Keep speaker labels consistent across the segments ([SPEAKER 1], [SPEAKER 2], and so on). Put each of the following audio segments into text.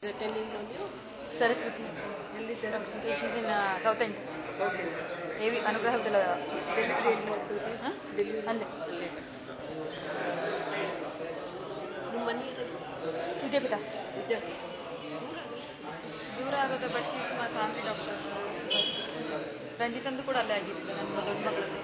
[SPEAKER 1] attending on you?
[SPEAKER 2] Saraswati
[SPEAKER 1] ಎಲ್ಲಿ sir
[SPEAKER 2] she's in south end ಏವಿ Anugraha Vittala
[SPEAKER 1] delivery ಎಲ್ಲಿ ಮಾಡ್ತೀವಿ
[SPEAKER 2] ಹಾಂ
[SPEAKER 1] ಡೆಲಿವರಿ
[SPEAKER 2] ಅಂದೆ
[SPEAKER 1] ಅಲ್ಲೇ ನಿಮ್ಮ ಮನೆ ಇರೋದು
[SPEAKER 2] ವಿದ್ಯಾಪೀಠ
[SPEAKER 1] ವಿದ್ಯಾರ್ಥಿ
[SPEAKER 2] ದೂರ ಆಗುತ್ತೆ but she's my family doctor ರಂಜಿತಂದು ಕೂಡ ಅಲ್ಲೇ ಆಗಿತ್ತು ನನ್ನ ದೊಡ್ಡ ಮಗಳದ್ದು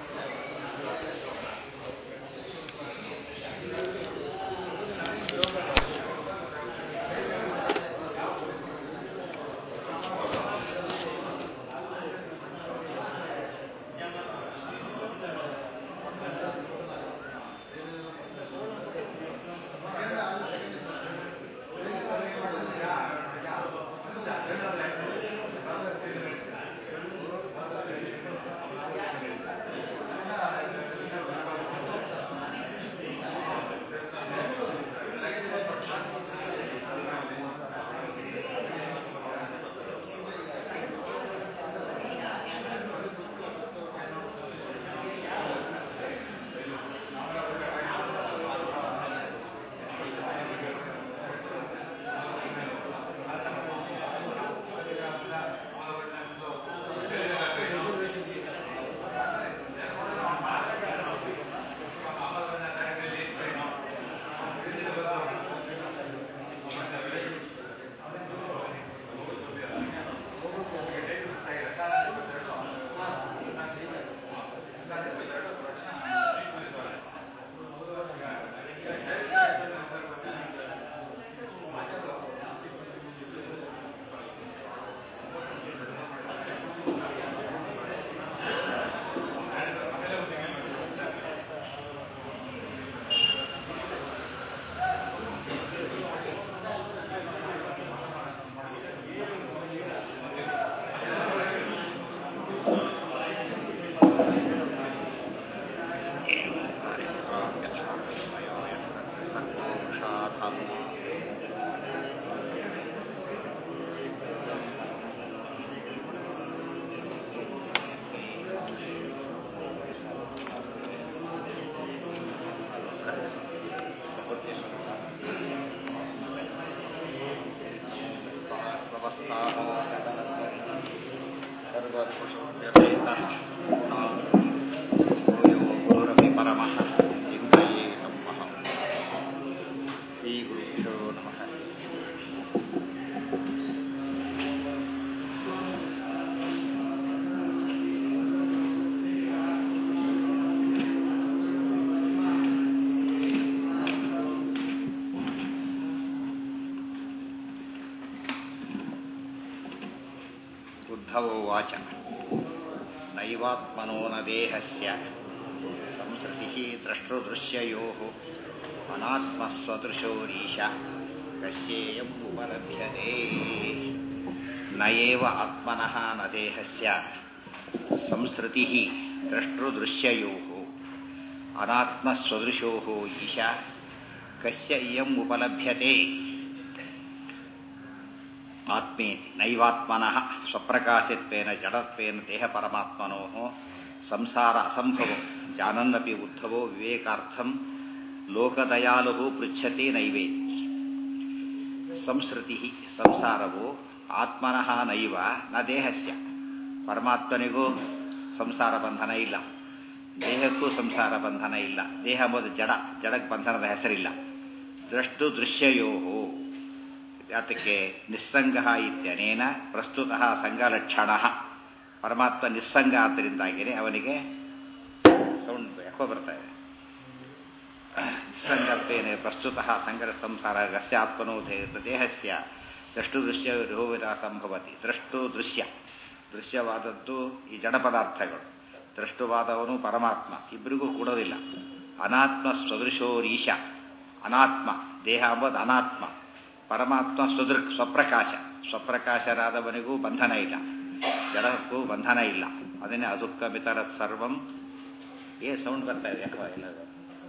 [SPEAKER 3] ಗುರುರಪಿ ಪರಮಃ ಚಿಂತೆಯೇ ನಮಃ ಶ್ರೀ ಗುರುಭ್ಯೋ ನಮಃ ಉದ್ಧವೋವಾಚ ನೈವಾತ್ಮನೋ ನ ದೇಹಸ್ಯ ಸಂಸ್ಕೃತಿ ದ್ರಷ್ಟೃದೃಶ್ಯಯೋ ಅನಾತ್ಮಸ್ವದೃಶೋರೀಶ ಕಸ್ಯೇಯಂ ಉಪಲಭ್ಯತೆ ನ ಏವ ಆತ್ಮನಃ ನ ದೇಹಸ್ಯ ಸಂಸ್ಕೃತಿ ದ್ರಷ್ಟೃದೃಶ್ಯಯೋ ಅನಾತ್ಮಸ್ವದೃಶೋ ಈಶ ಕಸ್ಯ ಇಯಂ ಉಪಲಭ್ಯತೆ ಆತ್ಮೇತಿ ನೈವಾತ್ಮನಃ ಸ್ವಪ್ರಕಾಶತ್ವೇನ ಜಡತ್ವೇನ ದೇಹ ಪರಮಾತ್ಮನೋ ಸಂಸಾರ ಅಸಂಭವೋ ಜಾನನ್ನಪಿ ಉದ್ಧವೋ ವಿವೇಕಾರ್ಥಂ ಲೋಕದಯಾಲು ಪೃಚ್ಛತೆ ನೈವೇತಿ ಸಂಸ್ಕೃತಿ ಸಂಸಾರವು ಆತ್ಮನಃ ನೈವ ನ ದೇಹಸ್ಯ ಪರಮಾತ್ಮನಿಗೂ ಸಂಸಾರ ಬಂಧನ ಇಲ್ಲ ದೇಹಕ್ಕೂ ಸಂಸಾರ ಬಂಧನ ಇಲ್ಲ ದೇಹ ಎಂಬುದು ಜಡ ಜಡಕ್ಕೆ ಬಂಧನದ ಹೆಸರಿಲ್ಲ ದ್ರಷ್ಟು ದೃಶ್ಯಯೋ ಯಾತಕ್ಕೆ ನಿಸ್ಸಂಗ ಇತ್ಯನೇನ ಪ್ರಸ್ತುತ ಸಂಘಲಕ್ಷಣ ಪರಮಾತ್ಮ ನಿಸ್ಸಂಗ ಆದ್ದರಿಂದಾಗಿಯೇ ಅವನಿಗೆ ಸೌಂಡ್ ಯಾಕೋ ಬರ್ತಾ ಇದೆ ನಿಸ್ಸಂಗತ್ವೇನೆ ಪ್ರಸ್ತುತ ಸಂಗರ ಸಂಸಾರ ಗಸ್ಯ ಆತ್ಮನೋ ದೇಹಸ್ಯ ದ್ರಷ್ಟು ದೃಶ್ಯ ರೋವಿರ ಸಂಭವತಿ ದ್ರಷ್ಟು ದೃಶ್ಯ ದೃಶ್ಯವಾದದ್ದು ಈ ಜಡ ಪದಾರ್ಥಗಳು ದ್ರಷ್ಟುವಾದವನು ಪರಮಾತ್ಮ ಇಬ್ಬರಿಗೂ ಕೂಡೋದಿಲ್ಲ ಅನಾತ್ಮ ಸ್ವದೃಶೋರೀಶ ಅನಾತ್ಮ ದೇಹ ಎಂಬುದು ಅನಾತ್ಮ ಪರಮಾತ್ಮ ಸ್ವದೃಕ್ ಸ್ವಪ್ರಕಾಶ ಸ್ವಪ್ರಕಾಶರಾದವನಿಗೂ ಬಂಧನ ಇಲ್ಲ ಜಡಕ್ಕೂ ಬಂಧನ ಇಲ್ಲ ಅದನ್ನೇ ಅದುಃಖ ಮಿತರ ಸರ್ವಂ ಏ ಸೌಂಡ್ ಬರ್ತಾ ಇದೆ ಯಾಕೋ ಎಲ್ಲದು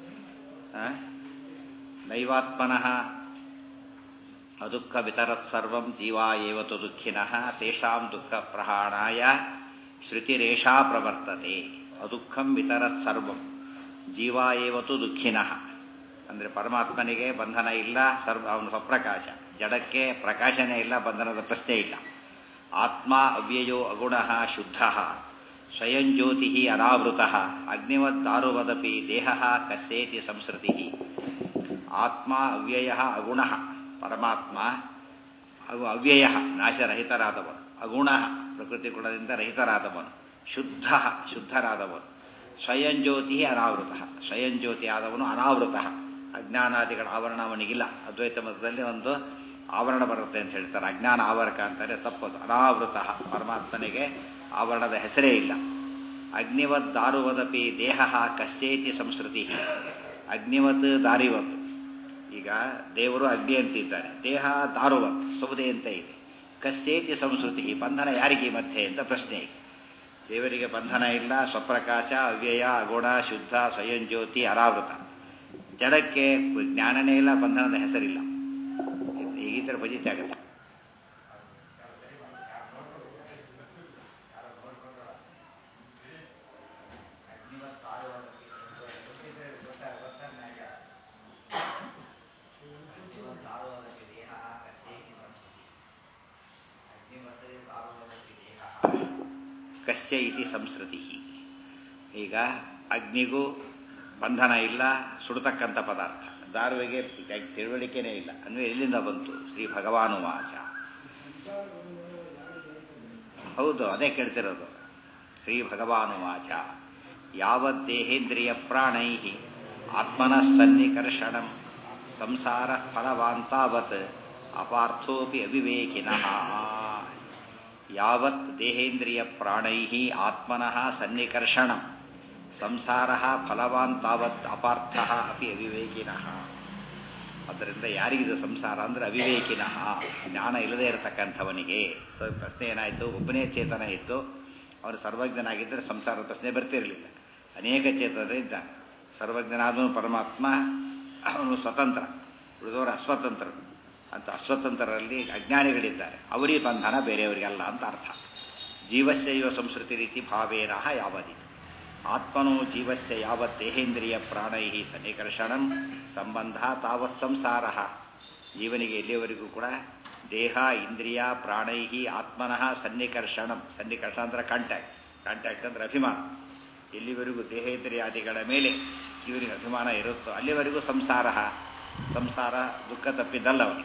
[SPEAKER 3] ನೈವಾತ್ಮನಃ ಅದುಃಖ ವಿತರತ್ ಸರ್ವಂ ಜೀವಾ ಏವತು ದುಃಖಿನಃ ತೇಷಾಂ ದುಃಖ ಪ್ರಹಾಣಾಯ ಶ್ರುತಿರೇಷಾ ಪ್ರವರ್ತತೆ ಅದುಃಖಂ ವಿತರತ್ ಸರ್ವಂ ಜೀವಾ ಏವತು ದುಃಖಿನಃ ಅಂದರೆ ಪರಮಾತ್ಮನಿಗೆ ಬಂಧನ ಇಲ್ಲ ಸರ್ವ ಅವನು ಸ್ವಪ್ರಕಾಶ ಜಡಕ್ಕೆ ಪ್ರಕಾಶನೇ ಇಲ್ಲ ಬಂಧನದ ಪ್ರಶ್ನೆ ಇಲ್ಲ ಆತ್ಮ ಅವ್ಯಯೋ ಅಗುಣ ಶುದ್ಧ ಸ್ವಯಂ ಜ್ಯೋತಿ ಅನಾವೃತ ಅಗ್ನಿವದ್ದಾರುವದಪಿ ದೇಹ ಕಸ್ಯೇತಿ ಸಂಸ್ಕೃತಿ ಆತ್ಮ ಅವ್ಯಯ ಅಗುಣ ಪರಮಾತ್ಮ ಅವು ಅವ್ಯಯ ನಾಶರಹಿತರಾದವನು ಅಗುಣ ಪ್ರಕೃತಿ ಗುಣದಿಂದ ರಹಿತರಾದವನು ಶುದ್ಧ ಶುದ್ಧರಾದವನು ಸ್ವಯಂ ಜ್ಯೋತಿ ಅನಾವೃತ ಸ್ವಯಂ ಜ್ಯೋತಿ ಆದವನು ಅನಾವೃತ ಅಜ್ಞಾನಾದಿಗಳ ಆವರಣ ಅವನಿಗಿಲ್ಲ ಅದ್ವೈತ ಮತದಲ್ಲಿ ಒಂದು ಆವರಣ ಬರುತ್ತೆ ಅಂತ ಹೇಳ್ತಾರೆ ಅಜ್ಞಾನ ಆವರಕ ಅಂತಾರೆ ತಪ್ಪದು ಅನಾವೃತ ಪರಮಾತ್ಮನಿಗೆ ಆವರಣದ ಹೆಸರೇ ಇಲ್ಲ ಅಗ್ನಿವತ್ ದಾರುವದಪಿ ದೇಹ ಕಶ್ಚೇತಿ ಸಂಸ್ಕೃತಿ ಅಗ್ನಿವತ್ ದಾರಿವತ್ ಈಗ ದೇವರು ಅಗ್ನಿ ಅಂತಿದ್ದಾನೆ ದೇಹ ದಾರುವತ್ ಸೌದೆ ಅಂತ ಇದೆ ಕಶ್ಚೇತಿ ಸಂಸ್ಕೃತಿ ಬಂಧನ ಯಾರಿಗೆ ಮಧ್ಯೆ ಅಂತ ಪ್ರಶ್ನೆ ಇದೆ ದೇವರಿಗೆ ಬಂಧನ ಇಲ್ಲ ಸ್ವಪ್ರಕಾಶ ಅವ್ಯಯ ಅಗುಣ ಶುದ್ಧ ಸ್ವಯಂ ಜ್ಯೋತಿ ಅರಾವೃತ ಜಡಕ್ಕೆ ಜ್ಞಾನನೇ ಇಲ್ಲ ಬಂಧನದ ಹೆಸರಿಲ್ಲ ಈ ಥರ ಭಜಿತ ಆಗುತ್ತೆ ಕಶ್ಯ ಇತಿ ಸಂಸ್ಕೃತಿ ಈಗ ಅಗ್ನಿಗೂ ಬಂಧನ ಇಲ್ಲ ಸುಡತಕ್ಕಂಥ ಪದಾರ್ಥ ದಾರುವಿಗೆ ತಿಳುವಳಿಕೆನೇ ಇಲ್ಲ ಅಂದರೆ ಎಲ್ಲಿಂದ ಬಂತು ಶ್ರೀ ಭಗವಾನು ವಾಚ ಹೌದು ಅದೇ ಕೇಳ್ತಿರೋದು ಶ್ರೀ ಭಗವಾನು ವಾಚ ಯಾವದ್ದೇಹೇಂದ್ರಿಯ ಪ್ರಾಣೈ ಆತ್ಮನಃ ಸನ್ನಿಕರ್ಷಣಂ ಸಂಸಾರ ಫಲವಾಂತಾವತ್ ಅಪಾರ್ಥೋಪಿ ಅವಿವೇಕಿನಃ ಯಾವತ್ ದೇಹೇಂದ್ರಿಯ ಪ್ರಾಣೈ ಆತ್ಮನಃ ಸನ್ನಿಕರ್ಷಣಂ ಸಂಸಾರ ಫಲವಾನ್ ತಾವತ್ ಅಪಾರ್ಥ ಅಪಿ ಅವಿವೇಕಿನಃ ಅದರಿಂದ ಯಾರಿಗಿದು ಸಂಸಾರ ಅಂದರೆ ಅವಿವೇಕಿನಃ ಜ್ಞಾನ ಇಲ್ಲದೇ ಇರತಕ್ಕಂಥವನಿಗೆ ಸೊ ಪ್ರಶ್ನೆ ಏನಾಯಿತು ಒಬ್ಬನೇ ಚೇತನ ಇತ್ತು ಅವನು ಸರ್ವಜ್ಞನಾಗಿದ್ದರೆ ಸಂಸಾರದ ಪ್ರಶ್ನೆ ಬರ್ತಿರಲಿಲ್ಲ ಅನೇಕ ಚೇತನರಿದ್ದ ಸರ್ವಜ್ಞನಾದವನು ಪರಮಾತ್ಮ ಅವನು ಸ್ವತಂತ್ರ ಉಳಿದವರು ಅಸ್ವತಂತ್ರರು ಅಂತ ಅಸ್ವತಂತ್ರರಲ್ಲಿ ಅಜ್ಞಾನಿಗಳಿದ್ದಾರೆ ಅವರಿಗೆ ಬಂಧನ ಬೇರೆಯವರಿಗಲ್ಲ ಅಂತ ಅರ್ಥ ಜೀವಸ್ಯೈವ ಸಂಸ್ಕೃತಿ ರೀತಿ ಭಾವೇನ ಯಾವದಿ ಆತ್ಮನೋ ಜೀವಸ್ಯ ಯಾವತ್ ದೇಹೇಂದ್ರಿಯ ಪ್ರಾಣೈ ಸನ್ನಿಕರ್ಷಣಂ ಸಂಬಂಧ ತಾವತ್ ಸಂಸಾರ ಜೀವನಿಗೆ ಎಲ್ಲಿಯವರೆಗೂ ಕೂಡ ದೇಹ ಇಂದ್ರಿಯ ಪ್ರಾಣೈ ಆತ್ಮನಃ ಸನ್ನಿಕರ್ಷಣಂ ಸನ್ನಿಕರ್ಷಣ ಅಂದ್ರೆ ಕಾಂಟ್ಯಾಕ್ಟ್ ಕಾಂಟ್ಯಾಕ್ಟ್ ಅಂದ್ರೆ ಅಭಿಮಾನ ಎಲ್ಲಿವರೆಗೂ ದೇಹೇಂದ್ರಿಯಾದಿಗಳ ಮೇಲೆ ಜೀವನಿಗೆ ಅಭಿಮಾನ ಇರುತ್ತೋ ಅಲ್ಲಿವರೆಗೂ ಸಂಸಾರ ಸಂಸಾರ ದುಃಖ ತಪ್ಪಿದ್ದಲ್ಲ ಅವನಿಗೆ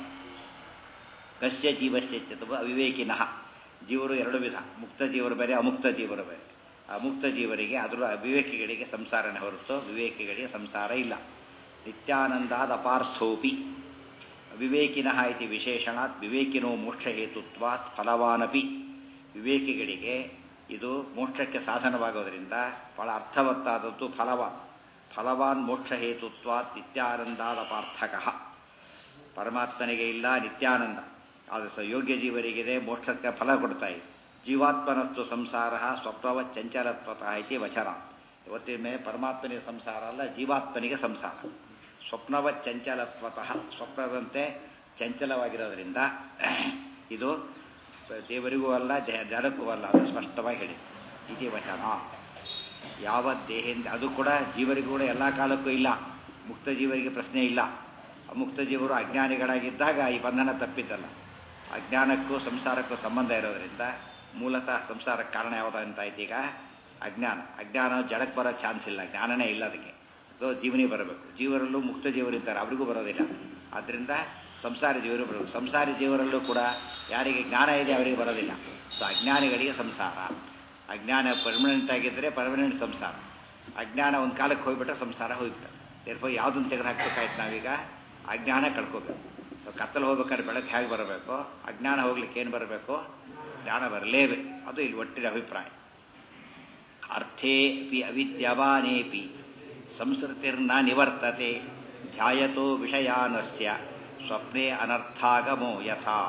[SPEAKER 3] ಕಶ್ಯ ಜೀವಶ್ಯ ಅವಿವೇಕಿನಃ ಜೀವರು ಎರಡು ವಿಧ ಮುಕ್ತ ಜೀವರು ಬೇರೆ ಅಮುಕ್ತ ಜೀವರು ಬೇರೆ ಅಮುಕ್ತ ಜೀವರಿಗೆ ಅದರ ಅವಿವೇಕಿಗಳಿಗೆ ಸಂಸಾರನೇ ಹೊರತು ವಿವೇಕಿಗಳಿಗೆ ಸಂಸಾರ ಇಲ್ಲ ನಿತ್ಯಾನಂದಾದ ಅಪಾರ್ಥೋಪಿ ವಿವೇಕಿನಃ ಇತಿ ವಿಶೇಷಣಾತ್ ವಿವೇಕಿನೋ ಮೋಕ್ಷಹೇತುತ್ವಾತ್ ಫಲವಾನಪಿ ವಿವೇಕಿಗಳಿಗೆ ಇದು ಮೋಕ್ಷಕ್ಕೆ ಸಾಧನವಾಗೋದರಿಂದ ಬಹಳ ಅರ್ಥವತ್ತಾದದ್ದು ಫಲವಾನ್ ಫಲವಾನ್ ಮೋಕ್ಷಹೇತುತ್ವಾತ್ ನಿತ್ಯಾನಂದಾದ ಪಾರ್ಥಕ ಪರಮಾತ್ಮನಿಗೆ ಇಲ್ಲ ನಿತ್ಯಾನಂದ ಅದು ಸ ಯೋಗ್ಯ ಜೀವರಿಗಿದೆ ಮೋಕ್ಷಕ್ಕೆ ಫಲ ಕೊಡ್ತಾ ಇದೆ ಜೀವಾತ್ಮನಸ್ತು ಸಂಸಾರ ಸ್ವಪ್ನವ ಚಂಚಲತ್ವತಃ ಇತಿ ವಚನ ಇವತ್ತಿನ ಮೇಲೆ ಪರಮಾತ್ಮನಿಗೆ ಸಂಸಾರ ಅಲ್ಲ ಜೀವಾತ್ಮನಿಗೆ ಸಂಸಾರ ಸ್ವಪ್ನವ ಚಂಚಲತ್ವತಃ ಸ್ವಪ್ನದಂತೆ ಚಂಚಲವಾಗಿರೋದ್ರಿಂದ ಇದು ದೇವರಿಗೂ ಅಲ್ಲ ಜಡಕ್ಕೂ ಅಲ್ಲ ಅದು ಸ್ಪಷ್ಟವಾಗಿ ಹೇಳಿ ಇತಿ ವಚನ ಯಾವ ದೇಹದಿಂದ ಅದು ಕೂಡ ಜೀವರಿಗೂ ಕೂಡ ಎಲ್ಲ ಕಾಲಕ್ಕೂ ಇಲ್ಲ ಮುಕ್ತ ಜೀವರಿಗೆ ಪ್ರಶ್ನೆ ಇಲ್ಲ ಮುಕ್ತ ಜೀವರು ಅಜ್ಞಾನಿಗಳಾಗಿದ್ದಾಗ ಈ ಬಂಧನ ತಪ್ಪಿದ್ದಲ್ಲ ಅಜ್ಞಾನಕ್ಕೂ ಸಂಸಾರಕ್ಕೂ ಸಂಬಂಧ ಇರೋದರಿಂದ ಮೂಲತಃ ಸಂಸಾರಕ್ಕೆ ಕಾರಣ ಯಾವುದಂತಾಯ್ತು ಈಗ ಅಜ್ಞಾನ ಅಜ್ಞಾನ ಜಡಕ್ಕೆ ಬರೋ ಚಾನ್ಸ್ ಇಲ್ಲ ಜ್ಞಾನನೇ ಇಲ್ಲ ಅದಕ್ಕೆ ಸೊ ಜೀವನಿಗೆ ಬರಬೇಕು ಜೀವರಲ್ಲೂ ಮುಕ್ತ ಜೀವರಿದ್ದಾರೆ ಅವರಿಗೂ ಬರೋದಿಲ್ಲ ಆದ್ದರಿಂದ ಸಂಸಾರಿ ಜೀವರು ಬರಬೇಕು ಸಂಸಾರಿ ಜೀವರಲ್ಲೂ ಕೂಡ ಯಾರಿಗೆ ಜ್ಞಾನ ಇದೆ ಅವರಿಗೆ ಬರೋದಿಲ್ಲ ಸೊ ಅಜ್ಞಾನಿಗಳಿಗೆ ಸಂಸಾರ ಅಜ್ಞಾನ ಪರ್ಮನೆಂಟ್ ಆಗಿದ್ದರೆ ಪರ್ಮನೆಂಟ್ ಸಂಸಾರ ಅಜ್ಞಾನ ಒಂದು ಕಾಲಕ್ಕೆ ಹೋಗ್ಬಿಟ್ರೆ ಸಂಸಾರ ಹೋಗ್ಬಿಟ್ಟು ದೇರ್ಫೋ ಯಾವುದನ್ನು ತೆಗೆದು ಹಾಕ್ಬೇಕಾಯ್ತು ನಾವೀಗ ಅಜ್ಞಾನ ಕಳ್ಕೋಬೇಕು ಕತ್ತಲು ಹೋಗ್ಬೇಕಾದ್ರೆ ಬೆಳಕು ಹೇಗೆ ಬರಬೇಕು ಅಜ್ಞಾನ ಹೋಗ್ಲಿಕ್ಕೆ ಏನು ಬರಬೇಕು ಜ್ಞಾನ ಬರಲೇಬೇಕು ಅದು ಇಲ್ಲಿ ಒಟ್ಟಿನ ಅಭಿಪ್ರಾಯ ಅರ್ಥೇ ಪಿ ಅವಿದ್ಯಮಾನೇಪಿ ಸಂಸ್ಕೃತಿರ್ನ ನಿವರ್ತತೆ ಧ್ಯಾಯತೋ ವಿಷಯಾನಸ್ಯ ಸ್ವಪ್ನೆ ಅನರ್ಥಾಗಮೋ ಯಥಾ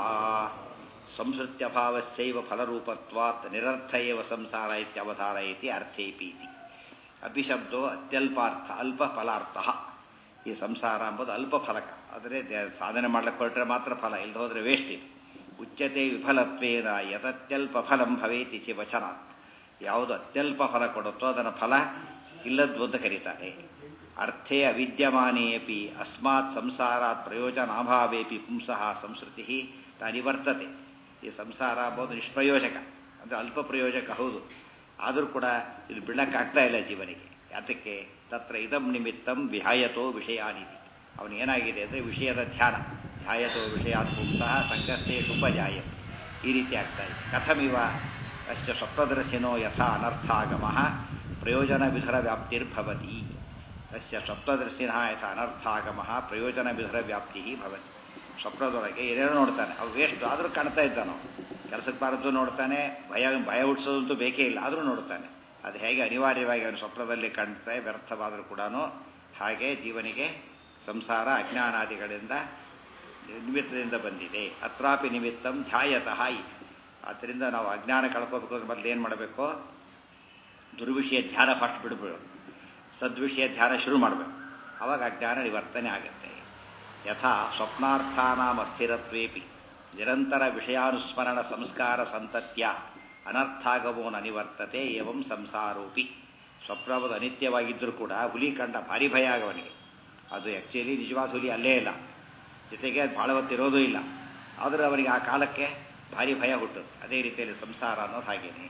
[SPEAKER 3] ಸಂಸ್ಕೃತ್ಯಭಾವಸ್ಯೈವ ಫಲರೂಪತ್ವಾತ್ ನಿರರ್ಥ ಏವ ಸಂಸಾರ ಇತ್ಯವಧಾರಯತಿ ಅರ್ಥೇಪೀತಿ ಅಪಿಶಬ್ದೋ ಅತ್ಯಲ್ಪಾರ್ಥ ಅಲ್ಪ ಫಲಾರ್ಥ ಈ ಸಂಸಾರ ಎಂಬುದು ಅಲ್ಪ ಫಲಕ ಆದರೆ ಸಾಧನೆ ಮಾಡ್ಲಿಕ್ಕೆ ಹೊರಟ್ರೆ ಮಾತ್ರ ಫಲ ಇಲ್ಲದೆ ಹೋದರೆ ವೇಸ್ಟ್ ಇದೆ ಉಚ್ಯತೆ ವಿಫಲತ್ವೇನ ಯತತ್ಯಲ್ಪ ಫಲಂ ಭವೇತಿ ಚಿ ವಚನ ಯಾವುದು ಅತ್ಯಲ್ಪ ಫಲ ಕೊಡುತ್ತೋ ಅದನ್ನು ಫಲ ಇಲ್ಲದ್ದು ಅಂತ ಕರೀತಾರೆ ಅರ್ಥೇ ಅವಿದ್ಯಮಾನೇಪಿ ಅಸ್ಮಾತ್ ಸಂಸಾರಾತ್ ಪ್ರಯೋಜನಾಭಾವೇಪಿ ಪುಂಸಃ ಸಂಸ್ಕೃತಿ ತಾನಿವರ್ತತೆ ಈ ಸಂಸಾರ ಅಂಬೋದು ನಿಷ್ಪ್ರಯೋಜಕ ಅಂದರೆ ಅಲ್ಪ ಪ್ರಯೋಜಕ ಹೌದು ಆದರೂ ಕೂಡ ಇದು ಬಿಡಕ್ಕಾಗ್ತಾ ಇಲ್ಲ ಜೀವನಿಗೆ ಯಾತಕ್ಕೆ ತತ್ರ ಇದಂ ನಿಮಿತ್ತಂ ವಿಹಾಯತೋ ವಿಷಯಾನಿತಿ ಅವನಿಗೇನಾಗಿದೆ ಅಂದರೆ ವಿಷಯದ ಧ್ಯಾನ ಧ್ಯಾಯತೋ ವಿಷಯಾತ್ ಪುಂಸಃ ಸಂಕಷ್ಟೇಶು ಉಪಜಾಯ ಈ ರೀತಿ ಆಗ್ತಾ ಇದೆ ಕಥಮಿವ ಅಶ್ಚ ಸ್ವಪ್ನದರ್ಶಿನೋ ಯಥಾ ಅನರ್ಥಾಗಮ ಪ್ರಯೋಜನ ವಿಧರ ವ್ಯಾಪ್ತಿರ್ಭವತಿ ತಸ್ಯ ಸ್ವಪ್ನದರ್ಶಿನ ಯಥಾ ಅನರ್ಥಾಗಮ ಪ್ರಯೋಜನ ವಿಧರ ವ್ಯಾಪ್ತಿ ಭವತಿ ಸ್ವಪ್ನದೊಳಗೆ ಏನೇನೋ ನೋಡ್ತಾನೆ ಅವು ವೇಸ್ಟ್ ಆದರೂ ಕಾಣ್ತಾ ಇದ್ದಾನೋ ಕೆಲಸಕ್ಕೆ ಬಾರದ್ದು ನೋಡ್ತಾನೆ ಭಯ ಭಯ ಹುಟ್ಟಿಸೋದಂತೂ ಬೇಕೇ ಇಲ್ಲ ಆದರೂ ನೋಡ್ತಾನೆ ಅದು ಹೇಗೆ ಅನಿವಾರ್ಯವಾಗಿ ಅವನು ಸ್ವಪ್ನದಲ್ಲಿ ಕಾಣ್ತಾ ವ್ಯರ್ಥವಾದರೂ ಕೂಡ ಹಾಗೆ ಜೀವನಿಗೆ ಸಂಸಾರ ಅಜ್ಞಾನಾದಿಗಳಿಂದ ನಿಮಿತ್ತದಿಂದ ಬಂದಿದೆ ಅತ್ರಾಪಿ ನಿಮಿತ್ತಂ ಧ್ಯಾಯತಃ ಇತಿ ಆದ್ದರಿಂದ ನಾವು ಅಜ್ಞಾನ ಕಳ್ಕೋಬೇಕು ಅಂದ್ರೆ ಮೊದಲು ಏನು ಮಾಡಬೇಕು ದುರ್ವಿಷಯ ಧ್ಯಾನ ಫಸ್ಟ್ ಬಿಡಬೇಕು ಸದ್ವಿಷಯ ಧ್ಯಾನ ಶುರು ಮಾಡಬೇಕು ಆವಾಗ ಅಜ್ಞಾನ ನಿವರ್ತನೆ ಆಗುತ್ತೆ ಯಥಾ ಸ್ವಪ್ನಾರ್ಥಾನಾಂ ಅಸ್ಥಿರತ್ವೇಪಿ ನಿರಂತರ ವಿಷಯಾನುಸ್ಮರಣ ಸಂಸ್ಕಾರ ಸಂತತ್ಯ ಅನರ್ಥಾಗಮೋ ನಿವರ್ತತೆ ಏವಂ ಸಂಸಾರೋಪಿ ಸ್ವಪ್ನವದು ಅನಿತ್ಯವಾಗಿದ್ದರೂ ಕೂಡ ಹುಲಿ ಕಂಡ ಭಾರಿ ಭಯ ಆಗವನಿಗೆ ಅದು ಆ್ಯಕ್ಚುಲಿ ನಿಜವಾದ ಹುಲಿ ಅಲ್ಲೇ ಇಲ್ಲ ಜೊತೆಗೆ ಅದು ಭಾಳ ಹೊತ್ತಿರೋದೂ ಇಲ್ಲ ಆದರೂ ಅವನಿಗೆ ಆ ಕಾಲಕ್ಕೆ ಭಾರಿ ಭಯ ಹುಟ್ಟುತ್ತೆ ಅದೇ ರೀತಿಯಲ್ಲಿ ಸಂಸಾರ ಅನ್ನೋದು ಹಾಗೇನೆ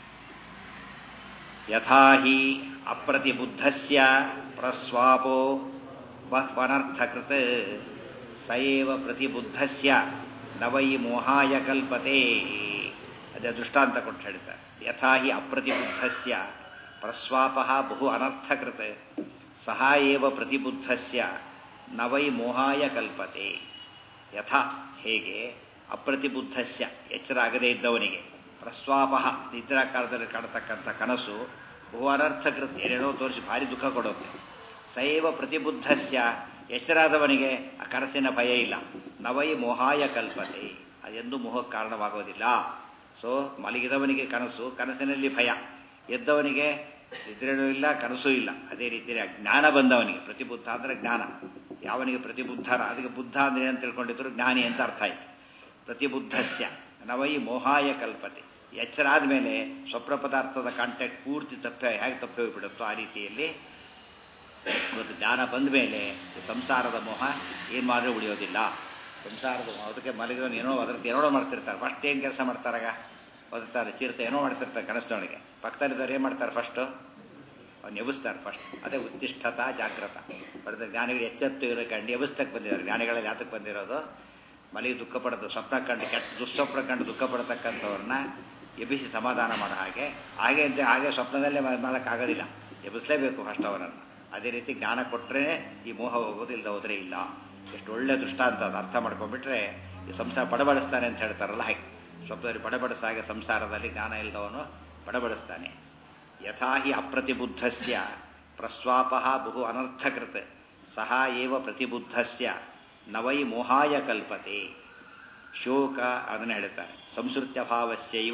[SPEAKER 3] ಯಥಾ ಹಿ ಅಪ್ರತಿಬುದ್ಧಸ್ಯ ಪ್ರಸ್ವಾಪೋ ವನರ್ಥಕೃತ್ ಸಯೇವ ಪ್ರತಿಬುದ್ಧಸ್ಯ ನವೈ ಮೋಹಾಯ ಕಲ್ಪತೆ ಅದೇ ದೃಷ್ಟಾಂತ ಕೊಟ್ಟು ಹೇಳ್ತಾರೆ ಯಥಾ ಹಿ ಅಪ್ರತಿಬುದ್ಧಸ್ಯ ಪ್ರಸ್ವಾಪ ಬಹು ಅನರ್ಥಕೃತ್ ಸಹ ಏವ ಪ್ರತಿಬುದ್ಧಸ್ಯ ನವೈ ಮೋಹಾಯ ಕಲ್ಪತೆ ಯಥಾ ಹೇಗೆ ಅಪ್ರತಿಬುದ್ಧಸ್ಯ ಎಚ್ಚರ ಆಗದೇ ಇದ್ದವನಿಗೆ ಪ್ರಸ್ವಾಪ ನಿದ್ರಾ ಕಾಲದಲ್ಲಿ ಕಾಣತಕ್ಕಂಥ ಕನಸು ಬಹು ಅನರ್ಥಕೃತ್ ಏನೇನೋ ತೋರಿಸಿ ಭಾರಿ ದುಃಖ ಕೊಡುತ್ತೆ ಸೈವ ಪ್ರತಿಬುದ್ಧಸ್ಯ ಎಚ್ಚರಾದವನಿಗೆ ಆ ಕನಸಿನ ಭಯ ಇಲ್ಲ ನವೈ ಮೋಹಾಯ ಕಲ್ಪತೆ ಅದೆಂದೂ ಮೋಹಕ್ಕೆ ಕಾರಣವಾಗೋದಿಲ್ಲ ಸೊ ಮಲಗಿದವನಿಗೆ ಕನಸು ಕನಸಿನಲ್ಲಿ ಭಯ ಎದ್ದವನಿಗೆ ನಿದ್ರೆನೂ ಇಲ್ಲ ಕನಸೂ ಇಲ್ಲ ಅದೇ ರೀತಿಯಲ್ಲಿ ಜ್ಞಾನ ಬಂದವನಿಗೆ ಪ್ರತಿಬುದ್ಧ ಅಂದರೆ ಜ್ಞಾನ ಯಾವನಿಗೆ ಪ್ರತಿಬುದ್ಧರ ಅದಕ್ಕೆ ಬುದ್ಧ ಅಂದರೆ ಏನು ತಿಳ್ಕೊಂಡಿದ್ರು ಜ್ಞಾನಿ ಅಂತ ಅರ್ಥ ಆಯ್ತು ಪ್ರತಿಬುದ್ಧಸ್ಯ ನವೈ ಮೋಹಾಯ ಕಲ್ಪತೆ ಎಚ್ಚರ ಆದಮೇಲೆ ಸ್ವಪ್ನ ಪದಾರ್ಥದ ಕಾಂಟ್ಯಾಕ್ಟ್ ಪೂರ್ತಿ ತಪ್ಪೆ ಹೇಗೆ ತಪ್ಪಿ ಹೋಗಿಬಿಡುತ್ತೋ ಆ ರೀತಿಯಲ್ಲಿ ಇವತ್ತು ಜ್ಞಾನ ಬಂದ ಮೇಲೆ ಸಂಸಾರದ ಮೋಹ ಏನು ಮಾಡಿದ್ರೆ ಉಳಿಯೋದಿಲ್ಲ ಸಂಸಾರದ ಮೋಹ ಅದಕ್ಕೆ ಮಲಗಿದವನು ಏನೋ ಅದ್ರದ್ದು ಏನೋ ಮಾಡ್ತಿರ್ತಾರೆ ಫಸ್ಟ್ ಏನು ಕೆಲಸ ಮಾಡ್ತಾರಾಗ ಓದುತ್ತಾರೆ ಚಿರತೆ ಏನೋ ಮಾಡ್ತಿರ್ತಾರೆ ಕನಸಿನೊಳಗೆ ಪಕ್ಕದಲ್ಲಿದ್ದವ್ರು ಏನು ಮಾಡ್ತಾರೆ ಫಸ್ಟು ಅವ್ನು ಎಬ್ಬಿಸ್ತಾರೆ ಫಸ್ಟ್ ಅದೇ ಉತ್ತಿಷ್ಠತ ಜಾಗ್ರತ ಬರೆದ ಜ್ಞಾನಿಗಳು ಎಚ್ಚೆತ್ತು ಇರೋ ಕಂಡು ಎಬ್ಬಿಸ್ತಕ್ಕೆ ಬಂದಿದ್ದಾರೆ ಜ್ಞಾನಿಗಳಲ್ಲಿ ಯಾತಕ್ಕೆ ಬಂದಿರೋದು ಮಲಗಿ ದುಃಖ ಪಡೋದು ಸ್ವಪ್ನ ಕಂಡು ಕೆಟ್ಟ ದುಸ್ವಪ್ನ ಕಂಡು ದುಃಖ ಪಡತಕ್ಕಂಥವ್ರನ್ನ ಎಬ್ಬಿಸಿ ಸಮಾಧಾನ ಮಾಡೋ ಹಾಗೆ ಹಾಗೆ ಅಂತ ಹಾಗೆ ಸ್ವಪ್ನದಲ್ಲೇ ಮಾಡೋಕ್ಕಾಗೋದಿಲ್ಲ ಎಬ್ಬಿಸಲೇಬೇಕು ಫಸ್ಟ್ ಅವರನ್ನು ಅದೇ ರೀತಿ ಜ್ಞಾನ ಕೊಟ್ಟರೆ ಈ ಮೋಹ ಹೋಗೋದು ಇಲ್ಲದ ಹೋದರೆ ಇಲ್ಲ ಎಷ್ಟು ಒಳ್ಳೆ ದೃಷ್ಟಾಂತ ಅದು ಅರ್ಥ ಮಾಡ್ಕೊಂಡ್ಬಿಟ್ರೆ ಈ ಸಂಸಾರ ಬಡಬಡಿಸ್ತಾನೆ ಅಂತ ಹೇಳ್ತಾರಲ್ಲ ಹಾಗೆ ಸ್ವಪ್ನದಲ್ಲಿ ಬಡಬಡಿಸ ಹಾಗೆ ಸಂಸಾರದಲ್ಲಿ ಜ್ಞಾನ ಇಲ್ಲದವನು ಬಡಬಡಿಸ್ತಾನೆ ಯಥಾ ಹಿ ಅಪ್ರತಿಬುದ್ಧಸ್ಯ ಪ್ರಸ್ವಾಪ ಬಹು ಅನರ್ಥಕೃತ್ ಸಹ ಏವ ಪ್ರತಿಬುದ್ಧಸ್ಯ ನವೈ ಮೋಹಾಯ ಕಲ್ಪತೆ ಶೋಕ ಅದನ್ನು ಹೇಳ್ತಾರೆ ಸಂಸ್ಕೃತ್ಯಭಾವಸ್ಯೈವ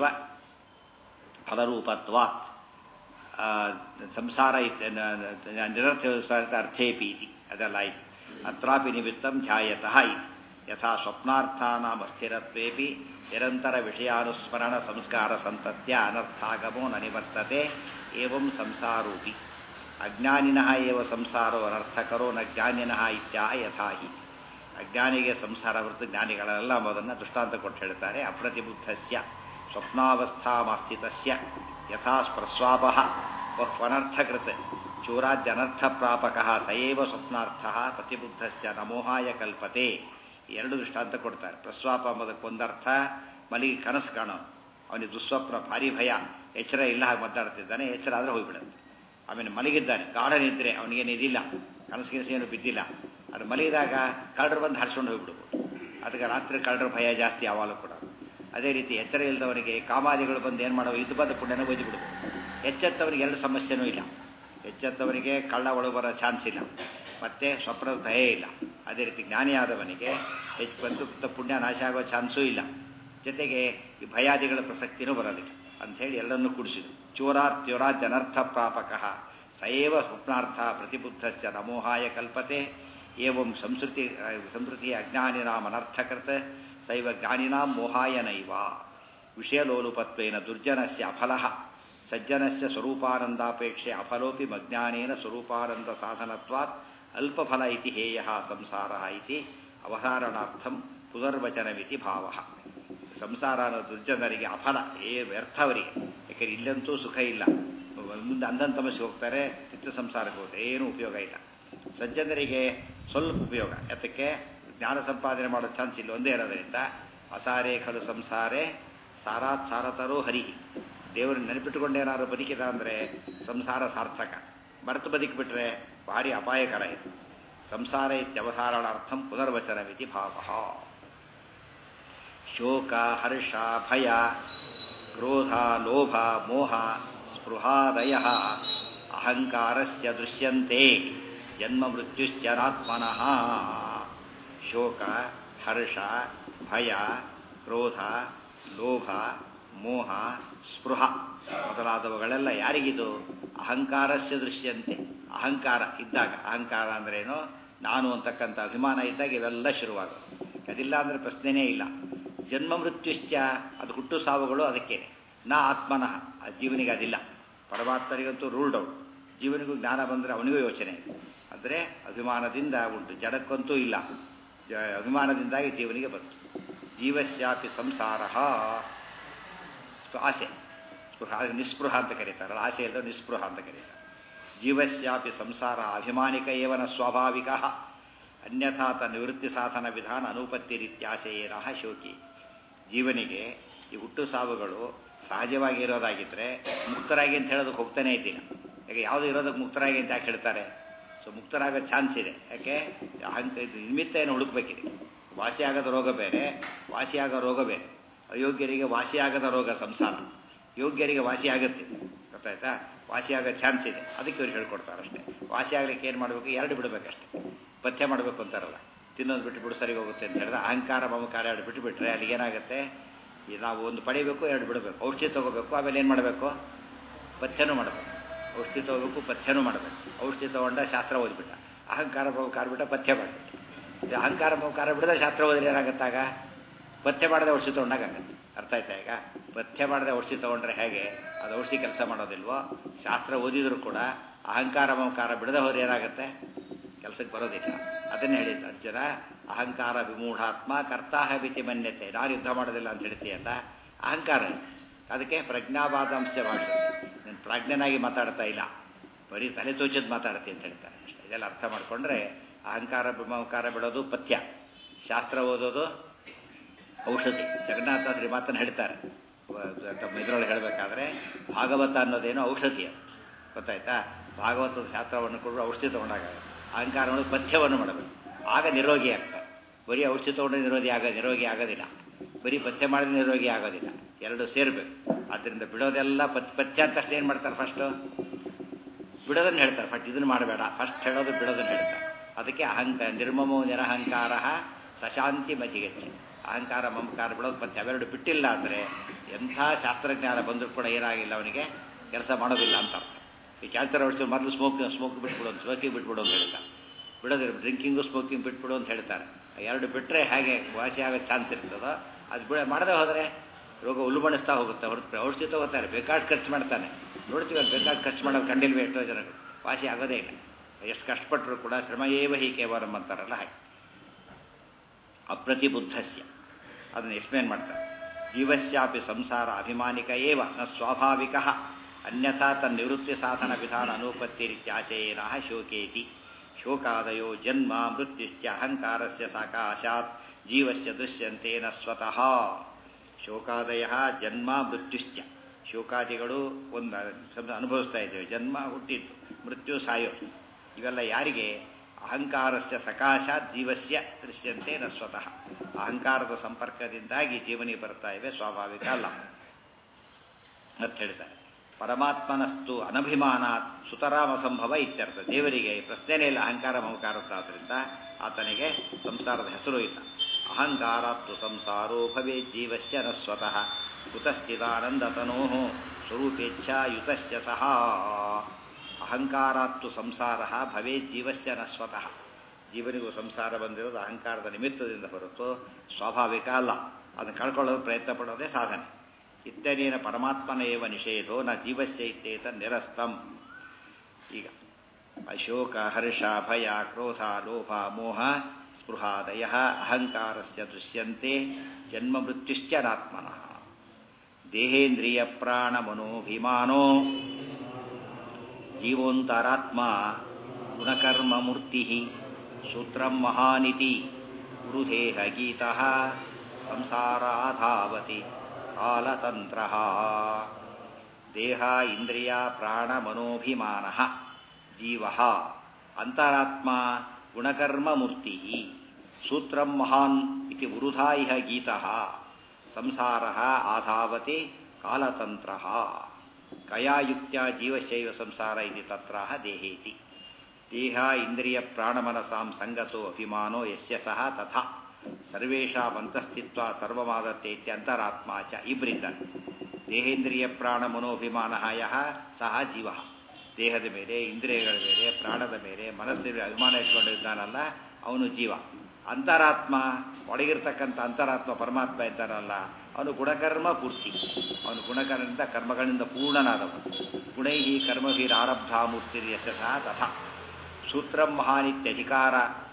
[SPEAKER 3] ಫಲರೂಪತ್ವಾತ್ ಸಂಸಾರ ನಿರರ್ಥ ಅರ್ಥೇಪೀತಿ ಅದೆಲ್ಲ ಆಯ್ತು ಅತ್ರಾಪಿ ನಿಮಿತ್ತಂ ಧ್ಯಾಯತಃ ಇತಿ ಯಥಾ ಸ್ವಪ್ನಾರ್ಥಾನಾಂ ಅಸ್ಥಿರತ್ವೇಪಿ ನಿರಂತರ ವಿಷಯಾನುಸ್ಮರಣ ಸಂಸ್ಕಾರ ಸಂತತ್ಯ ಅನರ್ಥಾಗಮೋ ನ ನಿವರ್ತತೆ ಏವಂ ಸಂಸಾರೋಪಿ ಅಜ್ಞಾನಿನಃ ಏವ ಸಂಸಾರೋ ಅನರ್ಥಕರೋ ನ ಜ್ಞಾನಿನಃ ಇತ್ಯಾಹ ಯಥಾ ಹಿ ಅಜ್ಞಾನಿಗೆ ಸಂಸಾರ ಹೊರತು ಜ್ಞಾನಿಗಳೆಲ್ಲ ಅದನ್ನು ದೃಷ್ಟಾಂತ ಕೊಟ್ಟು ಹೇಳ್ತಾರೆ ಅಪ್ರತಿಬುದ್ಧಸ್ಯ ಸ್ವಪ್ನಾವಸ್ಥಾಮಸ್ಥಿತಸ್ಯ ಯಥಾ ಪ್ರಸ್ವಾಪ ಬಹುನರ್ಥಕೃತ್ ಚೂರಾದ್ಯನರ್ಥಪ್ರಾಪಕ ಸಯೇವ ಸ್ವಪ್ನಾರ್ಥ ಪ್ರತಿಬುದ್ಧಸ್ಯ ನಮೋಹಾಯ ಕಲ್ಪತೆ ಎರಡು ದೃಷ್ಟಾಂತ ಕೊಡ್ತಾರೆ ಪ್ರಸ್ವಾಪ ಎಂಬುದಕ್ಕೊಂದರ್ಥ ಮಲಿಗೆ ಕನಸು ಕಾಣೋ ಅವನಿಗೆ ದುಸ್ವಪ್ನ ಭಾರಿ ಭಯ ಎಚ್ಚರ ಇಲ್ಲ ಹಾಗೆ ಮದ್ದಾಡ್ತಿದ್ದಾನೆ ಎಚ್ಚರ ಆದರೆ ಹೋಗ್ಬಿಡುತ್ತೆ ಆಮೇಲೆ ಮಲಗಿದ್ದಾನೆ ಗಾಢ ನಿದ್ರೆ ಅವನಿಗೇನಿದಿಲ್ಲ ಕನಸು ಗಿನಸು ಏನು ಬಿದ್ದಿಲ್ಲ ಅದು ಮಲಗಿದಾಗ ಕಳ್ಳರು ಬಂದು ಹರಿಸ್ಕೊಂಡು ಹೋಗ್ಬಿಡ್ಬೋದು ಅದಕ್ಕೆ ರಾತ್ರಿ ಕಳ್ಳರ ಭಯ ಜಾಸ್ತಿ ಯಾವಾಗಲೂ ಕೂಡ ಅದೇ ರೀತಿ ಎಚ್ಚರ ಇಲ್ಲದವನಿಗೆ ಕಾಮಾದಿಗಳು ಬಂದು ಏನು ಮಾಡೋ ಇದು ಬಂದ ಪುಣ್ಯನ ಒಯ್ದು ಬಿಡ್ಬೋದು ಎಚ್ಚೆತ್ತವನಿಗೆ ಎರಡು ಸಮಸ್ಯೆನೂ ಇಲ್ಲ ಎಚ್ಚೆತ್ತವನಿಗೆ ಕಳ್ಳ ಒಳಗೆ ಬರೋ ಚಾನ್ಸ್ ಇಲ್ಲ ಮತ್ತು ಸ್ವಪ್ನದ ಭಯ ಇಲ್ಲ ಅದೇ ರೀತಿ ಜ್ಞಾನಿಯಾದವನಿಗೆ ಹೆಚ್ಚು ಬಂದು ಪುಣ್ಯ ನಾಶ ಆಗೋ ಚಾನ್ಸೂ ಇಲ್ಲ ಜೊತೆಗೆ ಈ ಭಯಾದಿಗಳ ಪ್ರಸಕ್ತಿನೂ ಬರೋದಿಲ್ಲ ಅಂಥೇಳಿ ಎಲ್ಲರನ್ನೂ ಕೂಡಿಸಿದ್ರು ಚೋರಾತ್ಯೋರಾದ್ಯನರ್ಥ ಪ್ರಾಪಕ ಸಯೇವ ಸ್ವಪ್ನಾರ್ಥ ಪ್ರತಿಬುದ್ಧಸ್ಯ ನಮೋಹಾಯ ಕಲ್ಪತೆ ಏವಂ ಸಂಸ್ಕೃತಿ ಸಂಸ್ಕೃತಿ ಅಜ್ಞಾನಿನಾಂ ಅನರ್ಥಕೃತ ಸೈವ ಜ್ಞಾನಿನಾಂ ಮೋಹಾಯ ನೈವ ವಿಷಯಲೋಲುಪತ್ವೇನ ದುರ್ಜನಸ್ಯ ಅಫಲ ಸಜ್ಜನಸ್ಯ ಸ್ವರೂಪಾನಂದಾಪೇಕ್ಷೆ ಅಫಲೋಪಿ ಮಜ್ಞಾನೇನ ಸ್ವರೂಪಾನಂದ ಸಾಧನತ್ವಾತ್ ಅಲ್ಪಫಲ ಇತಿ ಹೇಯ ಸಂಸಾರ ಇತಿ ಅವಧಾರಣಾರ್ಥಂ ಪುನರ್ವಚನವಿತಿ ಭಾವ ಸಂಸಾರ ಅನ್ನೋ ದುರ್ಜನರಿಗೆ ಅಫಲ ಏ ವ್ಯರ್ಥ ಅವರಿಗೆ ಯಾಕೆಂದ್ರೆ ಇಲ್ಲಂತೂ ಸುಖ ಇಲ್ಲ ಮುಂದೆ ಅಂಧನ್ ತಮಸ್ಸಿಗೆ ಹೋಗ್ತಾರೆ ಚಿತ್ತ ಸಂಸಾರಕ್ಕೆ ಹೋಗ್ತಾರೆ ಏನೂ ಉಪಯೋಗ ಇಲ್ಲ ಸಜ್ಜನರಿಗೆ ಸ್ವಲ್ಪ ಉಪಯೋಗ ಯಾತಕ್ಕೆ ಜ್ಞಾನ ಸಂಪಾದನೆ ಮಾಡೋ ಚಾನ್ಸ್ ಇಲ್ಲ ಒಂದೇ ಇರೋದ್ರಿಂದ ಅಸಾರೇ ಖಲು ಸಂಸಾರೇ ಸಾರಾತ್ ಸಾರತರೋ ಹರಿಹಿ ದೇವರನ್ನ ನೆನಪಿಟ್ಟುಕೊಂಡು ಏನಾದ್ರು ಬದುಕಿದ ಅಂದರೆ ಸಂಸಾರ ಸಾರ್ಥಕ ಮರೆತು ಬದುಕಿಬಿಟ್ರೆ ಭಾರಿ ಅಪಾಯಕರ ಇದು ಸಂಸಾರ ಇತ್ಯವಸಾರಣಾರ್ಥಂ ಪುನರ್ವಚನವಿತಿ ಭಾವ ಶೋಕ ಹರ್ಷ ಭಯ ಕ್ರೋಧ ಲೋಭ ಮೋಹ ಸ್ಪೃಹಾದಯ ಅಹಂಕಾರಸ್ಯ ದೃಶ್ಯಂತೆ ಜನ್ಮ ಮೃತ್ಯುಶ್ಚರಾತ್ಮನಃ ಶೋಕ ಹರ್ಷ ಭಯ ಕ್ರೋಧ ಲೋಭ ಮೋಹ ಸ್ಪೃಹ ಮೊದಲಾದವುಗಳೆಲ್ಲ ಯಾರಿಗಿದು ಅಹಂಕಾರಸ್ಯ ದೃಶ್ಯಂತೆ ಅಹಂಕಾರ ಇದ್ದಾಗ ಅಹಂಕಾರ ಅಂದ್ರೇನು ನಾನು ಅಂತಕ್ಕಂಥ ಅಭಿಮಾನ ಇದ್ದಾಗ ಇವೆಲ್ಲ ಶುರುವಾಗೋದು ಅದಿಲ್ಲ ಅಂದರೆ ಪ್ರಶ್ನೆನೇ ಇಲ್ಲ ಜನ್ಮ ಮೃತ್ಯುಶ್ಚ ಅದು ಹುಟ್ಟು ಸಾವುಗಳು ಅದಕ್ಕೇನೆ ನಾ ಆತ್ಮನಃ ಆ ಜೀವನಿಗೆ ಅದಿಲ್ಲ ಪರಮಾತ್ಮನಿಗಂತೂ ರೂಲ್ಡ್ ಔಟ್ ಜೀವನಿಗೂ ಜ್ಞಾನ ಬಂದರೆ ಅವನಿಗೂ ಯೋಚನೆ ಇದೆ ಅಂದರೆ ಅಭಿಮಾನದಿಂದ ಉಂಟು ಜಡಕ್ಕಂತೂ ಇಲ್ಲ ಜ ಅಭಿಮಾನದಿಂದಾಗಿ ಜೀವನಿಗೆ ಬಂತು ಜೀವಶ್ಯಾಪಿ ಸಂಸಾರ ಆಸೆ ಸ್ಪೃಹ ನಿಸ್ಪೃಹ ಅಂತ ಕರೀತಾರಲ್ಲ ಆಸೆ ಇಲ್ಲದ ನಿಸ್ಪೃಹ ಅಂತ ಕರೀತಾರೆ ಜೀವಶ್ಯಾಪಿ ಸಂಸಾರ ಅಭಿಮಾನಿಕ ಏವನ ಸ್ವಾಭಾವಿಕ ಅನ್ಯಥಾ ತ ನಿವೃತ್ತಿ ಸಾಧನ ವಿಧಾನ ಅನುಪತ್ತಿ ರೀತ್ಯಾಶಯೇನ ಶೋಕಿ ಜೀವನಿಗೆ ಈ ಹುಟ್ಟು ಸಾವುಗಳು ಸಹಜವಾಗಿ ಇರೋದಾಗಿದ್ದರೆ ಮುಕ್ತರಾಗಿ ಅಂತ ಹೇಳೋದಕ್ಕೆ ಹೋಗ್ತಾನೆ ಇದ್ದಿಲ್ಲ ಯಾಕೆ ಯಾವುದು ಇರೋದಕ್ಕೆ ಮುಕ್ತರಾಗಿ ಅಂತ ಯಾಕೆ ಹೇಳ್ತಾರೆ ಸೊ ಮುಕ್ತರಾಗೋ ಚಾನ್ಸ್ ಇದೆ ಯಾಕೆ ಅಹಂಕ ಇದು ನಿಮಿತ್ತ ಏನು ಹುಡುಕ್ಬೇಕಿದೆ ವಾಸಿಯಾಗದ ರೋಗ ಬೇರೆ ವಾಸಿಯಾಗೋ ರೋಗ ಬೇರೆ ಅಯೋಗ್ಯರಿಗೆ ವಾಸಿಯಾಗದ ರೋಗ ಸಂಸಾರ ಯೋಗ್ಯರಿಗೆ ವಾಸಿ ಆಗುತ್ತೆ ಗೊತ್ತಾಯ್ತಾ ವಾಸಿಯಾಗೋ ಚಾನ್ಸ್ ಇದೆ ಅದಕ್ಕೆ ಇವ್ರು ಹೇಳ್ಕೊಡ್ತಾರೆ ಅಷ್ಟೇ ವಾಸಿ ಆಗ್ಲಿಕ್ಕೆ ಏನು ಮಾಡಬೇಕು ಎರಡು ಬಿಡಬೇಕಷ್ಟೆ ಪಥ್ಯ ಮಾಡಬೇಕು ಅಂತಾರಲ್ಲ ತಿನ್ನೋದು ಬಿಟ್ಟು ಬಿಡು ಸರಿ ಹೋಗುತ್ತೆ ಅಂತ ಹೇಳಿದ್ರೆ ಅಹಂಕಾರ ಮಮಕಾರ ಎರಡು ಬಿಟ್ಟು ಬಿಟ್ರೆ ಅಲ್ಲಿಗೆ ಏನಾಗುತ್ತೆ ಈ ನಾವು ಒಂದು ಪಡಿಬೇಕು ಎರಡು ಬಿಡಬೇಕು ಔಷಧಿ ತಗೋಬೇಕು ಆಮೇಲೆ ಏನು ಮಾಡಬೇಕು ಪಥ್ಯನೂ ಮಾಡಬೇಕು ಔಷಧಿ ತಗೋಬೇಕು ಪಥ್ಯನೂ ಮಾಡಬೇಕು ಔಷಧಿ ತಗೊಂಡ ಶಾಸ್ತ್ರ ಓದ್ಬಿಟ್ಟ ಅಹಂಕಾರ ಮಮಕಾರ ಬಿಟ್ಟ ಪಥ್ಯ ಮಾಡಿಬಿಟ್ಟು ಇದು ಅಹಂಕಾರ ಮಮಕಾರ ಬಿಡದ ಶಾಸ್ತ್ರ ಓದಿದ್ರೆ ಏನಾಗುತ್ತಾಗ ಪಥ್ಯ ಮಾಡದೆ ಔಷಧಿ ತೊಗೊಂಡಾಗತ್ತೆ ಅರ್ಥ ಆಯ್ತಾ ಈಗ ಪಥ್ಯ ಮಾಡದೆ ಔಷಧಿ ತೊಗೊಂಡ್ರೆ ಹೇಗೆ ಅದು ಔಷಧಿ ಕೆಲಸ ಮಾಡೋದಿಲ್ವೋ ಶಾಸ್ತ್ರ ಓದಿದ್ರು ಕೂಡ ಅಹಂಕಾರ ಮಮಕಾರ ಬಿಡದೆ ಹೋದ್ರೆ ಏನಾಗುತ್ತೆ ಕೆಲಸಕ್ಕೆ ಬರೋದಿಲ್ಲ ಅದನ್ನೇ ಹೇಳಿದ್ದು ಅರ್ಜುನ ಅಹಂಕಾರ ವಿಮೂಢಾತ್ಮ ಕರ್ತಾಹ ಬಿತಿ ಮನ್ಯತೆ ನಾನು ಯುದ್ಧ ಮಾಡೋದಿಲ್ಲ ಅಂತ ಹೇಳ್ತೀಯಲ್ಲ ಅಹಂಕಾರ ಅದಕ್ಕೆ ಪ್ರಜ್ಞಾವಾದಾಂಶ ಭಾಷೆ ನೀನು ಪ್ರಾಜ್ಞನಾಗಿ ಮಾತಾಡ್ತಾ ಇಲ್ಲ ಬರೀ ತಲೆ ತೋಚದ್ ಮಾತಾಡ್ತಿ ಅಂತ ಹೇಳ್ತಾರೆ ಅಷ್ಟೇ ಇದೆಲ್ಲ ಅರ್ಥ ಮಾಡಿಕೊಂಡ್ರೆ ಅಹಂಕಾರ ಮಮಕಾರ ಬಿಡೋದು ಪಥ್ಯ ಶಾಸ್ತ್ರ ಓದೋದು ಔಷಧಿ ಜಗನ್ನಾಥಾಸ್ರಿ ಮಾತನ್ನು ಹೇಳ್ತಾರೆ ತಮ್ಮ ಇದರೊಳಗೆ ಹೇಳಬೇಕಾದ್ರೆ ಭಾಗವತ ಅನ್ನೋದೇನೋ ಔಷಧಿ ಅದು ಗೊತ್ತಾಯ್ತಾ ಭಾಗವತದ ಶಾಸ್ತ್ರವನ್ನು ಕೊಡಲು ಔಷಧಿ ತೊಗೊಂಡಾಗ ಅಹಂಕಾರವನ್ನು ಪಥ್ಯವನ್ನು ಮಾಡಬೇಕು ಆಗ ನಿರೋಗಿ ಆಗ್ತಾರೆ ಬರೀ ಔಷಧಿ ತೊಗೊಂಡು ನಿರೋಗಿ ಆಗ ನಿರೋಗಿ ಆಗೋದಿಲ್ಲ ಬರೀ ಪಥ್ಯ ಮಾಡಿದ್ರೆ ನಿರೋಗಿ ಆಗೋದಿಲ್ಲ ಎರಡು ಸೇರಬೇಕು ಆದ್ದರಿಂದ ಬಿಡೋದೆಲ್ಲ ಪಥ್ ಪಥ್ಯ ಅಂತ ತಕ್ಷಣ ಏನು ಮಾಡ್ತಾರೆ ಫಸ್ಟು ಬಿಡೋದನ್ನು ಹೇಳ್ತಾರೆ ಫಸ್ಟ್ ಇದನ್ನು ಮಾಡಬೇಡ ಫಸ್ಟ್ ಹೇಳೋದು ಬಿಡೋದನ್ನು ಹೇಳ್ತಾರೆ ಅದಕ್ಕೆ ಅಹಂಕ ನಿರ್ಮಮೋ ನಿರಹಂಕಾರ ಸಶಾಂತಿ ಮತಿಗೆಚ್ಚಿ ಅಹಂಕಾರ ಮಮಕಾರ ಬಿಡೋದು ಪಥ್ಯ ಅವೆರಡು ಬಿಟ್ಟಿಲ್ಲ ಅಂದರೆ ಎಂಥ ಶಾಸ್ತ್ರಜ್ಞಾನ ಬಂದರೂ ಕೂಡ ಏನಾಗಿಲ್ಲ ಅವನಿಗೆ ಕೆಲಸ ಮಾಡೋದಿಲ್ಲ ಅಂತ ಅರ್ಥ ಈ ಕ್ಯಾನ್ಸರ್ ಔಷಧಿ ಮೊದಲು ಸ್ಮೋಕ್ ಸ್ಮೋಕ್ ಬಿಟ್ಬಿಡು ಅಂತ ಸ್ಮೋಕಿಂಗ್ ಬಿಟ್ಬಿಡು ಅಂತ ಹೇಳ್ತಾರೆ ಬಿಡೋದಿಲ್ಲ ಡ್ರಿಂಕಿಂಗು ಸ್ಮೋಕಿಂಗ್ ಬಿಟ್ಬಿಡು ಅಂತ ಹೇಳ್ತಾರೆ ಎರಡು ಬಿಟ್ಟರೆ ಹೇಗೆ ವಾಸಿ ಆಗೋ ಚಾನ್ಸ್ ಇರ್ತದೋ ಅದು ಬಿಡ ಮಾಡದೆ ಹೋದರೆ ರೋಗ ಉಲ್ಬಣಿಸ್ತಾ ಹೋಗುತ್ತೆ ಹೊರತು ಔಷಧಿ ತಗೋತಾರೆ ಬೇಕಾಡ್ ಖರ್ಚು ಮಾಡ್ತಾನೆ ನೋಡ್ತೀವಿ ಅಲ್ಲಿ ಬೇಕಾಡ್ ಖರ್ಚು ಮಾಡೋದು ಕಂಡಿಲ್ವೇ ಎಷ್ಟೋ ಜನಗಳು ವಾಸಿ ಆಗೋದೇ ಇಲ್ಲ ಎಷ್ಟು ಕಷ್ಟಪಟ್ಟರು ಕೂಡ ಶ್ರಮ ಏವ ಹಿ ಕೇವಲಂ ಅಂತಾರಲ್ಲ ಹಾಗೆ ಅಪ್ರತಿಬುದ್ಧಸ್ಯ ಅದನ್ನು ಎಕ್ಸ್ಪ್ಲೇನ್ ಮಾಡ್ತಾರೆ ಜೀವಸ್ಯಾಪಿ ಸಂಸಾರ ಅಭಿಮಾನಿಕ ಏವ ನ ಸ್ವಾಭಾವಿಕ ಅನ್ಯಥಾ ತನ್ನಿವೃತ್ತಿ ಸಾಧನ ವಿಧಾನ ಅನುಪತ್ತಿರಿತ್ಯಾಶಯೇನ ಶೋಕೇತಿ ಶೋಕಾದಯೋ ಜನ್ಮ ಮೃತ್ಯುಶ್ಚ ಅಹಂಕಾರಸ್ಯ ಸಾಕಾಶಾತ್ ಜೀವಸ್ಯ ದೃಶ್ಯಂತೆ ನ ಸ್ವತಃ ಶೋಕಾದಯ ಜನ್ಮ ಮೃತ್ಯುಶ್ಚ ಶೋಕಾದಿಗಳು ಒಂದು ಶಬ್ದ ಅನುಭವಿಸ್ತಾ ಇದ್ದೇವೆ ಜನ್ಮ ಹುಟ್ಟಿದ್ದು ಮೃತ್ಯು ಸಾಯೋದು ಇವೆಲ್ಲ ಯಾರಿಗೆ ಅಹಂಕಾರಸ್ಯ ಸಕಾಶಾತ್ ಜೀವಸ್ಯ ದೃಶ್ಯಂತೆ ನ ಸ್ವತಃ ಅಹಂಕಾರದ ಸಂಪರ್ಕದಿಂದಾಗಿ ಜೀವನಿಗೆ ಬರ್ತಾ ಇವೆ ಸ್ವಾಭಾವಿಕ ಅಲ್ಲ ಅಂತ ಹೇಳ್ತಾರೆ ಪರಮಾತ್ಮನಸ್ತು ಅನಭಿಮಾನಾತ್ ಸುತರಾಮ ಸಂಭವ ಇತ್ಯರ್ಥ ದೇವರಿಗೆ ಪ್ರಶ್ನೆನೇ ಇಲ್ಲ ಅಹಂಕಾರ ಮಮಕಾರತ್ತಾದ್ರಿಂದ ಆತನಿಗೆ ಸಂಸಾರದ ಹೆಸರು ಇಲ್ಲ ಅಹಂಕಾರಾತ್ತು ಸಂಸಾರೋ ಭವೇ ಜೀವಸ್ಯ ನ ಸ್ವತಃ ಕುತಶ್ಚಿದಾನಂದತನೋ ಸ್ವರೂಪೇಚ್ಛಾಯುತಸ್ಯ ಸಹ ಅಹಂಕಾರಾತ್ತು ಸಂಸಾರ ಭವೇ ಜೀವಸ್ಯ ನ ಸ್ವತಃ ಜೀವನಿಗೂ ಸಂಸಾರ ಬಂದಿರೋದು ಅಹಂಕಾರದ ನಿಮಿತ್ತದಿಂದ ಹೊರತು ಸ್ವಾಭಾವಿಕ ಅಲ್ಲ ಅದನ್ನು ಕಳ್ಕೊಳ್ಳೋದು ಪ್ರಯತ್ನ ಪಡೋದೇ ಸಾಧನೆ ಇತ್ಯನೇನ ಪರಮಾತ್ಮನ ಏವ ನಿಷೇಧೋ ನ ಜೀವಸ್ಯ ಇತ್ಯೇತ ನಿರಸ್ತಂ ಈಗ ಅಶೋಕ ಹರ್ಷ ಭಯ ಕ್ರೋಧ ಲೋಭ ಮೋಹ ಸ್ಪೃಹಾದಯ ಅಹಂಕಾರಸ್ಯ ದೃಶ್ಯಂತೆ ಜನ್ಮ ಮೃತ್ಯುಶ್ಚ ನಾತ್ಮನಃ ದೇಹೇಂದ್ರಿಯ ಪ್ರಾಣ ಮನೋಭಿಮಾನೋ ಜೀವೋಂತರಾತ್ಮ ಗುಣಕರ್ಮ ಮೂರ್ತಿ ಸೂತ್ರಂ ಮಹಾನಿತಿ ಗುರುದೇಹ ಗೀತಃ ಸಂಸಾರಾಧಾವತಿ ಕಾಲತಂತ್ರ ದೇಹ ಇಂದ್ರಿಯ ಪ್ರಾಣ ಮನೋಭಿಮಾನ ಜೀವ ಅಂತರಾತ್ಮ ಗುಣಕರ್ಮ ಮೂರ್ತಿ ಸೂತ್ರಂ ಮಹಾನ್ ಇತಿ ಉರುಧಾ ಇಹ ಗೀತಃ ಸಂಸಾರ ಆಧಾವತಿ ಕಾಲತಂತ್ರ ಕಯಾಯುಕ್ತ ಜೀವಶೈವ ಸಂಸಾರ ಇತಿ ತತ್ರಾಹ ದೇಹೇತಿ ದೇಹ ಇಂದ್ರಿಯ ಪ್ರಾಣಮನಸಾಂ ಸಂಗತೋ ಅಭಿಮಾನೋ ಯಸ್ಯ ಸಹ ತಥಾ ಸರ್ವೇಷಾಮಂತಸ್ಥಿತ್ವ ಸರ್ವಮಾದತ್ತೆ ಇತ್ಯಂತರಾತ್ಮ ಚ ಇಬ್ಬರಿದ್ದಾರೆ ದೇಹೇಂದ್ರಿಯ ಪ್ರಾಣ ಮನೋಭಿಮಾನ ಯಹ ಸಹ ಜೀವ ದೇಹದ ಮೇಲೆ ಇಂದ್ರಿಯಗಳ ಮೇಲೆ ಪ್ರಾಣದ ಮೇಲೆ ಮನಸ್ಸಿನ ಮೇಲೆ ಅಭಿಮಾನ ಇಟ್ಕೊಂಡಿದ್ದಾನಲ್ಲ ಅವನು ಜೀವ ಅಂತರಾತ್ಮ ಒಳಗಿರ್ತಕ್ಕಂಥ ಅಂತರಾತ್ಮ ಪರಮಾತ್ಮ ಇದ್ದಾನಲ್ಲ ಅವನು ಗುಣಕರ್ಮ ಪೂರ್ತಿ ಅವನು ಗುಣಕರ್ಮದಿಂದ ಕರ್ಮಗಳಿಂದ ಪೂರ್ಣನಾದವನು ಗುಣೈ ಕರ್ಮಭೀರ ಆರಬ್ಧ ಮೂರ್ತಿ ಯಶಃ ತಥಾ ಸೂತ್ರಂ ಮಹಾನಿತ್ಯಧಿಕಾರ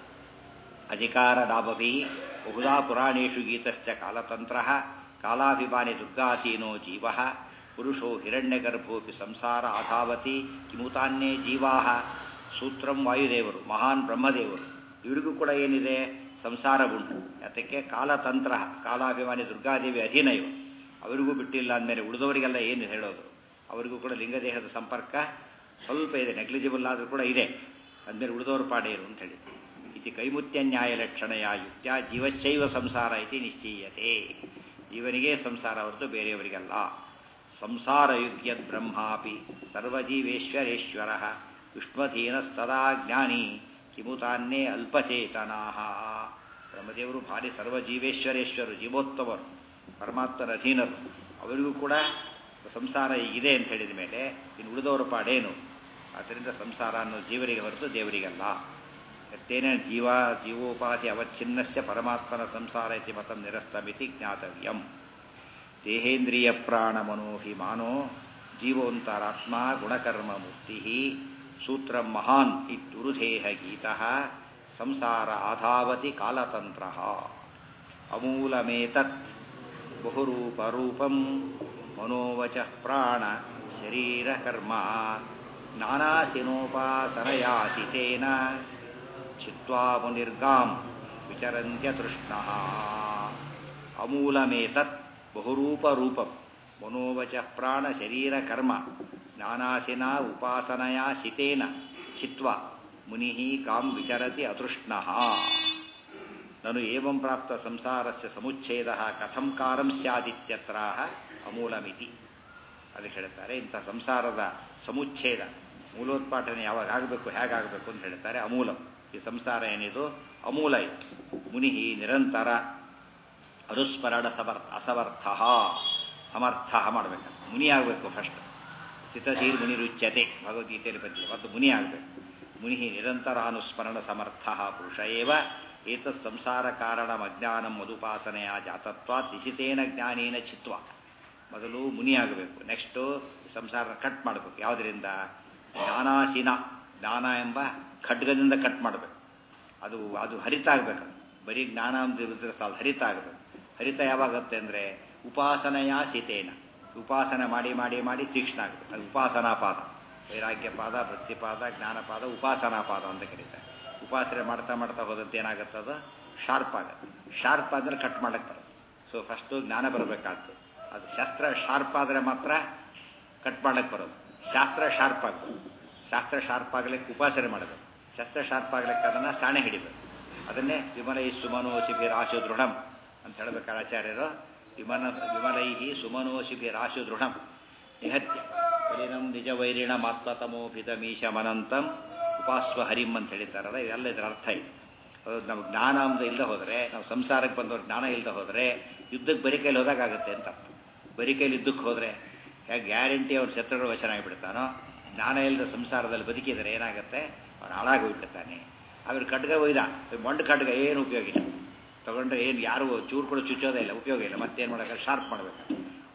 [SPEAKER 3] ಅಧಿಕಾರದಾಭಿ ಬಹುಧಾ ಪುರಾಣೇಶು ಗೀತಶ್ಚ ಕಾಲತಂತ್ರ ಕಾಲಾಭಿಮಾನಿ ದುರ್ಗಾತೀನೋ ಜೀವ ಪುರುಷೋ ಹಿರಣ್ಯಗರ್ಭೋಪಿ ಸಂಸಾರ ಆಧಾವತಿ ಕಿಮುತಾನ್ಯೇ ಜೀವಾ ಸೂತ್ರಂ ವಾಯುದೇವರು ಮಹಾನ್ ಬ್ರಹ್ಮದೇವರು ಇವರಿಗೂ ಕೂಡ ಏನಿದೆ ಸಂಸಾರ ಉಂಟು ಯಾತಕ್ಕೆ ಕಾಲತಂತ್ರ ಕಾಲಾಭಿಮಾನಿ ದುರ್ಗಾದೇವಿ ಅಧೀನ ಇವರು ಅವರಿಗೂ ಬಿಟ್ಟಿಲ್ಲ ಅಂದಮೇಲೆ ಉಳಿದವರಿಗೆಲ್ಲ ಏನು ಹೇಳೋದು ಅವರಿಗೂ ಕೂಡ ಲಿಂಗದೇಹದ ಸಂಪರ್ಕ ಸ್ವಲ್ಪ ಇದೆ ನೆಗ್ಲಿಜಿಬಲ್ ಆದರೂ ಕೂಡ ಇದೆ ಅಂದಮೇಲೆ ಉಳಿದವರು ಪಾಡೇರು ಅಂತ ಹೇಳಿ ಇತಿ ಕೈಮುತ್ಯ ನ್ಯಾಯ ಲಕ್ಷಣಯ ಯುಕ್ತ ಜೀವಶೈವ ಸಂಸಾರ ಇತಿ ನಿಶ್ಚೀಯತೆ ಜೀವನಿಗೆ ಸಂಸಾರ ಹೊರತು ಬೇರೆಯವರಿಗಲ್ಲ ಸಂಸಾರ ಯುಗ್ಯದ್ ಬ್ರಹ್ಮಾಪಿ ಸರ್ವಜೀವೇಶ್ವರೇಶ್ವರ ವಿಷ್ಣುಧೀನ ಸದಾ ಜ್ಞಾನಿ ಕಿಮುತಾನ್ನೇ ಅಲ್ಪಚೇತನಾ ಬ್ರಹ್ಮದೇವರು ಭಾರಿ ಸರ್ವಜೀವೇಶ್ವರೇಶ್ವರು ಜೀವೋತ್ತಮರು ಪರಮಾತ್ಮರ ಅಧೀನರು ಅವರಿಗೂ ಕೂಡ ಸಂಸಾರ ಇದೆ ಅಂತ ಹೇಳಿದ ಮೇಲೆ ಇನ್ನು ಉಳಿದವರ ಪಾಡೇನು ಆದ್ದರಿಂದ ಸಂಸಾರ ಅನ್ನೋ ಜೀವರಿಗೆ ಹೊರತು ದೇವರಿಗಲ್ಲ ಯತ್ತೇನ ಜೀವ ಜೀವೋಪಾಧಿ ಅವಚ್ಛಿನ್ನಸ್ಯ ಪರಮಾತ್ಮನ ಸಂಸಾರ ಇತಿ ಮತಂ ನಿರಸ್ತಮಿತಿ ಜ್ಞಾತವ್ಯಂ ದೇಹೇಂದ್ರಿಯ ಪ್ರಾಣ ಮನೋಭಿಮಾನೋ ಜೀವೋಂತರಾತ್ಮ ಗುಣಕರ್ಮ ಮೂರ್ತಿ ಸೂತ್ರ ಮಹಾನ್ ಇತ್ಯುರುಧೇಹ ಗೀತಃ ಸಂಸಾರ ಆಧಾವತಿ ಕಾಲತಂತ್ರ ಅಮೂಲಮೇತತ್ ಬಹುರೂಪರೂಪಂ ಮನೋವಚ ಪ್ರಾಣ ಶರೀರಕರ್ಮ ನಾನಾಸಿನೋಪಾಸನಯಾಸಿತೇನ ಚಿತ್ವಾ ಮುನಿರ್ಗಾಂ ವಿಚರಂತ್ಯ ತೃಷ್ಣಃ ಅಮೂಲಮೇತತ್ ಬಹುರೂಪರೂಪಂ ಮನೋವಚ ಪ್ರಾಣ ಶರೀರ ಕರ್ಮ ನಾನಾಸಿನ ಉಪಾಸನಯಾ ಶಿತೇನ ಚಿತ್ವ ಮುನಿ ಕಾಂ ವಿಚರತಿ ಅತೃಷ್ಣಃ ನನು ಏವಂ ಪ್ರಾಪ್ತ ಸಂಸಾರಸ್ಯ ಸಮುಚ್ಛೇದ ಕಥಂ ಕಾರಂ ಸ್ಯಾದಿತ್ಯತ್ರಾಹ ಅಮೂಲಮಿತಿ ಅದಕ್ಕೆ ಹೇಳ್ತಾರೆ ಇಂಥ ಸಂಸಾರದ ಸಮುಚ್ಛೇದ ಮೂಲೋತ್ಪಾಟನೆ ಯಾವಾಗ ಆಗಬೇಕು ಹೇಗಾಗಬೇಕು ಅಂತ ಹೇಳ್ತಾರೆ ಅಮೂಲಂ ಈ ಸಂಸಾರ ಏನಿದು ಅಮೂಲ ಇದು ಮುನಿ ನಿರಂತರ ಅನುಸ್ಮರಣ ಸಮರ್ಥ ಅಸಮರ್ಥ ಸಮರ್ಥ ಮಾಡಬೇಕು ಮುನಿ ಆಗಬೇಕು ಫಸ್ಟ್ ಸ್ಥಿತಧೀರ್ ಮುನಿ ರುಚ್ಯತೆ ಭಗವದ್ಗೀತೆಯಲ್ಲಿ ಬಂದಿದೆ ಮತ್ತು ಮುನಿ ಆಗಬೇಕು ಮುನಿ ನಿರಂತರ ಅನುಸ್ಮರಣ ಸಮರ್ಥ ಪುರುಷ ಏವ ಏತತ್ ಸಂಸಾರ ಕಾರಣಂ ಅಜ್ಞಾನಂ ಮಧುಪಾಸನೆಯ ಜಾತತ್ವ ದಿಶಿತೇನ ಜ್ಞಾನೇನ ಚಿತ್ವ ಮೊದಲು ಮುನಿ ಆಗಬೇಕು ನೆಕ್ಸ್ಟು ಸಂಸಾರ ಕಟ್ ಮಾಡಬೇಕು ಯಾವುದರಿಂದ ಜ್ಞಾನಾಶೀನ ಜ್ಞಾನ ಎಂಬ ಖಡ್ಗದಿಂದ ಕಟ್ ಮಾಡಬೇಕು ಅದು ಅದು ಹರಿತ ಆಗಬೇಕು ಬರೀ ಜ್ಞಾನ ಅಂತ ಸಾಲ ಹರಿತ ಆಗಬೇಕು ಹರಿತ ಯಾವಾಗತ್ತೆ ಅಂದರೆ ಉಪಾಸನೆಯ ಸೀತೇನ ಉಪಾಸನೆ ಮಾಡಿ ಮಾಡಿ ಮಾಡಿ ತೀಕ್ಷ್ಣ ಆಗಬೇಕು ಅದು ಉಪಾಸನಾ ಪಾದ ವೈರಾಗ್ಯ ಪಾದ ವೃತ್ತಿಪಾದ ಜ್ಞಾನಪಾದ ಉಪಾಸನಾ ಪಾದ ಅಂತ ಕರೀತಾರೆ ಉಪಾಸನೆ ಮಾಡ್ತಾ ಮಾಡ್ತಾ ಹೋದಂತೆ ಏನಾಗುತ್ತೆ ಅದು ಶಾರ್ಪ್ ಆಗುತ್ತೆ ಶಾರ್ಪ್ ಆದರೆ ಕಟ್ ಮಾಡಕ್ಕೆ ಬರುತ್ತೆ ಸೊ ಫಸ್ಟು ಜ್ಞಾನ ಬರಬೇಕಾಗ್ತದೆ ಅದು ಶಸ್ತ್ರ ಶಾರ್ಪ್ ಆದರೆ ಮಾತ್ರ ಕಟ್ ಮಾಡಕ್ಕೆ ಬರೋದು ಶಾಸ್ತ್ರ ಶಾರ್ಪ್ ಆಗಬೇಕು ಶಾಸ್ತ್ರ ಶಾರ್ಪ್ ಆಗಲಿಕ್ಕೆ ಉಪಾಸನೆ ಮಾಡಬೇಕು ಶಸ್ತ್ರ ಶಾರ್ಪ್ ಆಗಲಿಕ್ಕೆ ಅದನ್ನು ಸಾಣೆ ಹಿಡಿಬೇಕು ಅದನ್ನೇ ವಿಮಲೈ ಸುಮನೋಶಿಭಿ ರಾಶು ದೃಢಂ ಅಂತ ಹೇಳ್ಬೇಕಾದ್ರೆ ಆಚಾರ್ಯರು ವಿಮನ ವಿಮಲೈ ಸುಮನೋಶಿಭಿ ರಾಶು ದೃಢಂ ನಿಹತ್ಯ ಕಲಿನಂ ನಿಜ ವೈರಿಣ ಮಾತ್ಮತಮೋಭಿತಮೀಶ ಮನಂತಂ ಉಪಾಸ್ವ ಹರಿಂ ಅಂತ ಹೇಳಿದ್ದಾರಲ್ಲ ಇದೆಲ್ಲ ಇದರ ಅರ್ಥ ಇದೆ ಅದು ನಮ್ಮ ಜ್ಞಾನ ಅಂತ ಇಲ್ಲದೆ ಹೋದರೆ ನಾವು ಸಂಸಾರಕ್ಕೆ ಬಂದವ್ರು ಜ್ಞಾನ ಇಲ್ಲದೆ ಹೋದರೆ ಯುದ್ಧಕ್ಕೆ ಬರಿ ಕೈಲಿ ಹೋದಾಗುತ್ತೆ ಅಂತ ಅರ್ಥ ಬರಿ ಕೈಲಿ ಯುದ್ಧಕ್ಕೆ ಹೋದರೆ ಹೇಗೆ ಗ್ಯಾರಂಟಿ ಅವ್ರ ಶತ್ರುಗಳು ವಶನಾಗಿಬಿಡ್ತಾನೋ ಜ್ಞಾನ ಇಲ್ಲದ ಸಂಸಾರದಲ್ಲಿ ಬದುಕಿದರೆ ಏನಾಗುತ್ತೆ ಅವನು ಹಾಳಾಗೋಗ್ಬಿಡ್ತಾನೆ ಆಮೇಲೆ ಖಡ್ಗ ಒಯ್ದ ಮೊಂಡು ಖಡ್ಗ ಏನು ಉಪಯೋಗ ಇಲ್ಲ ತೊಗೊಂಡ್ರೆ ಏನು ಯಾರು ಚೂರು ಕೂಡ ಚುಚ್ಚೋದೇ ಇಲ್ಲ ಉಪಯೋಗ ಇಲ್ಲ ಮತ್ತೇನು ಮಾಡೋಕ್ಕೆ ಶಾರ್ಪ್ ಮಾಡಬೇಕು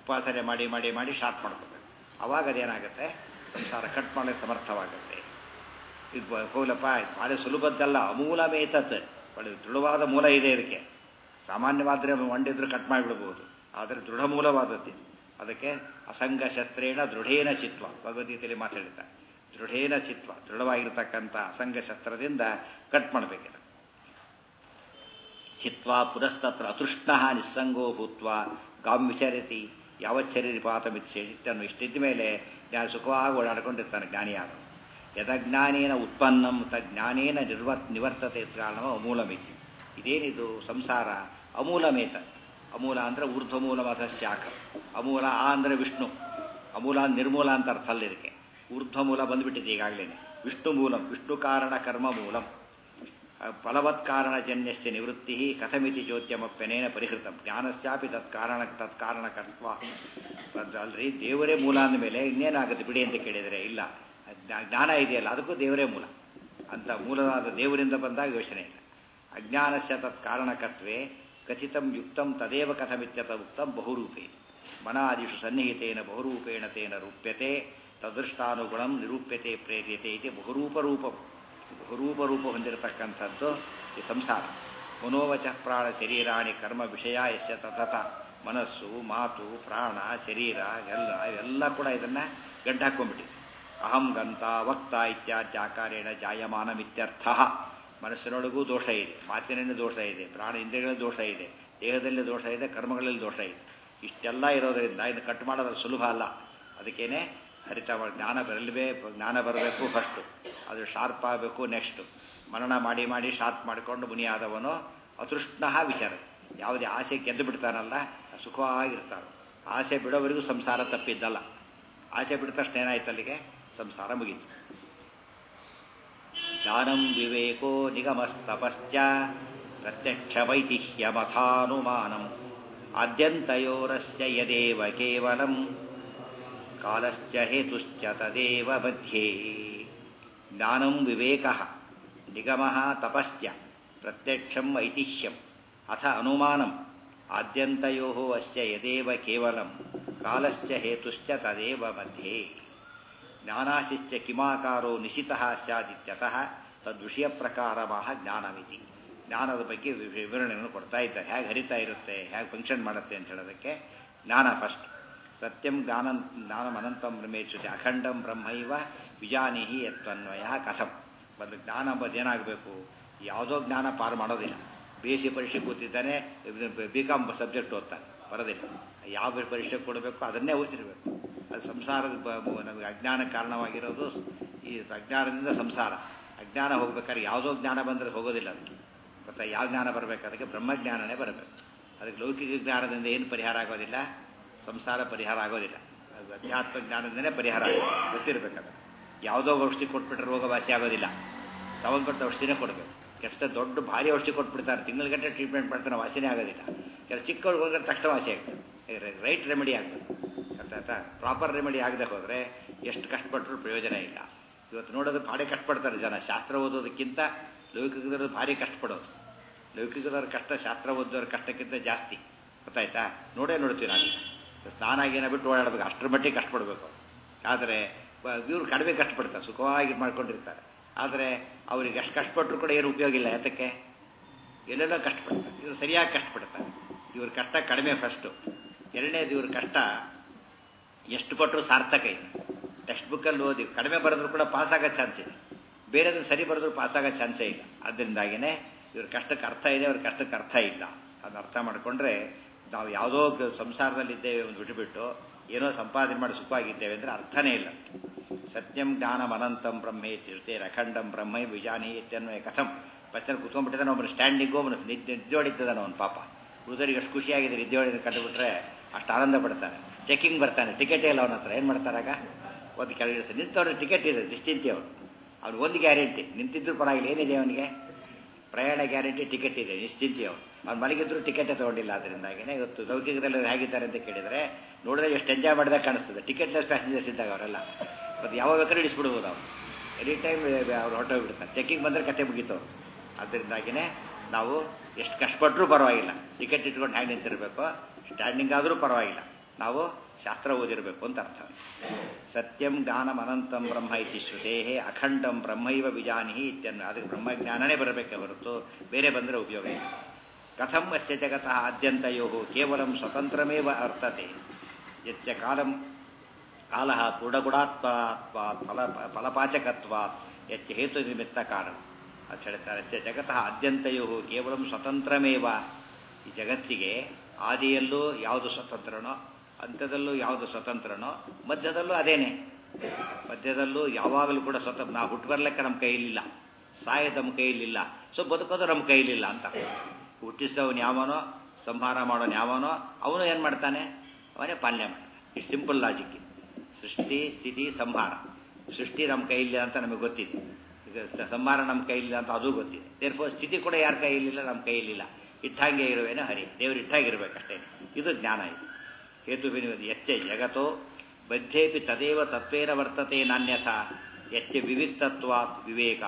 [SPEAKER 3] ಉಪಾಸನೆ ಮಾಡಿ ಮಾಡಿ ಮಾಡಿ ಶಾರ್ಟ್ ಮಾಡ್ಕೋಬೇಕು ಅವಾಗ ಅದೇನಾಗುತ್ತೆ ಸಂಸಾರ ಕಟ್ ಮಾಡಲಿಕ್ಕೆ ಸಮರ್ಥವಾಗುತ್ತೆ ಇದು ಬ- ಹೋಗ್ಲಪ್ಪ ಇದು ಭಾಳ ಸುಲಭದ್ದಲ್ಲ ಅಮೂಲ ಮೇತತ್ ಒಳ್ಳೆ ದೃಢವಾದ ಮೂಲ ಇದೆ ಇದಕ್ಕೆ ಸಾಮಾನ್ಯವಾದರೆ ಒಂಡಿದ್ರು ಕಟ್ ಮಾಡಿಬಿಡ್ಬೋದು ಆದರೆ ದೃಢ ಮೂಲವಾದದ್ದು ಇದು. ಅದಕ್ಕೆ ಅಸಂಗ ಶಸ್ತ್ರೇಣ ದೃಢೇನ ಚಿತ್ವ ಭಗವದ್ಗೀತೆಯಲ್ಲಿ ಮಾತಾಡಿದ್ದಾರೆ ದೃಢೇನ ಚಿತ್ವ ದೃಢವಾಗಿರ್ತಕ್ಕಂಥ ಅಸಂಗ ಶಸ್ತ್ರದಿಂದ ಕಟ್ ಮಾಡಬೇಕಿದೆ ಚಿತ್ವಾ ಪುರಸ್ತತ್ರ ಅತೃಷ್ಣ ನಿಸ್ಸಂಗೋ ಭೂತ್ವ ಗಾಂ ವಿಚರತಿ ಯಾವಚ್ಚರಿ ಪಾತಮಿತ್ಯನ್ನು ಇಷ್ಟಿದ್ದ ಮೇಲೆ ಜ್ಞಾನ ಸುಖವಾಗಿ ಓಡಾಡ್ಕೊಂಡಿರ್ತಾನೆ ಜ್ಞಾನಿಯಾಗ ಯದಜ್ಞಾನೇನ ಉತ್ಪನ್ನಂ ತಜ್ಞಾನೇನ ನಿರ್ವ ನಿವರ್ತತೆ ಕಾರಣ ಅಮೂಲಮಿತಿ ಇದೇನಿದು ಸಂಸಾರ ಅಮೂಲಮೇತ ಅಮೂಲ ಅಂದರೆ ಊರ್ಧ್ವಮೂಲ ಮತ ಶಾಖ ಅಮೂಲ ಆ ಅಂದರೆ ವಿಷ್ಣು ಅಮೂಲ ನಿರ್ಮೂಲ ಅಂತ ಅರ್ಥ ಅಲ್ಲ ಇದಕ್ಕೆ ಊರ್ಧ್ವಮೂಲ ಬಂದ್ಬಿಟ್ಟಿದೆ ಈಗಾಗಲೇ ವಿಷ್ಣು ಮೂಲಂ ವಿಷ್ಣು ಕಾರಣ ಕರ್ಮ ಮೂಲಂ ಫಲವತ್ಕಾರಣಜನ್ಯಸ್ಯ ನಿವೃತ್ತಿ ಕಥಮಿತಿ ಚೋದ್ಯಮಪ್ಯನೇನ ಪರಿಹೃತಂ ಜ್ಞಾನಸ್ಯಾಪಿ ತತ್ಕಾರಣ ತತ್ಕಾರಣಕರ್ತ್ವ ಅಲ್ರಿ ದೇವರೇ ಮೂಲ ಅಂದಮೇಲೆ ಇನ್ನೇನಾಗುತ್ತೆ ಬಿಡಿ ಅಂತ ಕೇಳಿದರೆ ಇಲ್ಲ ಜ್ಞಾ- ಜ್ಞಾನ ಇದೆಯಲ್ಲ ಅದಕ್ಕೂ ದೇವರೇ ಮೂಲ ಅಂತ ಮೂಲವಾದ ದೇವರಿಂದ ಬಂದಾಗ ಯೋಚನೆ ಇಲ್ಲ ಅಜ್ಞಾನಸ್ಯ ತತ್ಕಾರಣಕತ್ವೇ ಖಚಿತಂ ಯುಕ್ತಂ ತದೇವ ಕಥಮಿತ್ಯತ ಉಕ್ತಂ ಬಹುರೂಪೇ ಮನಾದಿಷು ಸನ್ನಿಹಿತೇನ ಬಹುರೂಪೇಣ ತೇನ ರೂಪ್ಯತೆ ತದೃಷ್ಟಾನುಗುಣಂ ನಿರೂಪ್ಯತೆ ಪ್ರೇರ್ಯತೆ ಇದೆ ಬಹುರೂಪರೂಪಂ ಬಹುರೂಪ ರೂಪ ಹೊಂದಿರತಕ್ಕಂಥದ್ದು ಈ ಸಂಸಾರ ಮನೋವಚ ಪ್ರಾಣ ಶರೀರಾಣಿ ಕರ್ಮ ವಿಷಯ ಯಶ ತತತ ಮನಸ್ಸು ಮಾತು ಪ್ರಾಣ ಶರೀರ ಎಲ್ಲ ಇವೆಲ್ಲ ಕೂಡ ಇದನ್ನು ಗಂಟು ಹಾಕೊಂಡ್ಬಿಟ್ಟಿದೆ ಅಹಂ ಗಂತ ವಕ್ತ ಇತ್ಯಾದಿ ಆಕಾರೇಣ ಜಾಯಮಾನಮಿತ್ಯರ್ಥ ಮನಸ್ಸಿನೊಳಗೂ ದೋಷ ಇದೆ ಮಾತಿನಲ್ಲಿ ದೋಷ ಇದೆ ಪ್ರಾಣ ಇಂದ್ರಿಯಗಳಲ್ಲಿ ದೋಷ ಇದೆ ದೇಹದಲ್ಲಿ ದೋಷ ಇದೆ ಕರ್ಮಗಳಲ್ಲಿ ದೋಷ ಇದೆ ಇಷ್ಟೆಲ್ಲ ಇರೋದರಿಂದ ಇದನ್ನು ಕಟ್ ಮಾಡೋದು ಸುಲಭ ಅಲ್ಲ ಅದಕ್ಕೇನೆ ಹರಿತ ಜ್ಞಾನ ಬರಲೇಬೇಕು ಜ್ಞಾನ ಬರಬೇಕು ಫಸ್ಟು ಅದು ಶಾರ್ಪ್ ಆಗಬೇಕು ನೆಕ್ಸ್ಟು ಮನನ ಮಾಡಿ ಮಾಡಿ ಶಾರ್ಪ್ ಮಾಡಿಕೊಂಡು ಮುನಿಯಾದವನು ಅತೃಷ್ಣ ವಿಚಾರ ಯಾವುದೇ ಆಸೆ ಗೆದ್ದು ಬಿಡ್ತಾನಲ್ಲ ಸುಖವಾಗಿರ್ತಾನೆ ಆಸೆ ಬಿಡೋವರೆಗೂ ಸಂಸಾರ ತಪ್ಪಿದ್ದಲ್ಲ ಆಸೆ ಬಿಟ್ಟ ತಕ್ಷಣ ಏನಾಯ್ತು ಅಲ್ಲಿಗೆ ಸಂಸಾರ ಮುಗೀತು ಜ್ಞಾನಂ ವಿವೇಕೋ ನಿಗಮಸ್ತಪಶ್ಚ ಪ್ರತ್ಯಕ್ಷವೈತಿಹ್ಯಮಥಾನುಮಾನಂ ಆದ್ಯಂತಯೋರಸ್ಯ ಯದೇವ ಕೇವಲಂ ಕಾಲಶ್ಚ ಹೇತುಶ್ಚ ತದೇವ ಮಧ್ಯೆ ಜ್ಞಾನಂ ವಿವೇಕ ನಿಗಮ ತಪಶ್ಚ ಪ್ರತ್ಯಕ್ಷಂ ಐತಿಹ್ಯಂ ಅಥ ಅನುಮಾನಂ ಆದ್ಯಂತಯೋ ಅಸ್ಯ ಯದೇವ ಕೇವಲಂ ಕಾಲಶ್ಚ ಹೇತುಶ್ಚ ತದೇವ ಮಧ್ಯೆ ಜ್ಞಾನಾಶಿಶ್ಚ ಕಿಮಾಕಾರೋ ನಿಶಿತಃ ಸ್ಯಾದಿತ್ಯತಃ ತದ್ವಿಷಯ ಪ್ರಕಾರವಾಹ ಜ್ಞಾನವಿತಿ ಜ್ಞಾನದ ಬಗ್ಗೆ ವಿ- ವಿವರಣೆಯನ್ನು ಕೊಡ್ತಾ ಇದ್ದಾರೆ ಹೇಗೆ ಹರಿತಾ ಇರುತ್ತೆ ಹೇಗೆ ಫಂಕ್ಷನ್ ಮಾಡುತ್ತೆ ಅಂತ ಹೇಳೋದಕ್ಕೆ ಜ್ಞಾನ ಫಸ್ಟ್ ಸತ್ಯಂ ಜ್ಞಾನ ಜ್ಞಾನಂ ಅನಂತಂ ಬ್ರಹ್ಮೇಚ್ಯುತಿ ಅಖಂಡಂ ಬ್ರಹ್ಮೈವ ವಿಜಾನಿಹಿ ಯತ್ವನ್ವಯ ಕಥಂ ಒಂದು ಜ್ಞಾನ ಎಂಬುದು ಏನಾಗಬೇಕು ಯಾವುದೋ ಜ್ಞಾನ ಪಾರು ಮಾಡೋದಿಲ್ಲ ಬಿ ಎಸ್ ಸಿ ಪರೀಕ್ಷೆ ಕೂತಿದ್ದಾನೆ ಬಿ ಕಾಮ್ ಸಬ್ಜೆಕ್ಟ್ ಓದ್ತಾನೆ ಬರೋದಿಲ್ಲ ಯಾವ ಪರೀಕ್ಷೆ ಕೊಡಬೇಕು ಅದನ್ನೇ ಓದ್ತಿರ್ಬೇಕು ಅದು ಸಂಸಾರದ ಬ- ಬ- ನಮಗೆ ಅಜ್ಞಾನ ಕಾರಣವಾಗಿರೋದು ಈ ಅಜ್ಞಾನದಿಂದ ಸಂಸಾರ ಅಜ್ಞಾನ ಹೋಗ್ಬೇಕಾದ್ರೆ ಯಾವುದೋ ಜ್ಞಾನ ಬಂದರೆ ಹೋಗೋದಿಲ್ಲ ಅದಕ್ಕೆ ಗೊತ್ತಾ ಯಾವ ಜ್ಞಾನ ಬರಬೇಕು ಅದಕ್ಕೆ ಬ್ರಹ್ಮಜ್ಞಾನನೇ ಬರಬೇಕು ಅದಕ್ಕೆ ಲೌಕಿಕ ಜ್ಞಾನದಿಂದ ಏನು ಪರಿಹಾರ ಆಗೋದಿಲ್ಲ ಸಂಸಾರ ಪರಿಹಾರ ಆಗೋದಿಲ್ಲ ಅದು ಅಧ್ಯಾತ್ಮ ಜ್ಞಾನದಿಂದನೇ ಪರಿಹಾರ ಆಗೋದು ಗೊತ್ತಿರಬೇಕಾದ್ರೆ ಯಾವುದೋ ಔಷಧಿ ಕೊಟ್ಬಿಟ್ರೆ ರೋಗ ವಾಸಿ ಆಗೋದಿಲ್ಲ ಸಂಬಂಧಪಟ್ಟ ಔಷಧಿನೇ ಕೊಡಬೇಕು ಕೆಟ್ಟ ದೊಡ್ಡ ಭಾರಿ ಔಷಧಿ ಕೊಟ್ಬಿಡ್ತಾರೆ ತಿಂಗಳಗಟ್ಟಲೆ ಟ್ರೀಟ್ಮೆಂಟ್ ಮಾಡ್ತಾನೆ ವಾಸಿನೇ ಆಗೋದಿಲ್ಲ ಕೆಲ ಚಿಕ್ಕ ಹೋದ್ರೆ ತಕ್ಷಣ ವಾಸಿ ಆಗ್ತದೆ ರೈಟ್ ರೆಮಿಡಿ ಆಗಬೇಕು ಅರ್ಥಾಯ್ತಾ ಪ್ರಾಪರ್ ರೆಮಿಡಿ ಆಗದೆ ಹೋದರೆ ಎಷ್ಟು ಕಷ್ಟಪಟ್ಟರು ಪ್ರಯೋಜನ ಇಲ್ಲ ಇವತ್ತು ನೋಡೋದು ಭಾರಿ ಕಷ್ಟಪಡ್ತಾರೆ ಜನ ಶಾಸ್ತ್ರ ಓದೋದಕ್ಕಿಂತ ಲೌಕಿಕದವರು ಭಾರಿ ಕಷ್ಟಪಡೋದು ಲೌಕಿಕದವ್ರ ಕಷ್ಟ ಶಾಸ್ತ್ರ ಓದೋರ ಕಷ್ಟಕ್ಕಿಂತ ಜಾಸ್ತಿ ಗೊತ್ತಾಯ್ತಾ ನೋಡೇ ನೋಡ್ತೀವಿ ನಾವೀಗ ಸ್ನಾನ ಗೀನ ಬಿಟ್ಟು ಓಡಾಡಬೇಕು ಅಷ್ಟರ ಮಟ್ಟಿಗೆ ಕಷ್ಟಪಡಬೇಕು ಆದರೆ ಇವರು ಕಡಿಮೆ ಕಷ್ಟಪಡ್ತಾರೆ ಸುಖವಾಗಿ ಮಾಡ್ಕೊಂಡಿರ್ತಾರೆ ಆದರೆ ಅವ್ರಿಗೆ ಅಷ್ಟು ಕಷ್ಟಪಟ್ಟರು ಕೂಡ ಏನು ಉಪಯೋಗ ಇಲ್ಲ ಯಾತಕ್ಕೆ ಎಲ್ಲೆಲ್ಲೋ ಕಷ್ಟಪಡ್ತಾರೆ ಇವರು ಸರಿಯಾಗಿ ಕಷ್ಟಪಡ್ತಾರೆ ಇವ್ರ ಕಷ್ಟ ಕಡಿಮೆ ಫಸ್ಟು ಎರಡನೇದು ಇವ್ರ ಕಷ್ಟ ಎಷ್ಟು ಕೊಟ್ಟರು ಸಾರ್ಥಕ ಇದೆ ಟೆಕ್ಸ್ಟ್ ಬುಕ್ಕಲ್ಲಿ ಓದಿ ಕಡಿಮೆ ಬರೆದ್ರು ಕೂಡ ಪಾಸ್ ಆಗೋ ಚಾನ್ಸ್ ಇದೆ ಬೇರೆದು ಸರಿ ಬರೆದ್ರು ಪಾಸ್ ಆಗೋ ಚಾನ್ಸೇ ಇಲ್ಲ ಅದರಿಂದಾಗಿನೇ ಇವ್ರ ಕಷ್ಟಕ್ಕೆ ಅರ್ಥ ಇದೆ ಅವ್ರ ಕಷ್ಟಕ್ಕೆ ಅರ್ಥ ಇಲ್ಲ ಅದನ್ನ ಅರ್ಥ ಮಾಡಿಕೊಂಡ್ರೆ ನಾವು ಯಾವುದೋ ಗ- ಸಂಸಾರದಲ್ಲಿದ್ದೇವೆ ಒಂದು ಬಿಟ್ಟುಬಿಟ್ಟು ಏನೋ ಸಂಪಾದನೆ ಮಾಡಿ ಸುಖವಾಗಿದ್ದೇವೆ ಅಂದರೆ ಅರ್ಥನೇ ಇಲ್ಲ ಸತ್ಯಂ ಜ್ಞಾನಂ ಅನಂತಂ ಬ್ರಹ್ಮೇ ತಿರುತೆ ಅಖಂಡಂ ಬ್ರಹ್ಮೈ ವಿಜಾನಿ ಇತ್ಯನ್ವಯ ಕಥಂ ಬಚ್ಚನ ಕುತ್ಕೊಂಡ್ಬಿಟ್ಟಿದ್ದಾನೆ ಒಬ್ಬನು ಸ್ಟ್ಯಾಂಡಿಂಗು ಒಬ್ಬನು ನಿದ್ದೆ ನಿದ್ದೆ ಹೊಡಿತಿದ್ದಾನೆ ಅವನು ಪಾಪ ಉಳಿದರಿಗೆ ಎಷ್ಟು ಖುಷಿಯಾಗಿದೆ ನಿದ್ದೆ ಹೊಡಿದ್ರೆ ಕಂಡುಬಿಟ್ರೆ ಅಷ್ಟು ಆನಂದ ಪಡ್ತಾನೆ ಚೆಕಿಂಗ್ ಬರ್ತಾನೆ ಟಿಕೆಟೇ ಇಲ್ಲ ಅವನ ಹತ್ರ ಏನು ಮಾಡ್ತಾರಾಗ ಒಂದು ಕೆಳಗೆ ನಿಂತವ್ರಿಗೆ ಟಿಕೆಟ್ ಇದೆ ನಿಶ್ಚಿಂತೆ ಅವನು ಅವ್ನು ಒಂದು ಗ್ಯಾರಂಟಿ ನಿಂತಿದ್ರು ಪರವಾಗಿಲ್ಲ ಏನಿದೆ ಅವನಿಗೆ ಪ್ರಯಾಣ ಗ್ಯಾರಂಟಿ ಟಿಕೆಟ್ ಇದೆ ನಿಶ್ಚಿಂತೆ ಅವನು ಅವ್ನು ಮಲಗಿದ್ರು ಟಿಕೆಟೇ ತೊಗೊಂಡಿಲ್ಲ ಅದರಿಂದಾಗಿನೇ ಇವತ್ತು ಲೌಕಿಕದಲ್ಲಿ ಹೇಗಿದ್ದಾರೆ ಅಂತ ಕೇಳಿದರೆ ನೋಡಿದ್ರೆ ಎಷ್ಟು ಎಂಜಾಯ್ ಮಾಡಿದಾಗ ಕಾಣಿಸ್ತದೆ ಟಿಕೆಟ್ಲೆಸ್ ಪ್ಯಾಸೆಂಜರ್ಸ್ ಇದ್ದಾಗ ಅವರೆಲ್ಲ ಮತ್ತು ಯಾವಾಗ ಬೇಕಾದ್ರೂ ಇಡಿಸ್ಬಿಡ್ಬೋದು ಅವ್ರು ಎನಿ ಟೈಮ್ ಅವ್ರು ಹೊರಟೋಗ್ಬಿಡ್ತಾರೆ ಚೆಕಿಂಗ್ ಬಂದರೆ ಕತೆ ಮುಗೀತು ಅವ್ರು ಅದರಿಂದಾಗಿನೇ ನಾವು ಎಷ್ಟು ಕಷ್ಟಪಟ್ಟರೂ ಪರವಾಗಿಲ್ಲ ಟಿಕೆಟ್ ಇಟ್ಕೊಂಡು ಹ್ಯಾಂಗೆ ನಿಂತಿರಬೇಕು ಸ್ಟ್ಯಾಂಡಿಂಗ್ ಆದರೂ ಪರವಾಗಿಲ್ಲ ನಾವು ಶಾಸ್ತ್ರ ಓದಿರಬೇಕು ಅಂತ ಅರ್ಥ ಸತ್ಯಂ ಜ್ಞಾನಂ ಅನಂತಂ ಬ್ರಹ್ಮ ಇತಿ ಶ್ರುತೇ ಅಖಂಡಂ ಬ್ರಹ್ಮೈವ ವಿಜಾನಿಹಿ ಇತ್ಯನ್ನ ಅದಕ್ಕೆ ಬ್ರಹ್ಮಜ್ಞಾನನೇ ಬರಬೇಕೆ ಹೊರತು ಬೇರೆ ಬಂದರೆ ಉಪಯೋಗ ಇಲ್ಲ ಕಥಂ ಅಸ್ಯ ಜಗತಃ ಆದ್ಯಂತಯೋ ಕೇವಲ ಸ್ವತಂತ್ರಮೇವ ಅರ್ಥತೆ ಯಚ್ಚ ಕಾಲಂ ಕಾಲ ಪೂರ್ಣಗುಣಾತ್ವಾತ್ ಫಲ ಫಲಪಾಚಕತ್ವಾತ್ ಯಚ್ಚ ಹೇತು ನಿಮಿತ್ತ ಕಾರಣ ಅಂತ ಹೇಳ್ತಾರೆ ಅಸ್ಯ ಜಗತಃ ಆದ್ಯಂತಯೋ ಕೇವಲ ಸ್ವತಂತ್ರಮೇವ ಈ ಜಗತ್ತಿಗೆ ಆದಿಯಲ್ಲೂ ಯಾವುದು ಸ್ವತಂತ್ರನೋ ಅಂತ್ಯದಲ್ಲೂ ಯಾವುದು ಸ್ವತಂತ್ರನೋ ಮಧ್ಯದಲ್ಲೂ ಅದೇನೆ ಮಧ್ಯದಲ್ಲೂ ಯಾವಾಗಲೂ ಕೂಡ ಸ್ವತಂತ್ರ ನಾವು ಹುಟ್ಟು ಬರ್ಲಿಕ್ಕೆ ನಮ್ಮ ಕೈಲಿಲ್ಲ ಸಾಯೋದು ನಮ್ಮ ಕೈಲಿಲ್ಲ ಸೊ ಬದುಕೋದು ನಮ್ಮ ಕೈಲಿಲ್ಲ ಅಂತ ಹುಟ್ಟಿಸಿದವನು ಯಾವನೋ ಸಂಹಾರ ಮಾಡೋನು ಯಾವನೋ ಅವನು ಏನು ಮಾಡ್ತಾನೆ ಅವನೇ ಪಾಲನೆ ಮಾಡ್ತಾನೆ ಇಷ್ಟು ಸಿಂಪಲ್ ಲಾಜಿಕ್ ಸೃಷ್ಟಿ ಸ್ಥಿತಿ ಸಂಹಾರ ಸೃಷ್ಟಿ ನಮ್ಮ ಕೈಲಿಲ್ಲ ಅಂತ ನಮಗೆ ಗೊತ್ತಿದೆ ಈಗ ಸಂಹಾರ ನಮ್ಮ ಕೈಲಿಲ್ಲ ಅಂತ ಅದು ಗೊತ್ತಿದೆ ದೇರ್ಫೋರ್ ಸ್ಥಿತಿ ಕೂಡ ಯಾರ ಕೈಲಿಲ್ಲ ನಮ್ಮ ಕೈಲಿಲ್ಲ ಇಟ್ಟಂಗೆ ಇರುವೇನೋ ಹರಿ ದೇವರು ಇಟ್ಟಾಗಿರ್ಬೇಕಷ್ಟೇ ಇದು ಜ್ಞಾನ ಇದು ಹೇತು ವಿನಿಯೋಗ ಎಚ್ಚೆ ಜಗತ್ತೋ ಬದ್ಧೇಪಿ ತದೇವ ತತ್ವೇನ ವರ್ತತೆ ನಾಣ್ಯಥ ಎಚ್ಚ ವಿವಿಕ್ತತ್ವಾತ್ ವಿವೇಕ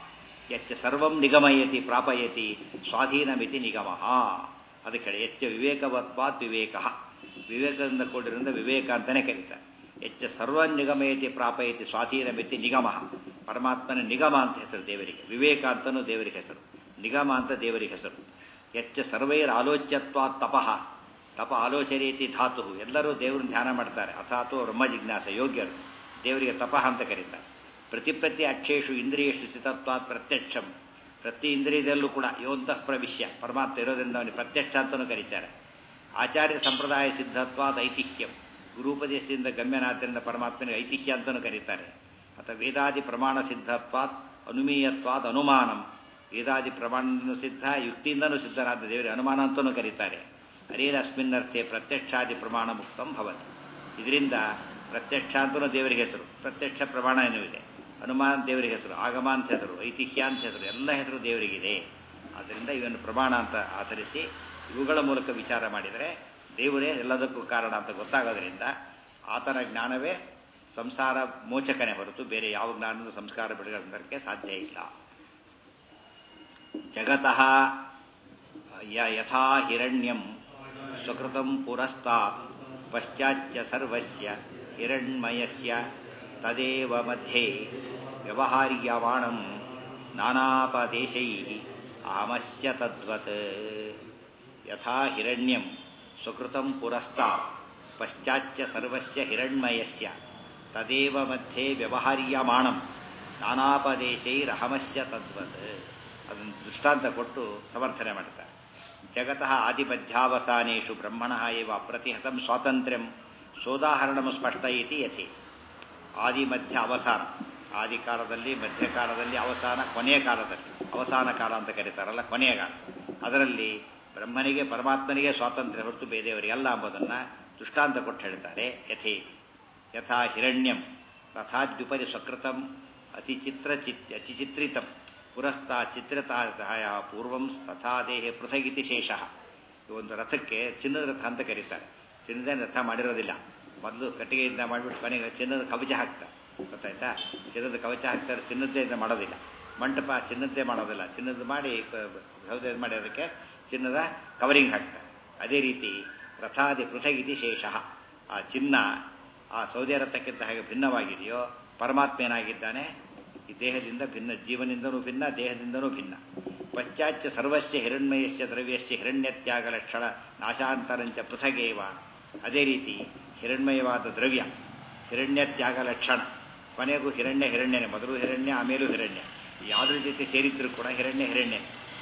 [SPEAKER 3] ಎಚ್ಚ ಸರ್ವಂ ನಿಗಮಯತಿ ಪ್ರಾಪಯತಿ ಸ್ವಾಧೀನಮಿತಿ ನಿಗಮ ಅದಕ್ಕೆ ಎಚ್ಚ ವಿವೇಕವತ್ವಾತ್ ವಿವೇಕ ವಿವೇಕದಿಂದ ಕೂಡಿರಿಂದ ವಿವೇಕ ಅಂತಲೇ ಕರೀತಾರೆ ಎಚ್ಚ ಸರ್ವ ನಿಗಮಯತಿ ಪ್ರಾಪಯತಿ ಸ್ವಾಧೀನಮಿತಿ ನಿಗಮ ಪರಮಾತ್ಮನ ನಿಗಮ ಅಂತ ಹೆಸರು ದೇವರಿಗೆ ವಿವೇಕ ಅಂತನೂ ದೇವರಿಗೆ ಹೆಸರು ನಿಗಮ ಅಂತ ದೇವರಿಗೆ ಹೆಸರು ಎಚ್ಚ ಸರ್ವೈರ ಆಲೋಚ್ಯತ್ವಾತ್ ತಪಃ ತಪ ಆಲೋಚನೇತಿ ಧಾತು ಎಲ್ಲರೂ ದೇವರನ್ನ ಧ್ಯಾನ ಮಾಡ್ತಾರೆ ಅಥಾತು ಬ್ರಹ್ಮ ಜಿಜ್ಞಾಸ ಯೋಗ್ಯರು ದೇವರಿಗೆ ತಪಃ ಅಂತ ಕರೀತಾರೆ ಪ್ರತಿ ಪ್ರತಿ ಅಕ್ಷೇಷು ಇಂದ್ರಿಯೇಷು ಸ್ಥಿತತ್ವಾತ್ ಪ್ರತ್ಯಕ್ಷಂ ಪ್ರತಿ ಇಂದ್ರಿಯದಲ್ಲೂ ಕೂಡ ಯೋಂತಃ ಪ್ರವಿಶ್ಯ ಪರಮಾತ್ಮ ಇರೋದ್ರಿಂದ ಅವನಿಗೆ ಪ್ರತ್ಯಕ್ಷ ಅಂತಲೂ ಕರೀತಾರೆ ಆಚಾರ್ಯ ಸಂಪ್ರದಾಯ ಸಿದ್ಧತ್ವಾದ ಐತಿಹ್ಯಂ ಗುರುಪದೇಶದಿಂದ ಗಮ್ಯನಾದ್ದರಿಂದ ಪರಮಾತ್ಮನಿಗೆ ಐತಿಹ್ಯ ಅಂತಲೂ ಕರೀತಾರೆ ಅಥವಾ ವೇದಾದಿ ಪ್ರಮಾಣ ಸಿದ್ಧತ್ವಾತ್ ಅನುಮೀಯತ್ವಾದ ಅನುಮಾನಂ ವೇದಾದಿ ಪ್ರಮಾಣದಿಂದ ಸಿದ್ಧ ಯುಕ್ತಿಯಿಂದನೂ ಸಿದ್ಧನಾದ ದೇವರಿಗೆ ಅನುಮಾನ ಅಂತಲೂ ಕರೀತಾರೆ ಅನೇನ ಅಸ್ಮಿನ್ನರ್ಥೆ ಪ್ರತ್ಯಕ್ಷಾದಿ ಪ್ರಮಾಣ ಮುಕ್ತಂ ಭವತಿ ಇದರಿಂದ ಪ್ರತ್ಯಕ್ಷ ಅಂತಲೂ ದೇವರಿಗೆ ಹೆಸರು ಪ್ರತ್ಯಕ್ಷ ಪ್ರಮಾಣ ಏನೂ ಇದೆ ಅನುಮಾನ ದೇವರಿಗೆ ಹೆಸರು ಆಗಮ ಅಂತ ಹೆಸರು ಐತಿಹ್ಯ ಅಂತ ಹೆಸರು ಎಲ್ಲ ಹೆಸರು ದೇವರಿಗಿದೆ ಆದ್ದರಿಂದ ಇವನ್ನು ಪ್ರಮಾಣ ಅಂತ ಆಧರಿಸಿ ಇವುಗಳ ಮೂಲಕ ವಿಚಾರ ಮಾಡಿದರೆ ದೇವರೇ ಎಲ್ಲದಕ್ಕೂ ಕಾರಣ ಅಂತ ಗೊತ್ತಾಗೋದ್ರಿಂದ ಆತನ ಜ್ಞಾನವೇ ಸಂಸಾರ ಮೋಚಕನೇ ಹೊರತು ಬೇರೆ ಯಾವ ಜ್ಞಾನದ ಸಂಸ್ಕಾರ ಬಿಡುಗಡೆ ಸಾಧ್ಯ ಇಲ್ಲ ಜಗತಃ ಯಥಾ ಹಿರಣ್ಯಂ ಸ್ವಕೃತಂ ಪುರಸ್ತಾತ್ ಪಶ್ಚಾಚ್ಚ ಸರ್ವಸ್ಯ ಹಿರಣ್ಮಯಸ್ಯ ತದೇವ ಮಧ್ಯೆ ವ್ಯವಹಾರ್ಯವಾಣಂ ನಾನಾಪದೇಶೈ ಆಮಸ್ಯ ತದ್ವತ್ ಯಥಾ ಹಿರಣ್ಯಂ ಸ್ವಕೃತಂ ಪುರಸ್ತಾತ್ ಪಶ್ಚಾಚ್ಚ ಸರ್ವಸ್ಯ ಹಿರಣ್ಮಯಸ್ಯ ತದೇವ ಮಧ್ಯೆ ವ್ಯವಹಾರ್ಯಮಾಣಂ ನಾನಾಪದೇಶೈರಹಮಸ್ಯ ತದ್ವತ್ ಅದನ್ನು ದೃಷ್ಟಾಂತ ಕೊಟ್ಟು ಸಮರ್ಥನೆ ಮಾಡ್ತಾರೆ ಜಗತಃ ಆದಿಮಧ್ಯಾವಸಾನೇಷು ಬ್ರಹ್ಮಣ ಇವ ಅಪ್ರತಿಹತಂ ಸ್ವಾತಂತ್ರ್ಯಂ ಸೋದಾಹರಣಂ ಸ್ಪಷ್ಟ ಇತಿ ಯಥಿ ಆದಿ ಮಧ್ಯ ಅವಸಾನ ಆದಿ ಕಾಲದಲ್ಲಿ ಮಧ್ಯಕಾಲದಲ್ಲಿ ಅವಸಾನ ಕೊನೆಯ ಕಾಲದಲ್ಲಿ ಅವಸಾನ ಕಾಲ ಅಂತ ಕರೀತಾರಲ್ಲ ಕೊನೆಯ ಕಾಲ ಅದರಲ್ಲಿ ಬ್ರಹ್ಮನಿಗೆ ಪರಮಾತ್ಮನಿಗೆ ಸ್ವಾತಂತ್ರ್ಯ ಹೊರತು ಬೇರೆಯವರಿಗೆಲ್ಲ ಎಂಬುದನ್ನು ದೃಷ್ಟಾಂತ ಕೊಟ್ಟು ಹೇಳ್ತಾರೆ ಯಥೇ ಯಥಾ ಹಿರಣ್ಯಂ ತಥಾದ್ಯುಪರಿ ಸ್ವಕೃತಂ ಅತಿ ಚಿತ್ರ ಚಿತ್ ಅತಿಚಿತ್ರಿತಂ ಪುರಸ್ತಾ ಚಿತ್ರತಾಯ ಪೂರ್ವಂ ತಥಾ ದೇಹೆ ಪೃಥಗಿತಿ ಶೇಷ ಒಂದು ರಥಕ್ಕೆ ಚಿನ್ನದ ರಥ ಅಂತ ಕರೀತಾರೆ ಚಿನ್ನದ ರಥ ಮಾಡಿರೋದಿಲ್ಲ ಮೊದಲು ಕಟ್ಟಿಗೆಯಿಂದ ಮಾಡಿಬಿಟ್ಟು ಕೊನೆಗೆ ಚಿನ್ನದ ಕವಚ ಹಾಕ್ತಾರೆ ಗೊತ್ತಾಯ್ತಾ ಚಿನ್ನದ ಕವಚ ಹಾಕ್ತಾರೆ ಚಿನ್ನದ್ದೇ ಮಾಡೋದಿಲ್ಲ ಮಂಟಪ ಚಿನ್ನದ್ದೇ ಮಾಡೋದಿಲ್ಲ ಚಿನ್ನದ ಮಾಡಿ ಸೌದೆ ಮಾಡಿ ಅದಕ್ಕೆ ಚಿನ್ನದ ಕವರಿಂಗ್ ಹಾಕ್ತಾರೆ ಅದೇ ರೀತಿ ರಥಾದಿ ಪೃಥಗಿತಿ ಶೇಷ ಆ ಚಿನ್ನ ಆ ಸೌದೆ ರಥಕ್ಕಿಂತ ಹಾಗೆ ಭಿನ್ನವಾಗಿದೆಯೋ ಪರಮಾತ್ಮ ಏನಾಗಿದ್ದಾನೆ ಈ ದೇಹದಿಂದ ಭಿನ್ನ ಜೀವನಿಂದನೂ ಭಿನ್ನ ದೇಹದಿಂದನೂ ಭಿನ್ನ ಪಶ್ಚಾಚ್ಚ ಸರ್ವಸ್ಯ ಹಿರಣ್ಮಯಸ್ಯ ದ್ರವ್ಯಸ್ಯ ಹಿರಣ್ಯತ್ಯಾಗ ಲಕ್ಷಣ ನಾಶಾಂತರಂಚ ಪೃಥಗೇವ ಅದೇ ರೀತಿ ಹಿರಣ್ಮಯವಾದ ದ್ರವ್ಯ ಹಿರಣ್ಯತ್ಯಾಗ ಲಕ್ಷಣ ಕೊನೆಗೂ ಹಿರಣ್ಯ ಹಿರಣ್ಯನೇ ಮೊದಲು ಹಿರಣ್ಯ ಆಮೇಲೂ ಹಿರಣ್ಯ ಯಾವುದ್ರ ಜೊತೆ ಸೇರಿದ್ರು ಕೂಡ ಹಿರಣ್ಯ ಹಿರಣ್ಯ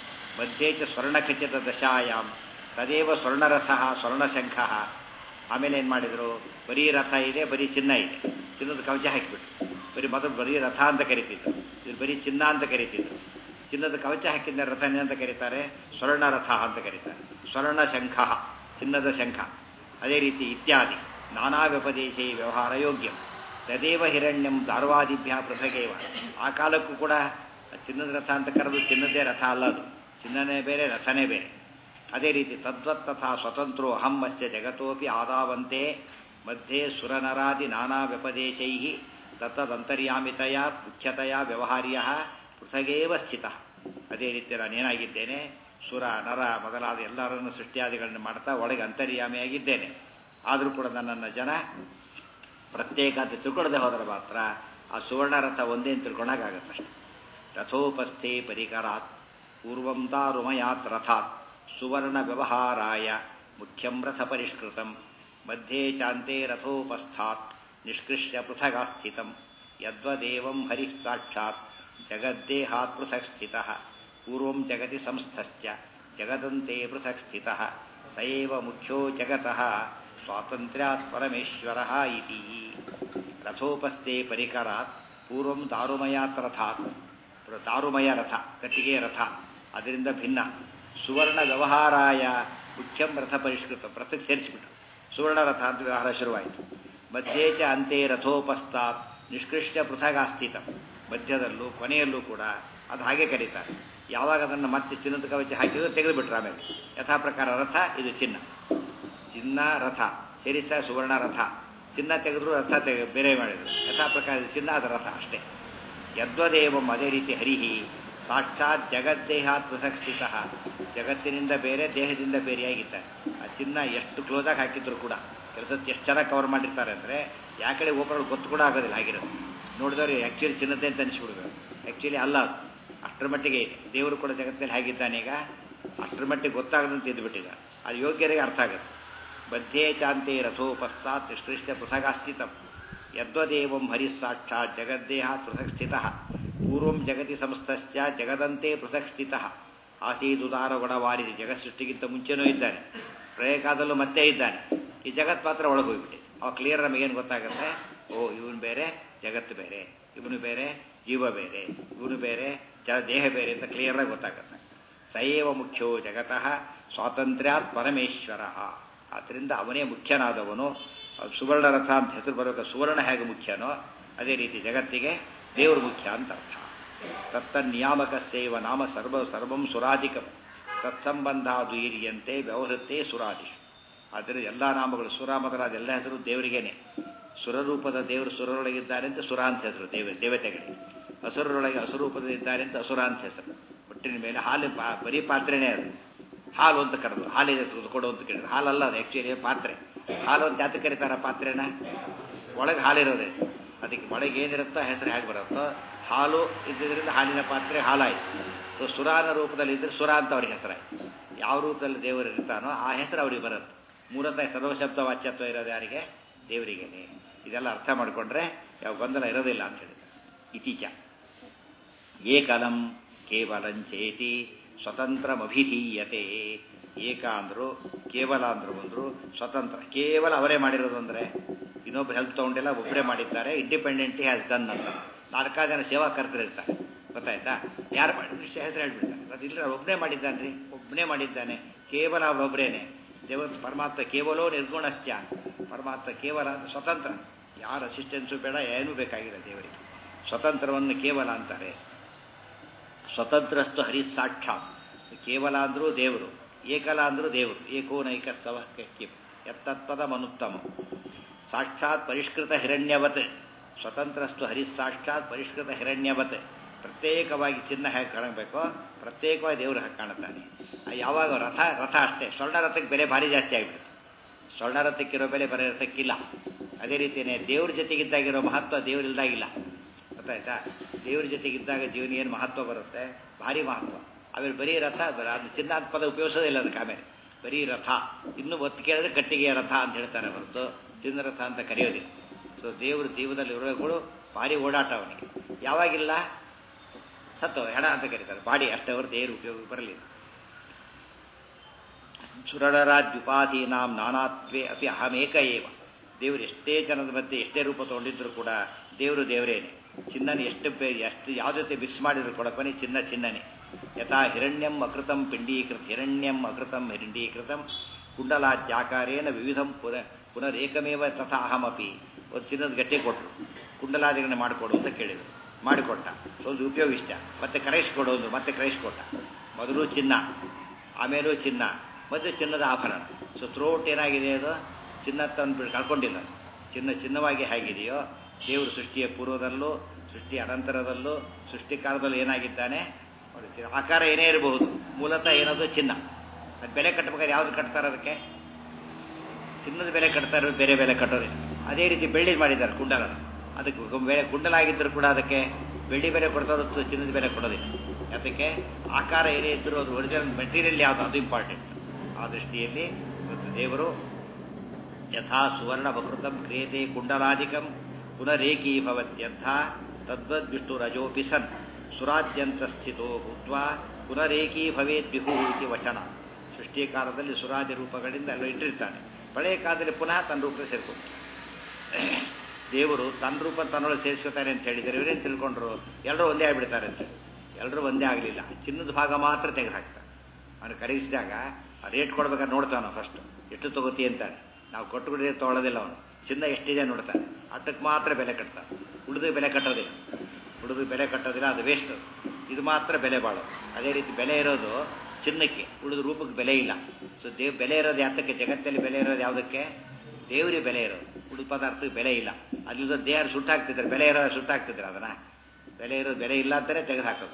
[SPEAKER 3] ಮಧ್ಯೆ ಚ ಸ್ವರ್ಣಖಚಿತ ದಶಾಯಾಮ್ ತದೇವ ಸ್ವರ್ಣರಥ ಸ್ವರ್ಣಶಂಖ ಆಮೇಲೆ ಏನು ಮಾಡಿದರು ಬರೀ ರಥ ಇದೆ ಬರೀ ಚಿನ್ನ ಇದೆ ಚಿನ್ನದ ಕವಚ ಹಾಕಿಬಿಟ್ರು ಬರೀ ಮೊದಲು ಬರೀ ರಥ ಅಂತ ಕರಿತಿದ್ರು ಇದು ಬರೀ ಚಿನ್ನ ಅಂತ ಕರಿತಿದ್ರು ಚಿನ್ನದ ಕವಚ ಹಾಕಿದ ರಥನೇ ಅಂತ ಕರೀತಾರೆ ಸ್ವರ್ಣ ರಥ ಅಂತ ಕರೀತಾರೆ ಸ್ವರ್ಣ ಶಂಖ ಚಿನ್ನದ ಶಂಖ ಅದೇ ರೀತಿ ಇತ್ಯಾದಿ ನಾನಾ ವ್ಯಪದೇಶೇ ವ್ಯವಹಾರ ಯೋಗ್ಯ ತದೇವ ಹಿರಣ್ಯಂ ದಾರ್ವಾದಿಭ್ಯ ಪೃಥಗೇವ ಆ ಕಾಲಕ್ಕೂ ಕೂಡ ಚಿನ್ನದ ರಥ ಅಂತ ಕರೆದು ಚಿನ್ನದೇ ರಥ ಅಲ್ಲ ಅದು ಚಿನ್ನನೇ ಬೇರೆ ರಥನೇ ಬೇರೆ ಅದೇ ರೀತಿ ತದ್ವತ್ ತಥಾ ಸ್ವತಂತ್ರೋ ಅಹಮ್ಮಸ್ಯ ಜಗತೋಪಿ ಆದಾವಂತೆ ಮಧ್ಯೆ ಸುರನರಾದಿ ನಾನಾ ವ್ಯಪದೇಶೈ ತತ್ತದಂತರ್ಯಾಮಿತಯ ಮುಖ್ಯತೆಯ ವ್ಯವಹಾರ್ಯ ಪೃಥಗೇವ ಸ್ಥಿತ ಅದೇ ರೀತಿ ನಾನೇನಾಗಿದ್ದೇನೆ ಸುರ ನರ ಮೊದಲಾದ ಎಲ್ಲರನ್ನು ಸೃಷ್ಟಿಯಾದಿಗಳನ್ನು ಮಾಡ್ತಾ ಒಳಗೆ ಅಂತರ್ಯಾಮಿಯಾಗಿದ್ದೇನೆ ಆದರೂ ಕೂಡ ನನ್ನನ್ನು ಜನ ಪ್ರತ್ಯೇಕ ಅಂತ ತಿಳ್ಕೊಳ್ಳದೆ ಹೋದರೆ ಮಾತ್ರ ಆ ಸುವರ್ಣ ರಥ ಒಂದೇ ಅಂತ ತಿಳ್ಕೊಳಕ್ಕಾಗತ್ತಷ್ಟೆ ರಥೋಪಸ್ಥೆ ಪರಿಕರಾತ್ ಪೂರ್ವಂ ದಾರುಮಯಾತ್ ರಥಾತ್ ಸುವರ್ಣ ವ್ಯವಹಾರಾಯ ಮುಖ್ಯಂ ರಥ ಪರಿಷ್ಕೃತಂ ಮಧ್ಯೆ ಚಾಂತೆ ರಥೋಪಸ್ಥಾತ್ ನಿಷ್ಕೃಷ್ಯ ಪೃಥಗಾಸ್ಥಿತಂ ಯದ್ವದೇವಂ ಹರಿಃ ಸಾಕ್ಷಾತ್ ಜಗದ್ದೇಹಾತ್ ಪೃಥಕ್ ಸ್ಥಿತಃ ಪೂರ್ವಂ ಜಗತಿ ಸಂಸ್ಥಶ್ಚ ಜಗದಂತೆ ಪೃಥಕ್ ಸ್ಥಿತಃ ಸ ಏವ ಮುಖ್ಯೋ ಜಗತಃ ಸ್ವಾತಂತ್ರ್ಯಾತ್ ಪರಮೇಶ್ವರಃ ಇತಿ ರಥೋಪಸ್ಥೆ ಪರಿಕರಾತ್ ಪೂರ್ವಂ ದಾರುಮಯಾತ್ ರಥಾತ್ ದಾರುಮಯ ರಥ ಕಟ್ಟಿಗೆ ರಥ ಅದರಿಂದ ಭಿನ್ನ ಸುವರ್ಣ ವ್ಯವಹಾರಾಯ ಮುಖ್ಯಂ ರಥ ಪರಿಷ್ಕೃತ ರಥಕ್ಕೆ ಸೇರಿಸಿಬಿಟ್ರು ಸುವರ್ಣ ರಥ ಅಂತ ವ್ಯವಹಾರ ಶುರುವಾಯಿತು ಮಧ್ಯೆ ಚ ಅಂತೆ ರಥೋಪಸ್ಥಾತ್ ನಿಷ್ಕೃಷ್ಯ ಪೃಥಗಾಸ್ಥಿತ ಮಧ್ಯದಲ್ಲೂ ಕೊನೆಯಲ್ಲೂ ಕೂಡ ಅದು ಹಾಗೆ ಕರೀತಾರೆ ಯಾವಾಗ ಅದನ್ನು ಮತ್ತೆ ಚಿನ್ನದ ಕವಚ ಹಾಕಿದ್ರು ತೆಗೆದುಬಿಟ್ರು ಆಮೇಲೆ ಯಥಾ ಪ್ರಕಾರ ರಥ ಇದು ಚಿನ್ನ ಚಿನ್ನ ರಥ ಸೇರಿಸ್ತಾ ಸುವರ್ಣ ರಥ ಚಿನ್ನ ತೆಗೆದ್ರು ರಥ ತೆಗೆ ಬೇರೆ ಮಾಡಿದ್ರು ಯಥಾ ಪ್ರಕಾರ ಇದು ಚಿನ್ನ ಅದು ರಥ ಅಷ್ಟೇ ಯದ್ವದೇವಂ ಅದೇ ರೀತಿ ಹರಿಹಿ ಸಾಕ್ಷಾತ್ ಜಗದ್ದೇಹಾತ್ ಪೃಥಕ್ ಸ್ಥಿತ ಜಗತ್ತಿನಿಂದ ಬೇರೆ ದೇಹದಿಂದ ಬೇರೆಯಾಗಿದ್ದಾರೆ ಆ ಚಿನ್ನ ಎಷ್ಟು ಕ್ಲೋಸಾಗಿ ಹಾಕಿದ್ರು ಕೂಡ ಕೆಲಸಕ್ಕೆ ಎಷ್ಟು ಚೆನ್ನಾಗಿ ಕವರ್ ಮಾಡಿರ್ತಾರೆ ಅಂದರೆ ಯಾಕಡೆ ಒಬ್ಬರು ಗೊತ್ತು ಕೂಡ ಆಗೋದಿಲ್ಲ ಆಗಿರೋದು ನೋಡಿದವ್ರು ಆ್ಯಕ್ಚುಲಿ ಚಿನ್ನತೆ ಅಂತ ಅನಿಸ್ಬಿಡ್ಬೇಕು ಆ್ಯಕ್ಚುಲಿ ಅಲ್ಲ ಅದು ಅಷ್ಟರ ಮಟ್ಟಿಗೆ ಇದೆ ದೇವರು ಕೂಡ ಜಗತ್ತಿನಲ್ಲಿ ಹೇಗಿದ್ದಾನೆ ಈಗ ಅಷ್ಟರ ಮಟ್ಟಿಗೆ ಗೊತ್ತಾಗದಂತೆ ಇದ್ದುಬಿಟ್ಟಿದ್ದಾರೆ ಅದು ಯೋಗ್ಯರಿಗೆ ಅರ್ಥ ಆಗುತ್ತೆ ಮಧ್ಯೆ ಚಾಂತೆ ರಥೋಪಸ್ಥಾತ್ ನಿಷ್ಕೃಷ್ಟ ಪೃಥಗಾಸ್ಥಿತಂ ಯದ್ವದೇವಂ ಹರಿಸ್ಸಾಕ್ಷಾತ್ ಜಗದ್ದೇಹ ಪೃಥಕ್ ಸ್ಥಿತ ಪೂರ್ವಂ ಜಗತಿ ಸಂಸ್ಥಶ್ಚ ಜಗದಂತೆ ಪೃಥಕ್ ಸ್ಥಿತ ಆಸೀದುದಾರ ಗುಣವಾರಿದಿ ಜಗತ್ ಸೃಷ್ಟಿಗಿಂತ ಮುಂಚೆನೂ ಇದ್ದಾನೆ ಪ್ರಳಯಕಾಲದಲ್ಲೂ ಮತ್ತೆ ಇದ್ದಾನೆ ಈ ಜಗತ್ ಮಾತ್ರ ಒಳಗೆ ಹೋಗ್ಬಿಟ್ಟೆ ಅವಾಗ ಕ್ಲಿಯರ್ ನಮಗೇನು ಗೊತ್ತಾಗುತ್ತೆ ಓ ಇವನು ಬೇರೆ ಜಗತ್ತು ಬೇರೆ ಇವನು ಬೇರೆ ಜೀವ ಬೇರೆ ಇವನು ಬೇರೆ ಜ ದೇಹ ಬೇರೆ ಅಂತ ಕ್ಲಿಯರಾಗಿ ಗೊತ್ತಾಗುತ್ತೆ ಸಯೇವ ಮುಖ್ಯೋ ಜಗತಃ ಸ್ವಾತಂತ್ರ್ಯಾತ್ ಪರಮೇಶ್ವರ ಆದ್ದರಿಂದ ಅವನೇ ಮುಖ್ಯನಾದವನು ಸುವರ್ಣ ರಥ ಅಂತ ಹೆಸರು ಬರಬೇಕು ಸುವರ್ಣ ಹೇಗೆ ಮುಖ್ಯನೋ ಅದೇ ರೀತಿ ಜಗತ್ತಿಗೆ ದೇವರು ಮುಖ್ಯ ಅಂತ ಅರ್ಥ ತತ್ತನ್ಯಾಮಕಸ್ಯೈವ ನಾಮ ಸರ್ವ ಸರ್ವಂ ಸುರಾಧಿಕಂ ತತ್ಸಂಬಂಧ ದುಯಿರಿಯಂತೆ ವ್ಯವಹೃತ್ತೆ ಸುರಾದಿಶು ಆದ್ದರಿಂದ ಎಲ್ಲ ನಾಮಗಳು ಸುರ ಮೊದಲಾದ ಎಲ್ಲ ಹೆಸರು ದೇವರಿಗೇನೆ ಸುರರೂಪದ ದೇವರು ಸುರರೊಳಗಿದ್ದಾರೆ ಅಂತ ಸುರ ಅಂತ ಹೆಸರು ದೇವ ದೇವತೆಗಳಿಗೆ ಹಸುರರೊಳಗೆ ಹಸುರೂಪದಲ್ಲಿದ್ದಾರೆ ಅಂತ ಅಸುರ ಅಂತ ಹೆಸರು ಒಟ್ಟಿನ ಮೇಲೆ ಹಾಲು ಪಾ ಬರೀ ಪಾತ್ರೆನೇ ಅದು ಹಾಲು ಅಂತ ಕರೆದು ಹಾಲಿದೆ ಕೊಡು ಅಂತ ಕೇಳಿದ್ರು ಹಾಲಲ್ಲ ಅದು ಆ್ಯಕ್ಚುಲಿ ಪಾತ್ರೆ ಹಾಲು ಅಂತ ಯಾತಕ್ಕೆ ಕರೀತಾರ ಪಾತ್ರೆನ ಒಳಗೆ ಹಾಲಿರೋದೇ ಅದಕ್ಕೆ ಒಳಗೆ ಏನಿರುತ್ತೋ ಹೆಸರು ಹೇಗೆ ಬರುತ್ತೋ ಹಾಲು ಇದ್ದಿದ್ದರಿಂದ ಹಾಲಿನ ಪಾತ್ರೆ ಹಾಲಾಯಿತು ಸೊ ಸುರಾನ ರೂಪದಲ್ಲಿ ಇದ್ದರೆ ಸುರ ಅಂತ ಅವ್ರಿಗೆ ಹೆಸರಾಯಿತು ಯಾವ ರೂಪದಲ್ಲಿ ದೇವರು ಇರ್ತಾನೋ ಆ ಹೆಸರು ಅವ್ರಿಗೆ ಬರುತ್ತೆ ಮೂಲತಃ ಸರ್ವಶಬ್ದ ವಾಚ್ಯತ್ವ ಇರೋದು ಯಾರಿಗೆ ದೇವರಿಗೇನೆ ಇದೆಲ್ಲ ಅರ್ಥ ಮಾಡಿಕೊಂಡ್ರೆ ಯಾವ ಗೊಂದಲ ಇರೋದಿಲ್ಲ ಅಂತ ಹೇಳಿದ್ರು ಇತೀಚ ಏಕಲಂ ಕೇವಲಂಚೇತಿ ಸ್ವತಂತ್ರಮಭಿಧೀಯತೆ ಏಕ ಅಂದರು ಕೇವಲ ಅಂದರು ಬಂದರು ಸ್ವತಂತ್ರ ಕೇವಲ ಅವರೇ ಮಾಡಿರೋದು ಅಂದರೆ ಇನ್ನೊಬ್ರು ಹೆಲ್ಪ್ ತೊಗೊಂಡಿಲ್ಲ ಒಬ್ಬರೇ ಮಾಡಿದ್ದಾರೆ ಇಂಡಿಪೆಂಡೆಂಟ್ಲಿ ಹ್ಯಾಸ್ ಡನ್ ಅಂತ ನಾಲ್ಕಾರು ಜನ ಸೇವಾ ಕರ್ತರಿರ್ತಾರೆ ಗೊತ್ತಾಯ್ತಾ ಯಾರು ಮಾಡಿದ್ರು ಹೆಸರು ಹೇಳ್ಬಿಡ್ತಾರೆ ಅದು ಇಲ್ಲ ಒಬ್ಬನೇ ಮಾಡಿದ್ದಾನೆ ರೀ ಒಬ್ಬನೇ ಮಾಡಿದ್ದಾನೆ ಕೇವಲ ಅವರೊಬ್ಬರೇನೆ ದೇವ ಪರಮಾತ್ಮ ಕೇವಲೋ ನಿರ್ಗುಣಶ್ಚ ಪರಮಾತ್ಮ ಕೇವಲ ಸ್ವತಂತ್ರ ಯಾರ ಅಸಿಸ್ಟೆನ್ಸು ಬೇಡ ಏನೂ ಬೇಕಾಗಿಲ್ಲ ದೇವರಿಗೆ ಸ್ವತಂತ್ರವನ್ನು ಕೇವಲ ಅಂತಾರೆ ಸ್ವತಂತ್ರಸ್ತು ಹರಿ ಸಾಕ್ಷಾತ್ ಕೇವಲ ಅಂದರೂ ದೇವರು ಏಕಲ ಅಂದರೂ ದೇವರು ಏಕೋನೈಕ ಸವ ಕಿಂ ಎತ್ತತ್ಪದ ಮನುತ್ತಮ ಸಾಕ್ಷಾತ್ ಪರಿಷ್ಕೃತ ಹಿರಣ್ಯವತ್ ಸ್ವತಂತ್ರಸ್ತು ಹರಿ ಸಾಕ್ಷಾತ್ ಪರಿಷ್ಕೃತ ಹಿರಣ್ಯವತ್ ಪ್ರತ್ಯೇಕವಾಗಿ ಚಿನ್ನ ಹೇಗೆ ಕಾಣಬೇಕೋ ಪ್ರತ್ಯೇಕವಾಗಿ ದೇವರು ಹಾಗೆ ಕಾಣುತ್ತಾನೆ ಯಾವಾಗ ರಥ ರಥ ಅಷ್ಟೇ ಸ್ವರ್ಣ ರಥಕ್ಕೆ ಬೆಲೆ ಭಾರಿ ಜಾಸ್ತಿ ಆಗಿಬಿಡುತ್ತೆ ಸ್ವರ್ಣ ರಥಕ್ಕಿರೋ ಬೆಲೆ ಬರೀ ರಥಕ್ಕಿಲ್ಲ ಅದೇ ರೀತಿಯೇ ದೇವ್ರ ಜೊತೆಗಿದ್ದಾಗಿರೋ ಮಹತ್ವ ದೇವರಿಲ್ದಾಗಿಲ್ಲ ಗೊತ್ತಾಯ್ತಾ ದೇವ್ರ ಜೊತೆಗಿದ್ದಾಗ ಜೀವನ ಏನು ಮಹತ್ವ ಬರುತ್ತೆ ಭಾರಿ ಮಹತ್ವ ಆಮೇಲೆ ಬರೀ ರಥ ಅದು ಚಿನ್ನ ಅಂತ ಪದ ಉಪಯೋಗಿಸೋದಿಲ್ಲ ಅದಕ್ಕೆ ಆಮೇಲೆ ಬರೀ ರಥ ಇನ್ನೂ ಒತ್ತು ಕೇಳಿದ್ರೆ ಕಟ್ಟಿಗೆಯ ರಥ ಅಂತ ಹೇಳ್ತಾರೆ ಹೊರತು ಚಿನ್ನ ರಥ ಅಂತ ಕರೆಯೋದಿಲ್ಲ ಸೊ ದೇವರು ಜೀವದಲ್ಲಿ ಇರೋಗಳು ಭಾರಿ ಓಡಾಟ ಅವನಿಗೆ ಯಾವಾಗಿಲ್ಲ ಸತ್ತು ಹೆಣ ಅಂತ ಕರೀತಾರೆ ಬಾಡಿ ಅಷ್ಟೇ ಹೊರತು ಏನು ಉಪಯೋಗ ಬರಲಿಲ್ಲ ಸುರಳರಾಜ್ಯುಪಾಧೀನಾಂ ನಾನಾತ್ವೇ ಅಪಿ ಅಹಮೇಕ ಏವ ದೇವರು ಎಷ್ಟೇ ಜನದ ಮಧ್ಯೆ ಎಷ್ಟೇ ರೂಪ ತೊಗೊಂಡಿದ್ರು ಕೂಡ ದೇವರು ದೇವರೇನೆ ಚಿನ್ನನ ಎಷ್ಟು ಪೇ ಎಷ್ಟು ಯಾವ ಜೊತೆ ಮಿಕ್ಸ್ ಮಾಡಿದ್ರು ಕೂಡ ಕೊನೆ ಚಿನ್ನ ಚಿನ್ನನೇ ಯಥಾ ಹಿರಣ್ಯಂ ಅಕೃತಂ ಪಿಂಡೀಕೃತ ಹಿರಣ್ಯಂ ಅಕೃತಂ ಹಿಂಡೀಕೃತಂ ಕುಂಡಲಾದ್ಯಾಕಾರೇನ ವಿವಿಧಂ ಪುನ ಪುನರೇಕಮೇವ ತಥಾ ಅಹಮಪಿ ಒಂದು ಚಿನ್ನದ ಗಟ್ಟಿ ಕೊಟ್ಟರು ಕುಂಡಲಾದಿಗಳನ್ನ ಮಾಡಿಕೊಡು ಅಂತ ಕೇಳಿದರು ಮಾಡಿಕೊಟ್ಟ ಒಂದು ಉಪಯೋಗಿಸ್ತ ಮತ್ತೆ ಕ್ರೈಸ್ಕೊಡು ಅಂದರು ಮತ್ತೆ ಕ್ರೈಸ್ಕೊಟ್ಟ ಮೊದಲು ಚಿನ್ನ ಆಮೇಲೂ ಚಿನ್ನ ಮತ್ತು ಚಿನ್ನದ ಆಭರಣ ಸೊ ಥ್ರೋಟ್ ಏನಾಗಿದೆ ಅದು ಚಿನ್ನ ತಂದು ಕಳ್ಕೊಂಡಿಲ್ಲ ಚಿನ್ನ ಚಿನ್ನವಾಗಿ ಹೇಗಿದೆಯೋ ದೇವರು ಸೃಷ್ಟಿಯ ಪೂರ್ವದಲ್ಲೂ ಸೃಷ್ಟಿಯ ಅನಂತರದಲ್ಲೂ ಸೃಷ್ಟಿ ಕಾಲದಲ್ಲೂ ಏನಾಗಿದ್ದಾನೆ ಆಕಾರ ಏನೇ ಇರಬಹುದು ಮೂಲತಃ ಏನದು ಚಿನ್ನ ಅದು ಬೆಲೆ ಕಟ್ಟಬೇಕಾದ್ರೆ ಯಾವ್ದು ಕಟ್ತಾರೆ ಅದಕ್ಕೆ ಚಿನ್ನದ ಬೆಲೆ ಕಟ್ತಾರೆ ಬೇರೆ ಬೆಲೆ ಕಟ್ಟೋದಿಲ್ಲ ಅದೇ ರೀತಿ ಬೆಳ್ಳಿ ಮಾಡಿದ್ದಾರೆ ಕುಂಡಲ ಅದಕ್ಕೆ ಗು- ಬೆಲೆ ಕುಂಡಲಾಗಿದ್ದರೂ ಕೂಡ ಅದಕ್ಕೆ ಬೆಳ್ಳಿ ಬೆಲೆ ಕೊಡ್ತಾರೆ ಹೊರತು ಚಿನ್ನದ ಬೆಲೆ ಕೊಡೋದಿಲ್ಲ ಅದಕ್ಕೆ ಆಕಾರ ಏನೇ ಇದ್ದರೂ ಅದು ಒರಿಜಿನಲ್ ಮೆಟೀರಿಯಲ್ ಯಾವುದು ಅದು ಇಂಪಾರ್ಟೆಂಟ್ ಆ ದೃಷ್ಟಿಯಲ್ಲಿ ಇವತ್ತು ದೇವರು ಯಥಾ ಸುವರ್ಣ ಬಕೃತಂ ಕ್ರಿಯತೆ ಕುಂಡಲಾಧಿಕಂ ಪುನರೇಕೀ ಭವತ್ಯಂಥ ತದ್ವದ್ವಿಷ್ಣು ರಜೋಪಿ ಸನ್ ಸುರಾದ್ಯಂತ ಸ್ಥಿತೋ ಭೂತ್ವ ಪುನರೇಕೀ ಭವೇದ್ ಬಿಹು ಇತಿ ವಚನ ಸೃಷ್ಟಿಯ ಕಾಲದಲ್ಲಿ ಸುರಾದಿ ರೂಪಗಳಿಂದ ಎಲ್ಲ ಇಟ್ಟಿರ್ತಾನೆ ಪ್ರಳಯ ಕಾಲದಲ್ಲಿ ಪುನಃ ತನ್ನ ರೂಪ ಸೇರ್ಕೊಂಡು ದೇವರು ತನ್ನ ರೂಪ ತನ್ನೊಳಗೆ ಸೇರಿಸ್ಕೊತಾರೆ ಅಂತ ಹೇಳಿದರೆ ಇವರೇನು ತಿಳ್ಕೊಂಡ್ರು ಎಲ್ಲರೂ ಒಂದೇ ಆಗಿಬಿಡ್ತಾರೆ ಅಂತ ಎಲ್ಲರೂ ಒಂದೇ ಆಗಲಿಲ್ಲ ಚಿನ್ನದ ಭಾಗ ಮಾತ್ರ ತೆಗೆದುಹಾಕ್ತಾರೆ ಅವನು ಕರೆಸಿದಾಗ ರೇಟ್ ಕೊಡ್ಬೇಕಾದ್ರೆ ನೋಡ್ತಾನೆ ಫಸ್ಟ್ ಎಷ್ಟು ತಗೋತಿ ಅಂತಾನೆ ನಾವು ಕೊಟ್ಟು ಬಿಡದೆ ತೊಗೊಳ್ಳೋದಿಲ್ಲ ಅವನು ಚಿನ್ನ ಎಷ್ಟಿದೆ ನೋಡ್ತಾನೆ ಅಷ್ಟಕ್ಕೆ ಮಾತ್ರ ಬೆಲೆ ಕಟ್ತಾನೆ ಉಳಿದು ಬೆಲೆ ಕಟ್ಟೋದಿಲ್ಲ ಉಳಿದು ಬೆಲೆ ಕಟ್ಟೋದಿಲ್ಲ ಅದು ವೇಸ್ಟ್ ಇದು ಮಾತ್ರ ಬೆಲೆ ಬಾಳು ಅದೇ ರೀತಿ ಬೆಲೆ ಇರೋದು ಚಿನ್ನಕ್ಕೆ ಉಳಿದ ರೂಪಕ್ಕೆ ಬೆಲೆ ಇಲ್ಲ ಸೊ ದೇವ್ ಬೆಲೆ ಇರೋದು ಯಾತಕ್ಕೆ ಜಗತ್ತಲ್ಲಿ ಬೆಲೆ ಇರೋದು ಯಾವುದಕ್ಕೆ ದೇವರಿಗೆ ಬೆಲೆ ಇರೋದು ಉಳಿದ ಪದಾರ್ಥಕ್ಕೆ ಬೆಲೆ ಇಲ್ಲ ಅಲ್ಲಿಂದ ದೇಹ ಸುಟ್ಟಾಕ್ತಿದ್ದಾರೆ ಬೆಲೆ ಇರೋ ಸುಟ್ಟಾಕ್ತಿದ್ದಾರೆ ಅದನ್ನ ಬೆಲೆ ಇರೋದು ಬೆಲೆ ಇಲ್ಲ ಅಂತಾನೆ ತೆಗೆದುಹಾಕೋದು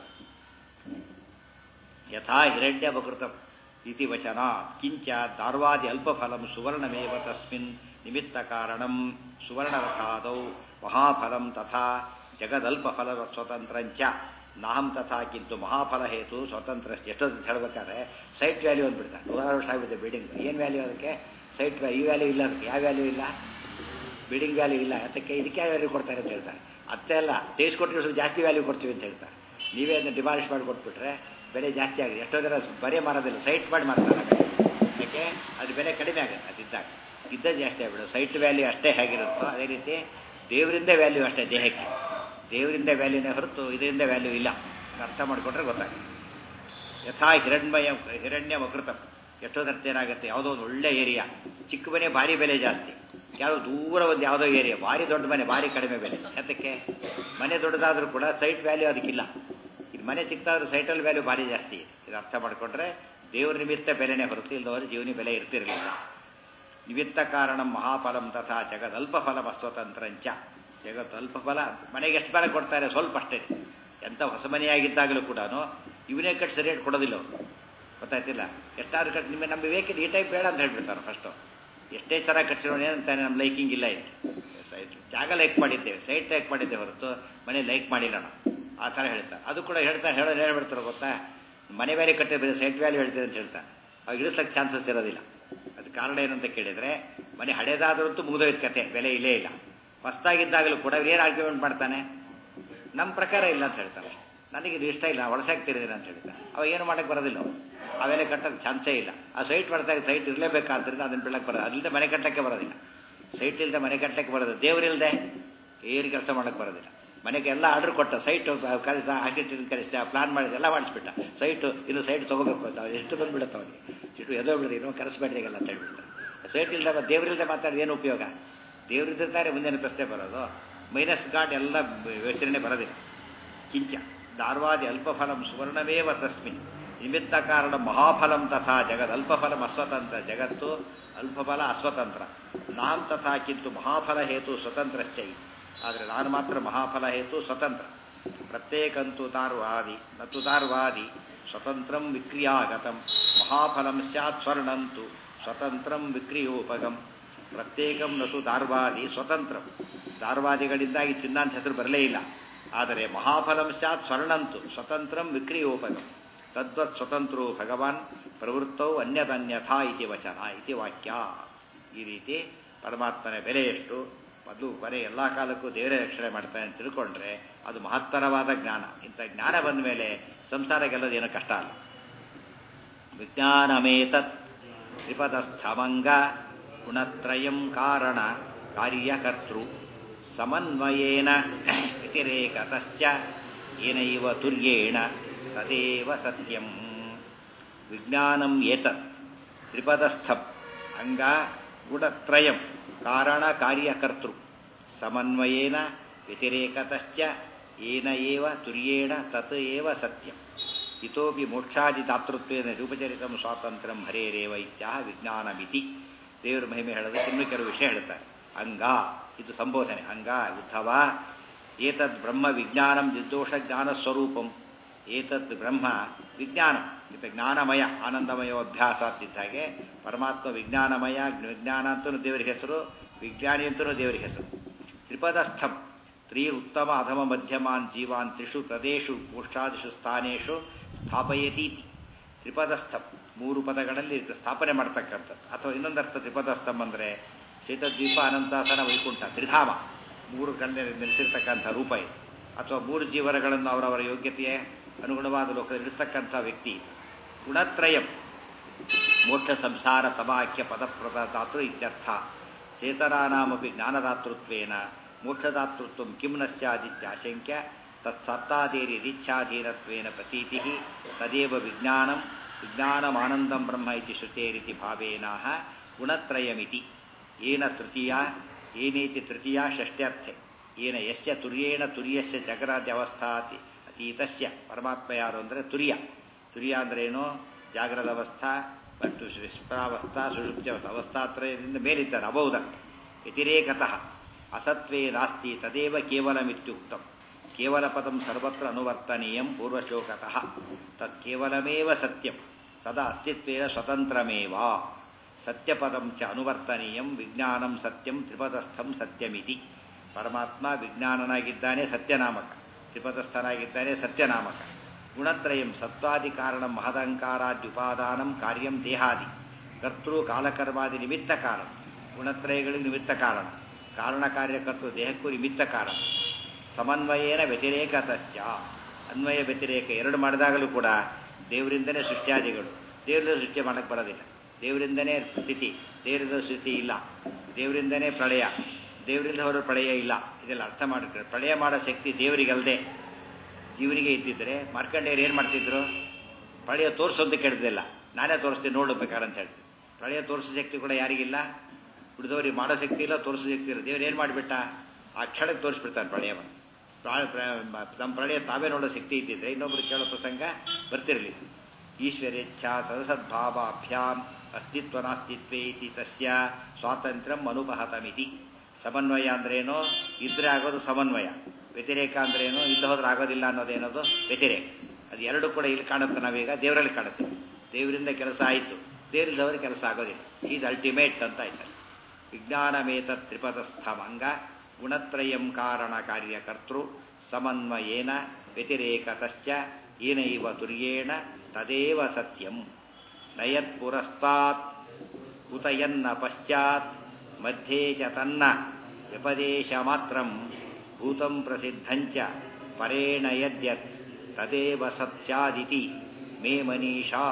[SPEAKER 3] ಯಥಾ ಹಿರಣ್ಯ ಬಕೃತ ಇತಿ ವಚನ ಕಿಂಚ ದಾರ್ವಾದಿ ಅಲ್ಪಫಲಂ ಸುವರ್ಣಮೇವ ತಸ್ಮಿನ್ ನಿಮಿತ್ತ ಕಾರಣಂ ಸುವರ್ಣರಥಾದೌ ಮಹಾಫಲಂ ತಥಾ ಜಗದಲ್ಪಫಲ ಸ್ವತಂತ್ರಂಚ ನಾಹಂ ತಥಾ ಕಿಂತು ಮಹಾಫಲ ಹೇತು ಸ್ವತಂತ್ರ ಎಷ್ಟೊಂದು ಹೇಳ್ಬೇಕಾದ್ರೆ ಸೈಟ್ ವ್ಯಾಲ್ಯೂ ಅಂದ್ಬಿಡ್ತಾರೆ ನೂರಾರು ವರ್ಷ ಆಗಿದೆ ಬಿಲ್ಡಿಂಗ್ ಏನು ವ್ಯಾಲ್ಯೂ ಅದಕ್ಕೆ ಸೈಟ್ ವ್ಯಾಲ್ಯೂ ಈ ವ್ಯಾಲ್ಯೂ ಇಲ್ಲ ಅದಕ್ಕೆ ಯಾವ ವ್ಯಾಲ್ಯೂ ಇಲ್ಲ ಬಿಲ್ಡಿಂಗ್ ವ್ಯಾಲ್ಯೂ ಇಲ್ಲ ಅದಕ್ಕೆ ಇದಕ್ಕೆ ಯಾವ ವ್ಯಾಲ್ಯೂ ಕೊಡ್ತಾರೆ ಅಂತ ಹೇಳ್ತಾರೆ ಅಷ್ಟೇ ಅಲ್ಲ ಕೊಟ್ಟಿರೋ ಸ್ವಲ್ಪ ಜಾಸ್ತಿ ವ್ಯಾಲ್ಯೂ ಕೊಡ್ತೀವಿ ಅಂತ ಹೇಳ್ತಾರೆ ನೀವೇ ಅದನ್ನ ಡಿಮಾಲಿಷ್ ಮಾಡಿ ಕೊಟ್ಬಿಟ್ರೆ ಬೆಲೆ ಜಾಸ್ತಿ ಆಗಿದೆ ಎಷ್ಟೋ ಜನ ಬರೇ ಮಾರೋದಿಲ್ಲ ಸೈಟ್ ಮಾಡಿ ಮಾರ್ತಾರೆ ಯಾಕೆ ಅದು ಬೆಲೆ ಕಡಿಮೆ ಆಗುತ್ತೆ ಅದಿದ್ದಾಗ ಇದ್ದ ಜಾಸ್ತಿ ಆಗ್ಬಿಡೋದು ಸೈಟ್ ವ್ಯಾಲ್ಯೂ ಅಷ್ಟೇ ಹೇಗಿರುತ್ತೋ ಅದೇ ರೀತಿ ದೇವರಿಂದ ವ್ಯಾಲ್ಯೂ ಅಷ್ಟೇ ದೇಹಕ್ಕೆ ದೇವರಿಂದ ವ್ಯಾಲ್ಯೂನೇ ಹೊರತು ಇದರಿಂದ ವ್ಯಾಲ್ಯೂ ಇಲ್ಲ ಅರ್ಥ ಮಾಡಿಕೊಂಡ್ರೆ ಗೊತ್ತಾಗುತ್ತೆ ಯಥಾ ಹಿರಣ್ಮಯ ಹಿರಣ್ಯ ಮಕೃತ ಎಷ್ಟೋ ಸರ್ತಿ ಏನಾಗುತ್ತೆ ಯಾವುದೋ ಒಂದು ಒಳ್ಳೆ ಏರಿಯಾ ಚಿಕ್ಕ ಮನೆ ಭಾರಿ ಬೆಲೆ ಜಾಸ್ತಿ ಯಾವುದೋ ದೂರ ಒಂದು ಯಾವುದೋ ಏರಿಯಾ ಭಾರಿ ದೊಡ್ಡ ಮನೆ ಭಾರಿ ಕಡಿಮೆ ಬೆಲೆ ಯಾತಕ್ಕೆ ಮನೆ ದೊಡ್ಡದಾದ್ರೂ ಕೂಡ ಸೈಟ್ ವ್ಯಾಲ್ಯೂ ಅದಕ್ಕಿಲ್ಲ ಇದು ಮನೆ ಚಿಕ್ಕದಾದ್ರೂ ಸೈಟಲ್ಲಿ ವ್ಯಾಲ್ಯೂ ಭಾರಿ ಜಾಸ್ತಿ ಇದೆ ಇದು ಅರ್ಥ ಮಾಡಿಕೊಂಡ್ರೆ ದೇವ್ರ ನಿಮಿತ್ತ ಬೆಲೆನೇ ಹೊರತು ಇಲ್ಲದವರು ಜೀವನಿ ಬೆಲೆ ಇರ್ತಿರಲಿಲ್ಲ ನಿಮಿತ್ತ ಕಾರಣ ಮಹಾಫಲಂ ತಥಾ ಜಗದಲ್ಪ ಫಲಂ ಅಸ್ವತಂತ್ರಂಚ ಜಗತ್ ಅಲ್ಪ ಫಲ ಮನೆಗೆ ಎಷ್ಟು ಬೆಲೆ ಕೊಡ್ತಾರೆ ಸ್ವಲ್ಪ ಅಷ್ಟೇ ಎಂಥ ಹೊಸ ಮನೆಯಾಗಿದ್ದಾಗಲೂ ಕೂಡ ಇವನೇ ಕಟ್ಟಿ ಸರಿಯಾಗಿ ಕೊಡೋದಿಲ್ಲ ಅವರು ಗೊತ್ತಾಯ್ತಿಲ್ಲ ಎಷ್ಟಾದ್ರೂ ಕಟ್ಟಿ ನಿಮ್ಮ ನಮ್ಮ ಬೇಕಿದ್ದು ಈ ಟೈಪ್ ಬೇಡ ಅಂತ ಹೇಳ್ಬಿಡ್ತಾರೆ ಫಸ್ಟು ಎಷ್ಟೇ ಚೆನ್ನಾಗಿ ಕಟ್ಸಿರೋಣ ಏನಂತಾನೆ ನಮ್ಮ ಲೈಕಿಂಗ್ ಇಲ್ಲ ಇದು ಸೈಟ್ ಜಾಗ ಲೈಕ್ ಮಾಡಿದ್ದೇವೆ ಸೈಟ್ ಲೈಕ್ ಮಾಡಿದ್ದೇವೆ ಹೊರತು ಮನೆ ಲೈಕ್ ಮಾಡಿಲ್ಲ ನಾವು ಆ ಥರ ಹೇಳ್ತಾರೆ ಅದು ಕೂಡ ಹೇಳ್ತಾ ಹೇಳೋದು ಹೇಳ್ಬಿಡ್ತಾರೆ ಗೊತ್ತಾ ಮನೆ ವ್ಯಾಲ್ಯೂ ಕಟ್ಟಿದ್ರೆ ಸೈಟ್ ವ್ಯಾಲ್ಯೂ ಹೇಳ್ತೀರಿ ಅಂತ ಹೇಳ್ತಾರೆ ಅವಾಗ ಇಳಿಸ್ಲಿಕ್ಕೆ ಚಾನ್ಸಸ್ ಇರೋದಿಲ್ಲ ಅದು ಕಾರಣ ಏನಂತ ಕೇಳಿದರೆ ಮನೆ ಹಳೇದಾದ್ರಂತೂ ಮುಗಿದೋಯ್ತು ಕತೆ ಬೆಲೆ ಇಲ್ಲೇ ಇಲ್ಲ ಹೊಸ್ದಾಗಿದ್ದಾಗಲೂ ಕೂಡ ಏನು ಆರ್ಗ್ಯುಮೆಂಟ್ ಮಾಡ್ತಾನೆ ನಮ್ಮ ಪ್ರಕಾರ ಇಲ್ಲ ಅಂತ ಹೇಳ್ತಾರೆ ನನಗೆ ಇದು ಇಷ್ಟ ಇಲ್ಲ ಒಳಸಾಗ್ತಿರಿದ್ದೀನಿ ಅಂತ ಹೇಳ್ತಾರೆ ಅವಾಗ ಏನು ಮಾಡಕ್ಕೆ ಬರೋದಿಲ್ಲ ಅವ್ರು ಅವೆಲ್ಲ ಕಟ್ಟೋಕ್ಕೆ ಚಾನ್ಸೇ ಇಲ್ಲ ಆ ಸೈಟ್ ಬರ್ದಾಗ ಸೈಟ್ ಇರಲೇಬೇಕಾದ್ರಿಂದ ಅದನ್ನು ಬೀಳಕ್ಕೆ ಬರೋದು ಅಲ್ಲಿಂದ ಮನೆ ಕಟ್ಟಕ್ಕೆ ಬರೋದಿಲ್ಲ ಸೈಟ್ ಇಲ್ಲದೆ ಮನೆ ಕಟ್ಟಕ್ಕೆ ಬರೋದು ದೇವರಿಲ್ಲದೆ ಏನು ಕೆಲಸ ಮಾಡಕ್ಕೆ ಬರೋದಿಲ್ಲ ಮನೆಗೆ ಎಲ್ಲ ಆರ್ಡರ್ ಕೊಟ್ಟ ಸೈಟ್ ಕಲಿಸ ಆರ್ಕಿಟೆಕ್ಟ್ ಕಲಿಸಿದ ಪ್ಲಾನ್ ಮಾಡಿದ ಎಲ್ಲ ಮಾಡಿಸ್ಬಿಟ್ಟ ಸೈಟು ಇನ್ನು ಸೈಟ್ ತೊಗೋಬೇಕು ಅಂತ ಅವ್ರು ಎಷ್ಟು ಬಂದ್ಬಿಡುತ್ತೆ ಅವನಿಗೆ ಇಷ್ಟು ಎದೋ ಬಿಡಿದ್ರೆ ಇನ್ನೂ ಕರೆಸ್ಬೇಡ್ರಿಗೆಲ್ಲ ಅಂತ ಹೇಳ್ಬಿಡ್ತಾರೆ ಸೈಟ್ ಇಲ್ಲದೆ ದೇವರಿಲ್ಲದೆ ಮಾತಾಡಿ ಏನು ಉಪಯೋಗ ದೇವರಿದ್ದರೆ ಮುಂದಿನ ಪ್ರಶ್ನೆ ಬರೋದು ಮೈನಸ್ ಗಾಡ್ ಎಲ್ಲ ಯೋಚನೆ ಬರೋದಿಲ್ಲ ಕಿಂಚ ದಾರ್ವಾದಿ ಅಲ್ಪಫಲಂ ಸುವರ್ಣವೇವ ತಸ್ಮಿನ್ ನಿಮಿತ್ತ ಕಾರಣ ಮಹಾಫಲಂ ತಥಾ ಜಗದ್ ಅಲ್ಪಫಲಂ ಅಸ್ವತಂತ್ರ ಜಗತ್ತು ಅಲ್ಪಫಲ ಅಸ್ವತಂತ್ರ ನಾಂ ತಥಾ ಕಿಂತು ಮಹಾಫಲ ಹೇತು ಸ್ವತಂತ್ರಶ್ಚೈ ಆದರೆ ನಾನು ಮಾತ್ರ ಮಹಾಫಲ ಹೇತು ಸ್ವತಂತ್ರ ಪ್ರತ್ಯೇಕಂತು ತಾರ್ವಾದಿ ನತು ತಾರ್ವಾದಿ ಸ್ವತಂತ್ರಂ ವಿಕ್ರಿಯಾಗತಂ ಮಹಾಫಲಂ ಸ್ಯಾತ್ ಸ್ವರ್ಣಂತು ಸ್ವತಂತ್ರಂ ವಿಕ್ರಿಯೋಪಗಂ ಪ್ರತ್ಯೇಕಂ ನತು ದಾರ್ವಾದಿ ಸ್ವತಂತ್ರ ದಾರ್ವಾದಿಗಳಿಂದಾಗಿ ಚಿನ್ನ ಅಂತ ಹೆಸರು ಬರಲೇ ಇಲ್ಲ ಆದರೆ ಮಹಾಫಲಂ ಸ್ಯಾತ್ ಸ್ವರ್ಣಂತು ಸ್ವತಂತ್ರಂ ವಿಕ್ರಿಯೋಪಗಂ ತದ್ವತ್ ಸ್ವತಂತ್ರೋ ಭಗವಾನ್ ಪ್ರವೃತ್ತೌ ಅನ್ಯದನ್ಯಥಾ ಇತಿ ವಚನ ಇತಿ ವಾಕ್ಯ ಈ ರೀತಿ ಪರಮಾತ್ಮನ ಬೆಲೆ ಎಷ್ಟು ಮೊದಲು ಕೊನೆ ಎಲ್ಲ ಕಾಲಕ್ಕೂ ದೇವರೇ ರಕ್ಷಣೆ ಮಾಡ್ತಾನೆ ಅಂತ ತಿಳ್ಕೊಂಡ್ರೆ ಅದು ಮಹತ್ತರವಾದ ಜ್ಞಾನ ಇಂಥ ಜ್ಞಾನ ಬಂದ ಮೇಲೆ ಸಂಸಾರ ಗೆಲ್ಲೋದೇನೋ ಕಷ್ಟ ಅಲ್ಲ ವಿಜ್ಞಾನಮೇತತ್ ತ್ರಿಪದಸ್ಥಮಂಗ ಗುಣತ್ರಯಂ ಕಾರಣ ಕಾರ್ಯಕರ್ತೃ ಸಮನ್ವಯೇನ ವ್ಯತಿರೇಕತಶ್ಚ ಏನೈವ ತುರ್ಯೇಣ ತದೇವ ಸತ್ಯಂ ವಿಜ್ಞಾನಂ ಏತತ್ ತ್ರಿಪದಸ್ಥಂ ಅಂಗ ಗುಣತ್ರಯಂ ಕಾರಣ ಕಾರ್ಯಕರ್ತೃ ಸಮನ್ವಯೇನ ವ್ಯತಿರೇಕತಶ್ಚ ಏನ ಏವ ತುರ್ಯೇಣ ತತ್ ಏವ ಸತ್ಯಂ ಇತೋಪಿ ಮೋಕ್ಷಾದಿ ದಾತೃತ್ವೇನ ರೂಪಚರಿತಂ ಸ್ವಾತಂತ್ರ್ಯಂ ಹರೇರೇವ ಇತ್ಯಾಹ ವಿಜ್ಞಾನಮಿತಿ ದೇವರ ಮಹಿಮೆ ಹೇಳೋದಕ್ಕೆ ಇನ್ನೂ ಕೆಲವು ವಿಷಯ ಹೇಳ್ತಾರೆ ಅಂಗ ಇದು ಸಂಬೋಧನೆ ಅಂಗ ಉದ್ಧವ ಏತದ್ ಬ್ರಹ್ಮ ವಿಜ್ಞಾನಂ ನಿರ್ದೋಷ ಜ್ಞಾನ ಸ್ವರೂಪಂ ಏತದ್ ಬ್ರಹ್ಮ ವಿಜ್ಞಾನ ಇದು ಜ್ಞಾನಮಯ ಆನಂದಮಯ ಅಭ್ಯಾಸ ಅಂತಿದ್ದ ಹಾಗೆ ಪರಮಾತ್ಮ ವಿಜ್ಞಾನಮಯ ವಿಜ್ಞಾನ ಅಂತಲೂ ದೇವರ ಹೆಸರು ವಿಜ್ಞಾನಿ ಅಂತಲೂ ದೇವರ ಹೆಸರು ತ್ರಿಪದಸ್ಥಂ ತ್ರೀ ಉತ್ತಮ ಅಧಮ ಮಧ್ಯಮಾನ್ ಜೀವಾನ್ ತ್ರಿಷು ಪ್ರದೇಶು ಪೋಷ್ಟಾದಿಷು ಸ್ಥಾನೇಶು ಸ್ಥಾಪಯತೀತಿ ತ್ರಿಪದಸ್ಥಂ ಮೂರು ಪದಗಳಲ್ಲಿ ಸ್ಥಾಪನೆ ಮಾಡ್ತಕ್ಕಂಥದ್ದು ಅಥವಾ ಇನ್ನೊಂದರ್ಥ ತ್ರಿಪದಸ್ಥಂ ಅಂದರೆ ಶೀತದ್ವೀಪ ಅನಂತಾಸನ ವೈಕುಂಠ ತ್ರಿಧಾಮ ಮೂರು ಕಲ್ಲಿನಲ್ಲಿ ನೆಲೆಸಿರ್ತಕ್ಕಂಥ ರೂಪ ಇದು ಅಥವಾ ಮೂರು ಜೀವನಗಳನ್ನು ಅವರವರ ಯೋಗ್ಯತೆಯ ಅನುಗುಣವಾದ ಲೋಕದಲ್ಲಿ ಇಳಿಸ್ತಕ್ಕಂಥ ವ್ಯಕ್ತಿ ಗುಣತ್ರಯಂ ಮೋಕ್ಷ ಸಂಸಾರ ತಮಾಖ್ಯ ಪದಪ್ರದಾತೃ ಇತ್ಯರ್ಥ ಚೇತನಾನಾಮಪಿ ಜ್ಞಾನದಾತೃತ್ವೇನ ಮೋಕ್ಷದಾತೃತ್ವ ಕಿಂ ನ ಸ್ಯಾದಿತ್ಯಾಶಂಕ್ಯ ತತ್ಸತ್ತಾದೇರಿಚ್ಛಾಧೀನತ್ವೇನ ಪ್ರತೀತಿ ತದೇವ ವಿಜ್ಞಾನಂ ವಿಜ್ಞಾನಮಾನಂದಂ ಬ್ರಹ್ಮ ಇತಿ ಶ್ರುತೇರಿತಿ ಭಾವೇನಾಹ ಗುಣತ್ರಯಮಿತಿ ಏನ ತೃತೀಯ ಏನೇತಿ ತೃತೀಯ ಷಷ್ಟ್ಯರ್ಥೆ ಏನ ಯಸ್ಯ ತುರ್ಯೇಣ ತುರ್ಯಸ್ಯ ಜಗರಾದ್ಯವಸ್ಥಾತಿ ಅತೀತಸ್ಯ ಪರಮಾತ್ಮ ಯಾರು ಅಂದರೆ ತುರ್ಯ ತುರ್ಯ ಅಂದ್ರೇನು ಜಾಗ್ರದ ಅವಸ್ಥಾ ಮತ್ತು ವಿಸ್ಮರಾವಸ್ಥಾ ಸುಷುಪ್ತ್ಯವಸ್ಥಾ ಅವಸ್ಥಾತ್ರಯದಿಂದ ಮೇಲಿದ್ದಾರೆ ಅಬೌದಕ್ಕೆ ವ್ಯತಿರೇಕತಃ ಅಸತ್ವೇ ನಾಸ್ತಿ ತದೇವ ಕೇವಲಮಿತ್ಯುಕ್ತಂ ಕೇವಲ ಪದಂ ಸರ್ವತ್ರ ಅನುವರ್ತನೀಯಂ ಪೂರ್ವಶೋಕತಃ ತತ್ ಕೇವಲಮೇವ ಸತ್ಯಂ ಸದಾ ಅಸ್ತಿತ್ವೇನ ಸ್ವತಂತ್ರಮೇವ ಸತ್ಯಪದಂ ಚ ಅನುವರ್ತನೀಯಂ ವಿಜ್ಞಾನಂ ಸತ್ಯಂ ತ್ರಿಪದಸ್ಥಂ ಸತ್ಯಮಿತಿ ಪರಮಾತ್ಮ ವಿಜ್ಞಾನನಾಗಿದ್ದಾನೆ ಸತ್ಯನಾಮಕ ತ್ರಿಪದಸ್ಥನಾಗಿದ್ದಾನೆ ಸತ್ಯನಾಮಕ ಗುಣತ್ರಯಂ ಸತ್ವಾದಿ ಕಾರಣಂ ಮಹದಂಕಾರಾದ್ಯುಪಾದಾನಂ ಕಾರ್ಯಂ ದೇಹಾದಿ ಕರ್ತೃ ಕಾಲಕರ್ಮಾದಿ ನಿಮಿತ್ತ ಕಾರಣ ಗುಣತ್ರಯಗಳಿಗೆ ನಿಮಿತ್ತ ಕಾರಣ ಕಾರಣ ಕಾರ್ಯಕರ್ತೃ ದೇಹಕ್ಕೂ ನಿಮಿತ್ತ ಕಾರಣ ಸಮನ್ವಯೇನ ವ್ಯತಿರೇಕತಶ್ಚ ಅನ್ವಯ ವ್ಯತಿರೇಕ ಎರಡು ಮಾಡಿದಾಗಲೂ ಕೂಡ ದೇವರಿಂದನೇ ಸೃಷ್ಟ್ಯಾದಿಗಳು ದೇವರಿಂದ ಸೃಷ್ಟಿ ಮಾಡಕ್ಕೆ ಬರೋದಿಲ್ಲ ದೇವರಿಂದನೇ ಸ್ಥಿತಿ ದೇವರಿಂದ ಸ್ಥಿತಿ ಇಲ್ಲ ದೇವರಿಂದನೇ ಪ್ರಳಯ ದೇವರಿಂದ ಹೊರ ಪ್ರಳಯ ಇಲ್ಲ ಇದೆಲ್ಲ ಅರ್ಥ ಮಾಡಿರ್ತಾರೆ ಪ್ರಳಯ ಮಾಡೋ ಶಕ್ತಿ ದೇವರಿಗಲ್ಲದೆ ಜೀವನಿಗೆ ಇದ್ದಿದ್ರೆ ಮಾರ್ಕಂಡೇಯರು ಏನು ಮಾಡ್ತಿದ್ರು ಪ್ರಳಯ ತೋರಿಸೋದು ಕೆಡ್ದಿಲ್ಲ ನಾನೇ ತೋರಿಸ್ತೀನಿ ನೋಡು ಬೇಕಾರಂತ ಹೇಳ್ತೀನಿ ಪ್ರಳಯ ತೋರಿಸೋ ಶಕ್ತಿ ಕೂಡ ಯಾರಿಗಿಲ್ಲ ಉಳಿದವರಿಗೆ ಮಾಡೋ ಶಕ್ತಿ ಇಲ್ಲ ತೋರಿಸೋ ಶಕ್ತಿ ಇಲ್ಲ ದೇವ್ರು ಏನು ಮಾಡಿಬಿಟ್ಟ ಆ ಕ್ಷಣಕ್ಕೆ ತೋರಿಸ್ಬಿಡ್ತಾನೆ ಪ್ರಳಯವನ್ನು ನಮ್ಮ ಪ್ರಳಯ ತಾವೇ ನೋಡೋ ಶಕ್ತಿ ಇದ್ದಿದ್ರೆ ಇನ್ನೊಬ್ರು ಕೇಳೋ ಪ್ರಸಂಗ ಬರ್ತಿರಲಿಲ್ಲ ಈಶ್ವರೇಚ್ಛಾ ಸದಸದ್ಭಾವಾಭ್ಯಾಂ ಅಸ್ತಿತ್ವ ನಾಸ್ತಿತ್ವೇ ಇತಿ ತಸ್ಯ ಸ್ವಾತಂತ್ರ್ಯಂ ಅನುಪಹತಮಿತಿ ಸಮನ್ವಯ ಅಂದ್ರೇನು ಇದ್ರೆ ಆಗೋದು ಸಮನ್ವಯ ವ್ಯತಿರೇಕ ಅಂದ್ರೇನು ಇಲ್ಲ ಹೋದ್ರೆ ಆಗೋದಿಲ್ಲ ಅನ್ನೋದೇನದು ವ್ಯತಿರೇಕ ಅದು ಎರಡು ಕೂಡ ಇಲ್ಲಿ ಕಾಣುತ್ತೆ ನಾವೀಗ ದೇವರಲ್ಲಿ ಕಾಣುತ್ತೆ ದೇವರಿಂದ ಕೆಲಸ ಆಯಿತು ದೇವರಿಲ್ಲದವ್ರ ಕೆಲಸ ಆಗೋದಿಲ್ಲ ಈಸ್ ಅಲ್ಟಿಮೇಟ್ ಅಂತ ಆಯ್ತಾರೆ ವಿಜ್ಞಾನಮೇತ ತ್ರಿಪದಸ್ಥಮಂಗ ಗುಣತ್ರಯಂ ಕಾರಣ ಕಾರ್ಯಕರ್ತೃ ಸಮನ್ವಯೇನ ವ್ಯತಿರೇಕತಶ್ಚ ಏನೈವ ತುರ್ಯೇಣ ತದೇವ ಸತ್ಯಂ ನಯತ್ ಪುರಸ್ತಾತ್ ಉತಯನ್ನ ಪಶ್ಚಾತ್ ಮಧ್ಯೆ ಚ ತನ್ನ ವ್ಯಪದೇಶ ಮಾತ್ರಂ ಭೂತಂ ಪ್ರಸಿದ್ಧಂಚ ಪರೇಣ ಯದ್ಯತ್ ತದೇವ ಸತ್ಸ್ಯಾದಿತಿ ಮೇ ಮನೀಷಾ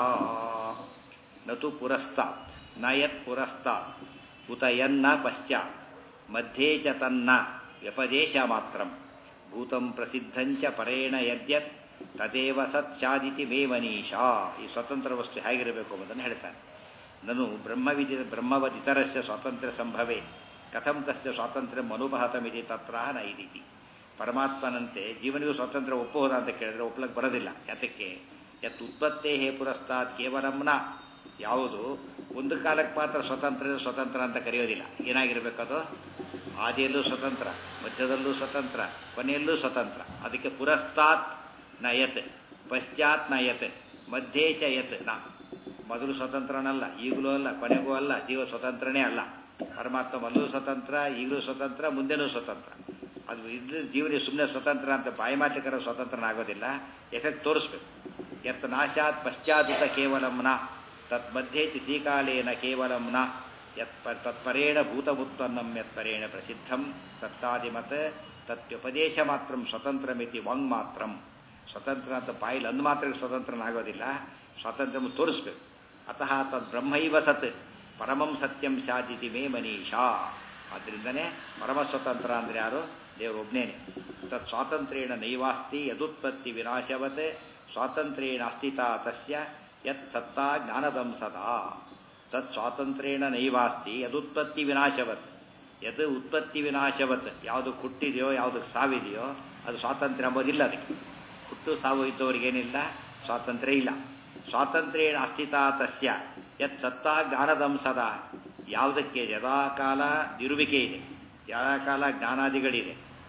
[SPEAKER 3] ನತು ಪುರಸ್ತಾತ್ ನಯತ್ ಪುರಸ್ತಾತ್ ಉತಯನ್ನ ಪಶ್ಚಾತ್ ಮಧ್ಯೆ ಚ ತನ್ನ ವ್ಯಪದೇಶ ಮಾತ್ರಂ ಭೂತಂ ಪ್ರಸಿದ್ಧಂಚ ಪರೇಣ ಯದ್ಯತ್ ತದೇವ ಸತ್ ಸ್ಯಾದಿತಿ ಮೇ ಮನೀಷಾ ಈ ಸ್ವತಂತ್ರ ವಸ್ತು ಹೇಗಿರಬೇಕು ಎಂಬುದನ್ನು ಹೇಳ್ತಾನೆ ನಾನು ಬ್ರಹ್ಮವಿದಿ ಬ್ರಹ್ಮವದಿತರಸ್ಯ ಸ್ವಾತಂತ್ರ್ಯ ಸಂಭವೇ ಕಥಂ ತಸ್ಯ ಸ್ವಾತಂತ್ರ್ಯ ಅನುಪಹತಮಿತಿ ತತ್ರ ನೈದಿತಿ ಪರಮಾತ್ಮನಂತೆ ಜೀವನಿಗೂ ಸ್ವಾತಂತ್ರ್ಯ ಒಪ್ಪಬಹುದಾ ಅಂತ ಕೇಳಿದ್ರೆ ಒಪ್ಪಲಕ್ಕೆ ಬರೋದಿಲ್ಲ ಯಾತಕ್ಕೆ ಯತ್ ಉತ್ಪತ್ತೇ ಹೇ ಪುರಸ್ತಾತ್ ಕೇವಲಂನ ಯಾವುದು ಒಂದು ಕಾಲಕ್ಕೆ ಮಾತ್ರ ಸ್ವತಂತ್ರ ಸ್ವತಂತ್ರ ಅಂತ ಕರೆಯೋದಿಲ್ಲ ಏನಾಗಿರ್ಬೇಕದು ಆದಿಯಲ್ಲೂ ಸ್ವತಂತ್ರ ಮಧ್ಯದಲ್ಲೂ ಸ್ವತಂತ್ರ ಕೊನೆಯಲ್ಲೂ ಸ್ವತಂತ್ರ ಅದಕ್ಕೆ ಪುರಸ್ತಾತ್ ನಯತ್ ಪಶ್ಚಾತ್ ನಯತ್ ಮಧ್ಯೆ ಚ ಯತ್ ನಾ ಮೊದಲು ಸ್ವತಂತ್ರನಲ್ಲ ಈಗಲೂ ಅಲ್ಲ ಕೊನೆಗೂ ಅಲ್ಲ ಜೀವ ಸ್ವತಂತ್ರನೇ ಅಲ್ಲ ಪರಮಾತ್ಮ ಮೊದಲು ಸ್ವತಂತ್ರ ಈಗಲೂ ಸ್ವತಂತ್ರ ಮುಂದೆನೂ ಸ್ವತಂತ್ರ ಅದು ಇದ್ರೆ ಜೀವನ ಸುಮ್ಮನೆ ಸ್ವತಂತ್ರ ಅಂತ ಬಾಯಿಮಾಟಿಕರ ಸ್ವತಂತ್ರನಾಗೋದಿಲ್ಲ ಎಫೆಕ್ಟ್ ತೋರಿಸ್ಬೇಕು ಯತ್ ನಾಶಾತ್ ಪಶ್ಚಾದುತ ಕೇವಲಂನ ತತ್ ಮಧ್ಯೆ ತಿಥಿಕಾಲೇನ ಕೇವಲಂನ ಯತ್ ತತ್ಪರೇಣ ಭೂತಭುತ್ವನ್ನಂ ಯತ್ಪರೇಣ ಪ್ರಸಿದ್ಧಂ ಸತ್ತಾದಿಮತ್ ತತ್ವ್ಯುಪದೇಶ ಮಾತ್ರ ಸ್ವತಂತ್ರಮಿತಿ ವಾಂಗ್ ಮಾತ್ರಂ ಸ್ವತಂತ್ರ ಅಂತ ಬಾಯಿಲ್ ಅಂದು ಮಾತ್ರ ಸ್ವತಂತ್ರನಾಗೋದಿಲ್ಲ ಸ್ವಾತಂತ್ರ್ಯ ತೋರಿಸ್ಬೇಕು ಅತಃ ತದ್ ಬ್ರಹ್ಮೈವ ಸತ್ ಪರಮಂ ಸತ್ಯಂ ಶಾದಿತಿ ಮೇ ಮನೀಷಾ ಆದ್ದರಿಂದನೇ ಪರಮ ಸ್ವತಂತ್ರ ಅಂದರೆ ಯಾರು ದೇವರೊಬ್ಬನೇನೆ ತತ್ ಸ್ವಾತಂತ್ರ್ಯೇಣ ನೈವಾಸ್ತಿ ಯದುತ್ಪತ್ತಿ ವಿನಾಶವತ್ ಸ್ವಾತಂತ್ರ್ಯೇಣ ಅಸ್ತಿತಾ ತಸ್ಯ ಯತ್ ಸತ್ತಾ ಜ್ಞಾನದಂ ಸದಾ ತತ್ ಸ್ವಾತಂತ್ರ್ಯೇಣ ನೈವಾಸ್ತಿ ಯದುತ್ಪತ್ತಿ ವಿನಾಶವತ್ ಯದ್ ಉತ್ಪತ್ತಿ ವಿನಾಶವತ್ ಯಾವುದು ಹುಟ್ಟಿದೆಯೋ ಯಾವುದಕ್ಕೆ ಸಾವಿದೆಯೋ ಅದು ಸ್ವಾತಂತ್ರ್ಯ ಎಂಬುದಿಲ್ಲ ಅದಕ್ಕೆ ಹುಟ್ಟು ಸಾವು ಇದ್ದವರಿಗೇನಿಲ್ಲ ಸ್ವಾತಂತ್ರ್ಯ ಇಲ್ಲ ಸ್ವಾತಂತ್ರ್ಯೇಣ ಅಸ್ಥಿತಾ ತಸ್ಯ ಯತ್ ಸತ್ತಾ ಜ್ಞಾನದಂ ಸದಾ ಯಾವುದಕ್ಕೆ ಯದಾಕಾಲ ಇರುವಿಕೆ ಇದೆ ಯದಾಕಾಲ ಜ್ಞಾನಾದಿಗಳಿದೆ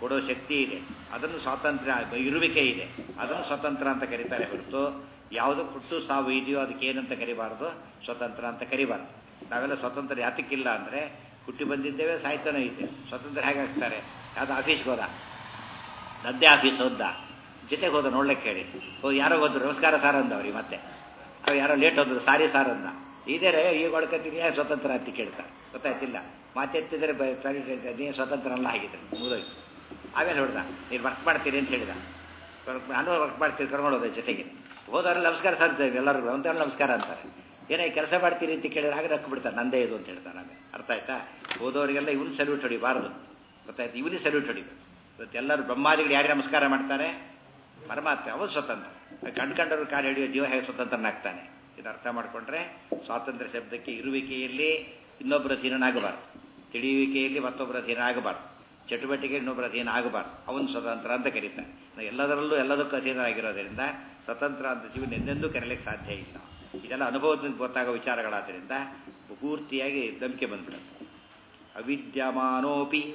[SPEAKER 3] ಕೊಡೋ ಶಕ್ತಿ ಇದೆ ಅದನ್ನು ಸ್ವಾತಂತ್ರ್ಯ ಇರುವಿಕೆ ಇದೆ ಅದನ್ನು ಸ್ವತಂತ್ರ ಅಂತ ಕರೀತಾರೆ ಹೊರತು ಯಾವುದು ಹುಟ್ಟು ಸಾವು ಇದೆಯೋ ಅದಕ್ಕೆ ಏನಂತ ಕರಿಬಾರ್ದು ಸ್ವತಂತ್ರ ಅಂತ ಕರಿಬಾರ್ದು ನಾವೆಲ್ಲ ಸ್ವತಂತ್ರ ಯಾತಕ್ಕಿಲ್ಲ ಅಂದರೆ ಹುಟ್ಟಿ ಬಂದಿದ್ದೇವೆ ಸಾಯ್ತಾನೆ ಇದ್ದೇವೆ ಸ್ವತಂತ್ರ ಹೇಗಾಗ್ತಾರೆ ಯಾವುದು ಆಫೀಸ್ಗೆ ಹೋದ ನದ್ದೇ ಆಫೀಸ್ ಹೋದ ಜೊತೆಗೆ ಹೋದ ನೋಡ್ಲಿಕ್ಕೆ ಹೇಳಿ ಹೋಗಿ ಯಾರೋ ಹೋದ್ರು ನಮಸ್ಕಾರ ಸಾರ್ ಅಂದ ಅವ್ರಿಗೆ ಮತ್ತೆ ಅವ್ ಯಾರೋ ಲೇಟ್ ಹೋದ್ರು ಸಾರಿ ಸಾರ್ ಅಂದ ಇದೇ ರೇ ಈಗ ಹೊಡ್ಕೊತೀನಿ ಯಾರು ಸ್ವತಂತ್ರ ಅಂತ ಕೇಳ್ತಾರೆ ಗೊತ್ತಾಯ್ತಿಲ್ಲ ಮಾತೆತ್ತಿದ್ರೆ ಬ- ಸರಿ ನೀನು ಸ್ವತಂತ್ರ ಅಲ್ಲ ಆಗಿದ್ರೆ ಮುಗಿದೋಯ್ತು ಆಮೇಲೆ ಹೊಡ್ದ ನೀನು ವರ್ಕ್ ಮಾಡ್ತೀರಿ ಅಂತ ಹೇಳಿದ ವರ್ಕ್ ನಾನು ವರ್ಕ್ ಮಾಡ್ತೀನಿ ಕರ್ಕೊಂಡು ಹೋದ ಜೊತೆಗೆ ಹೋದವ್ರಲ್ಲಿ ನಮಸ್ಕಾರ ಸರ್ ಅಂತ ಎಲ್ಲರಿಗೂ ಒಂದೇ ನಮಸ್ಕಾರ ಅಂತಾರೆ ಏನೇ ಕೆಲಸ ಮಾಡ್ತೀರಿ ಅಂತ ಕೇಳಿದ್ರೆ ಹಾಗೆ ರೊಕ್ಕ ಬಿಡ್ತಾರೆ ನಂದೇ ಇದು ಅಂತ ಹೇಳ್ತಾರೆ ಆಮೇಲೆ ಅರ್ಥ ಆಯ್ತಾ ಹೋದವರಿಗೆಲ್ಲ ಇವನು ಸಲ್ಯೂಟ್ ಹೊಡಿಬಾರ್ದು ಗೊತ್ತಾಯ್ತು ಇವನಿಗೆ ಸಲ್ಯೂಟ್ ಹೊಡಿಬೇಕು ಇವತ್ತು ಎಲ್ಲರೂ ಬ್ರಹ್ಮಾದಿಗಳು ಯಾರಿಗೆ ನಮಸ್ಕಾರ ಮಾಡ್ತಾರೆ ಪರಮಾತ್ಮ ಅವನು ಸ್ವತಂತ್ರ ಕಂಡ್ಕೊಂಡವ್ರು ಕಾಲು ಹಿಡಿಯೋ ಜೀವ ಹೇಗೆ ಸ್ವತಂತ್ರನಾಗ್ತಾನೆ ಇದು ಅರ್ಥ ಮಾಡಿಕೊಂಡ್ರೆ ಸ್ವಾತಂತ್ರ್ಯ ಶಬ್ದಕ್ಕೆ ಇರುವಿಕೆಯಲ್ಲಿ ಇನ್ನೊಬ್ಬರ ಅಧೀನನಾಗಬಾರ್ದು ತಿಳಿಯುವಿಕೆಯಲ್ಲಿ ಮತ್ತೊಬ್ಬರ ಅಧೀನ ಆಗಬಾರ್ದು ಚಟುವಟಿಕೆ ಇನ್ನೊಬ್ಬರ ಅಧೀನ ಆಗಬಾರ್ದು ಅವನು ಸ್ವತಂತ್ರ ಅಂತ ಕರೀತಾನೆ ನಾವು ಎಲ್ಲದರಲ್ಲೂ ಎಲ್ಲದಕ್ಕೂ ಅಧೀನರಾಗಿರೋದ್ರಿಂದ ಸ್ವತಂತ್ರ ಅಂತ ಜೀವನ ಎಂದೆಂದೂ ಕರೀಲಿಕ್ಕೆ ಸಾಧ್ಯ ಇಲ್ಲ ಇದೆಲ್ಲ ಅನುಭವದಿಂದ ಗೊತ್ತಾಗೋ ವಿಚಾರಗಳಾದ್ದರಿಂದ ಪೂರ್ತಿಯಾಗಿ ನಂಬಿಕೆ ಬಂದ್ಬಿಡುತ್ತೆ ಅವಿದ್ಯಮಾನೋಪಿ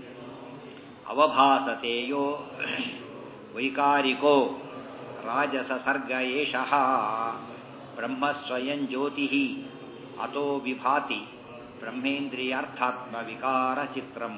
[SPEAKER 3] ಅವಭಾಸತೆಯೋ ವೈಕಾರಿಕೋ ರಾಜಸ ಸರ್ಗ ಏಷಃ ಬ್ರಹ್ಮ ಸ್ವಯಂ ಜ್ಯೋತಿ ಅತೋ ವಿಭಾತಿ ಬ್ರಹ್ಮೇಂದ್ರಿಯಾರ್ಥಾತ್ಮ ವಿಕಾರ ಚಿತ್ರಂ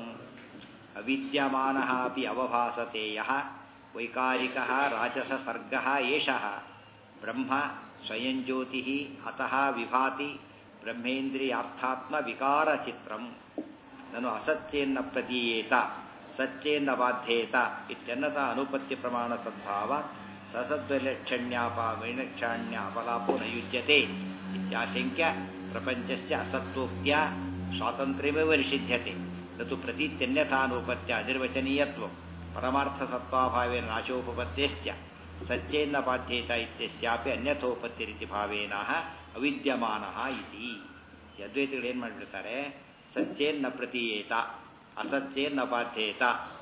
[SPEAKER 3] ಅವಿದ್ಯಮಾನ ಅಪಿ ಅವಭಾಸತೆಯ ವೈಕಾರಿಕ ರಾಜಸ ಸರ್ಗ ಏಷಃ ಬ್ರಹ್ಮ ಸ್ವಯಂ ಜ್ಯೋತಿ ಅತಃ ವಿಭಾತಿ ಬ್ರಹ್ಮೇಂದ್ರಿಯಾರ್ಥಾತ್ಮ ವಿಕಾರ ಚಿತ್ರಂ ನಾನು ಅಸತ್ಯೇನ್ನ ಪ್ರತೀಯೇತ ಸತ್ಯೇನ್ನ ಬಾಧ್ಯೇತ ಇತ್ಯನ್ನತ ಅನುಪತ್ಯ ಪ್ರಮಾಣ ಸದ್ಭಾವ ಸಸದ್ವೈಲಕ್ಷಣ್ಯಾಪ ವೈಲಕ್ಷಾಣ್ಯಾಪಲಾಪೋ ನ ಯುಜ್ಯತೆ ಇತ್ಯಾಶಂಕ್ಯ ಪ್ರಪಂಚಸ್ಯ ಅಸತ್ವೋಕ್ತ್ಯ ಸ್ವಾತಂತ್ರ್ಯಮೇವ ನಿಷಿಧ್ಯತೆ ನತು ಪ್ರತೀತ್ಯನ್ಯಥಾನುಪತ್ಯ ಅನಿರ್ವಚನೀಯತ್ವ ಪರಮಾರ್ಥ ಸತ್ವಾಭಾವೇನ ನಾಶೋಪಪತ್ತೇಶ್ಚ ಸತ್ಯೇನ್ನ ಬಾಧ್ಯೇತ ಇತ್ಯಸ್ಯಾಪಿ ಅನ್ಯಥೋಪತ್ತಿರಿತಿ ಭಾವೇನ ಅವಿದ್ಯಮಾನ ಇತಿ ಈ ಅದ್ವೈತಗಳು ಏನು ಮಾಡಿಬಿಡ್ತಾರೆ ಸತ್ಯೇನ್ನ ಪ್ರತೀಯೇತ ಅಸತ್ಯೇನ್ನ ಬಾಧ್ಯೇತ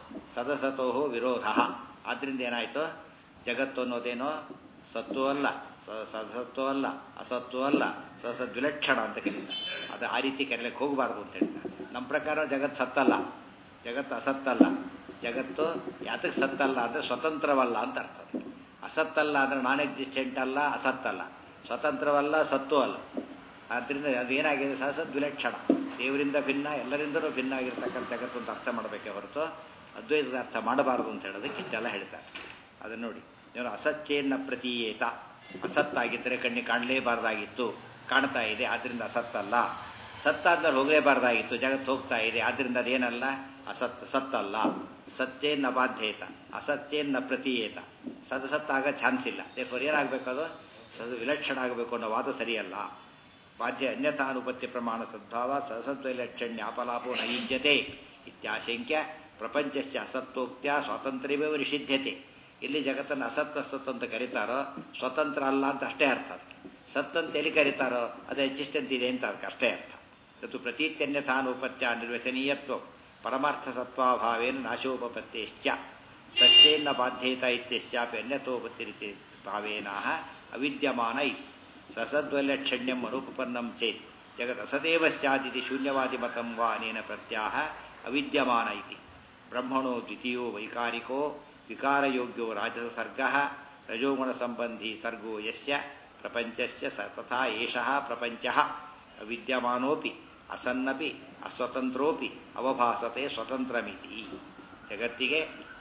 [SPEAKER 3] ಸದಸತೋ ವಿರೋಧ ಆದ್ರಿಂದ ಏನಾಯಿತು ಜಗತ್ತು ಅನ್ನೋದೇನೋ ಸತ್ತು ಅಲ್ಲ ಸ- ಸಸತ್ತು ಅಲ್ಲ ಅಸತ್ತು ಅಲ್ಲ ಸಸದ್ವಿಲಕ್ಷಣ ಅಂತ ಕರೀತಾರೆ ಅದು ಆ ರೀತಿ ಕರೀಲಿಕ್ಕೆ ಹೋಗಬಾರ್ದು ಅಂತ ಹೇಳ್ತಾರೆ ನಮ್ಮ ಪ್ರಕಾರ ಜಗತ್ತು ಸತ್ತಲ್ಲ ಜಗತ್ತು ಅಸತ್ತಲ್ಲ ಜಗತ್ತು ಯಾತಕ್ಕೆ ಸತ್ತಲ್ಲ ಅಂದರೆ ಸ್ವತಂತ್ರವಲ್ಲ ಅಂತ ಅರ್ಥ ಅದು. ಅಸತ್ತಲ್ಲ ಅಂದರೆ ನಾನ್ ಎಕ್ಸಿಸ್ಟೆಂಟ್ ಅಲ್ಲ ಅಸತ್ತಲ್ಲ ಸ್ವತಂತ್ರವಲ್ಲ ಸತ್ತು ಅಲ್ಲ ಆದ್ದರಿಂದ ಅದೇನಾಗಿದೆ ಸಹಸದ್ ವಿಲಕ್ಷಣ ದೇವರಿಂದ ಭಿನ್ನ ಎಲ್ಲರಿಂದಲೂ ಭಿನ್ನ ಆಗಿರ್ತಕ್ಕಂಥ ಜಗತ್ತು ಅಂತ ಅರ್ಥ ಮಾಡಬೇಕೇ ಹೊರತು ಅದ್ವೈತದ ಅರ್ಥ ಮಾಡಬಾರದು ಅಂತ ಹೇಳೋದಕ್ಕೆ ಇಷ್ಟೆಲ್ಲ ಹೇಳ್ತಾರೆ ಅದನ್ನು ನೋಡಿ ನೀವು ಅಸತ್ಯೇನ್ನ ಪ್ರತೀಯೇತ ಅಸತ್ತಾಗಿದ್ದರೆ ಕಣ್ಣಿಗೆ ಕಾಣಲೇಬಾರ್ದಾಗಿತ್ತು ಕಾಣ್ತಾ ಇದೆ ಆದ್ದರಿಂದ ಅಸತ್ತಲ್ಲ ಸತ್ತಾದ್ಮೇಲೆ ಹೋಗಲೇಬಾರ್ದಾಗಿತ್ತು ಜಗತ್ತು ಹೋಗ್ತಾ ಇದೆ ಆದ್ದರಿಂದ ಅದೇನಲ್ಲ ಅಸತ್ ಸತ್ತಲ್ಲ ಸತ್ಯೇನ್ನ ಬಾಧ್ಯೇತ ಅಸತ್ಯೇನ್ನ ಪ್ರತೀಯೇತ ಸದಸತ್ತಾಗ ಚಾನ್ಸ್ ಇಲ್ಲ ದೇಫೋರ್ ಏನಾಗಬೇಕು ಅದು ಅದು ವಿಲಕ್ಷಣ ಆಗಬೇಕು ಅನ್ನೋ ವಾದ ಸರಿಯಲ್ಲ ಬಾಧ್ಯ ಅನ್ಯಥಾನುಪತ್ತಿ ಪ್ರಮಾಣ ಸದ್ಭಾವ ಸಸದ್ವೈಲಕ್ಷಣ್ಯ ಅಪಲಾಪೋ ನಯುಜ್ಯತೆ ಇತ್ಯಾಶಂಕ್ಯ ಪ್ರಪಂಚಸ್ಯ ಅಸತ್ವೋಕ್ತ್ಯ ಸ್ವಾತಂತ್ರ್ಯವೇ ನಿಷಿದ್ಧತೆ ಎಲ್ಲಿ ಜಗತ್ತನ್ನು ಅಸತ್ ಅಸತ್ ಅಂತ ಕರೀತಾರೋ ಸ್ವತಂತ್ರ ಅಲ್ಲ ಅಂತ ಅಷ್ಟೇ ಅರ್ಥ ಅದಕ್ಕೆ ಸತ್ ಅಂತ ಎಲ್ಲಿ ಕರೀತಾರೋ ಅದು ಎಕ್ಸಿಸ್ಟೆಂಟ್ ಇದೆ ಅಂತ ಅದಕ್ಕೆ ಅಷ್ಟೇ ಅರ್ಥ ಇದು ಪ್ರತೀತ್ಯನ್ಯಥಾನುಪತ್ಯ ನಿರ್ವಚನೀಯತ್ವ ಪರಮಾರ್ಥ ಸತ್ವಾಭಾವೇನ ನಾಶೋಪಪತ್ತೇಶ್ಚ ಸತ್ಯೇನ್ನ ಬಾಧ್ಯೇತ ಇತ್ಯಸ್ಯಾಪಿ ಅನ್ಯಥೋಪತ್ತಿರಿತಿ ಭಾವೇನ ಅವಿದ್ಯಮಾನ ಇತಿ ಸಸದ್ವೈಲಕ್ಷಣ್ಯಂ ಅನುಪಪನ್ನಂ ಚೇತ್ ಜಗತ್ ಅಸದೇವ ಸ್ಯಾದಿತಿ ಶೂನ್ಯವಾದಿ ಮತಂ ವಾ ಅನೇನ ಪ್ರತ್ಯಾಹ ಅವಿದ್ಯಮಾನ ಇತಿ ಬ್ರಹ್ಮಣೋ ದ್ವಿತೀಯೋ ವೈಕಾರಿಕೋ ವಿಕಾರಯೋಗ್ಯೋ ರಾಜಸ ಸರ್ಗ ರಜೋಗುಣ ಸಂಬಂಧಿ ಸರ್ಗೋ ಯಸ್ಯ ಪ್ರಪಂಚಸ್ಯ ಸ ತಥಾ ಏಷಃ ಪ್ರಪಂಚಃ ಅವಿದ್ಯಮಾನೋಪಿ ಅಸನ್ನಪಿ ಅಸ್ವತಂತ್ರೋಪಿ ಅವಭಾಸತೆ ಸ್ವತಂತ್ರಮಿತಿ ಜಗತ್ತಿಗೆ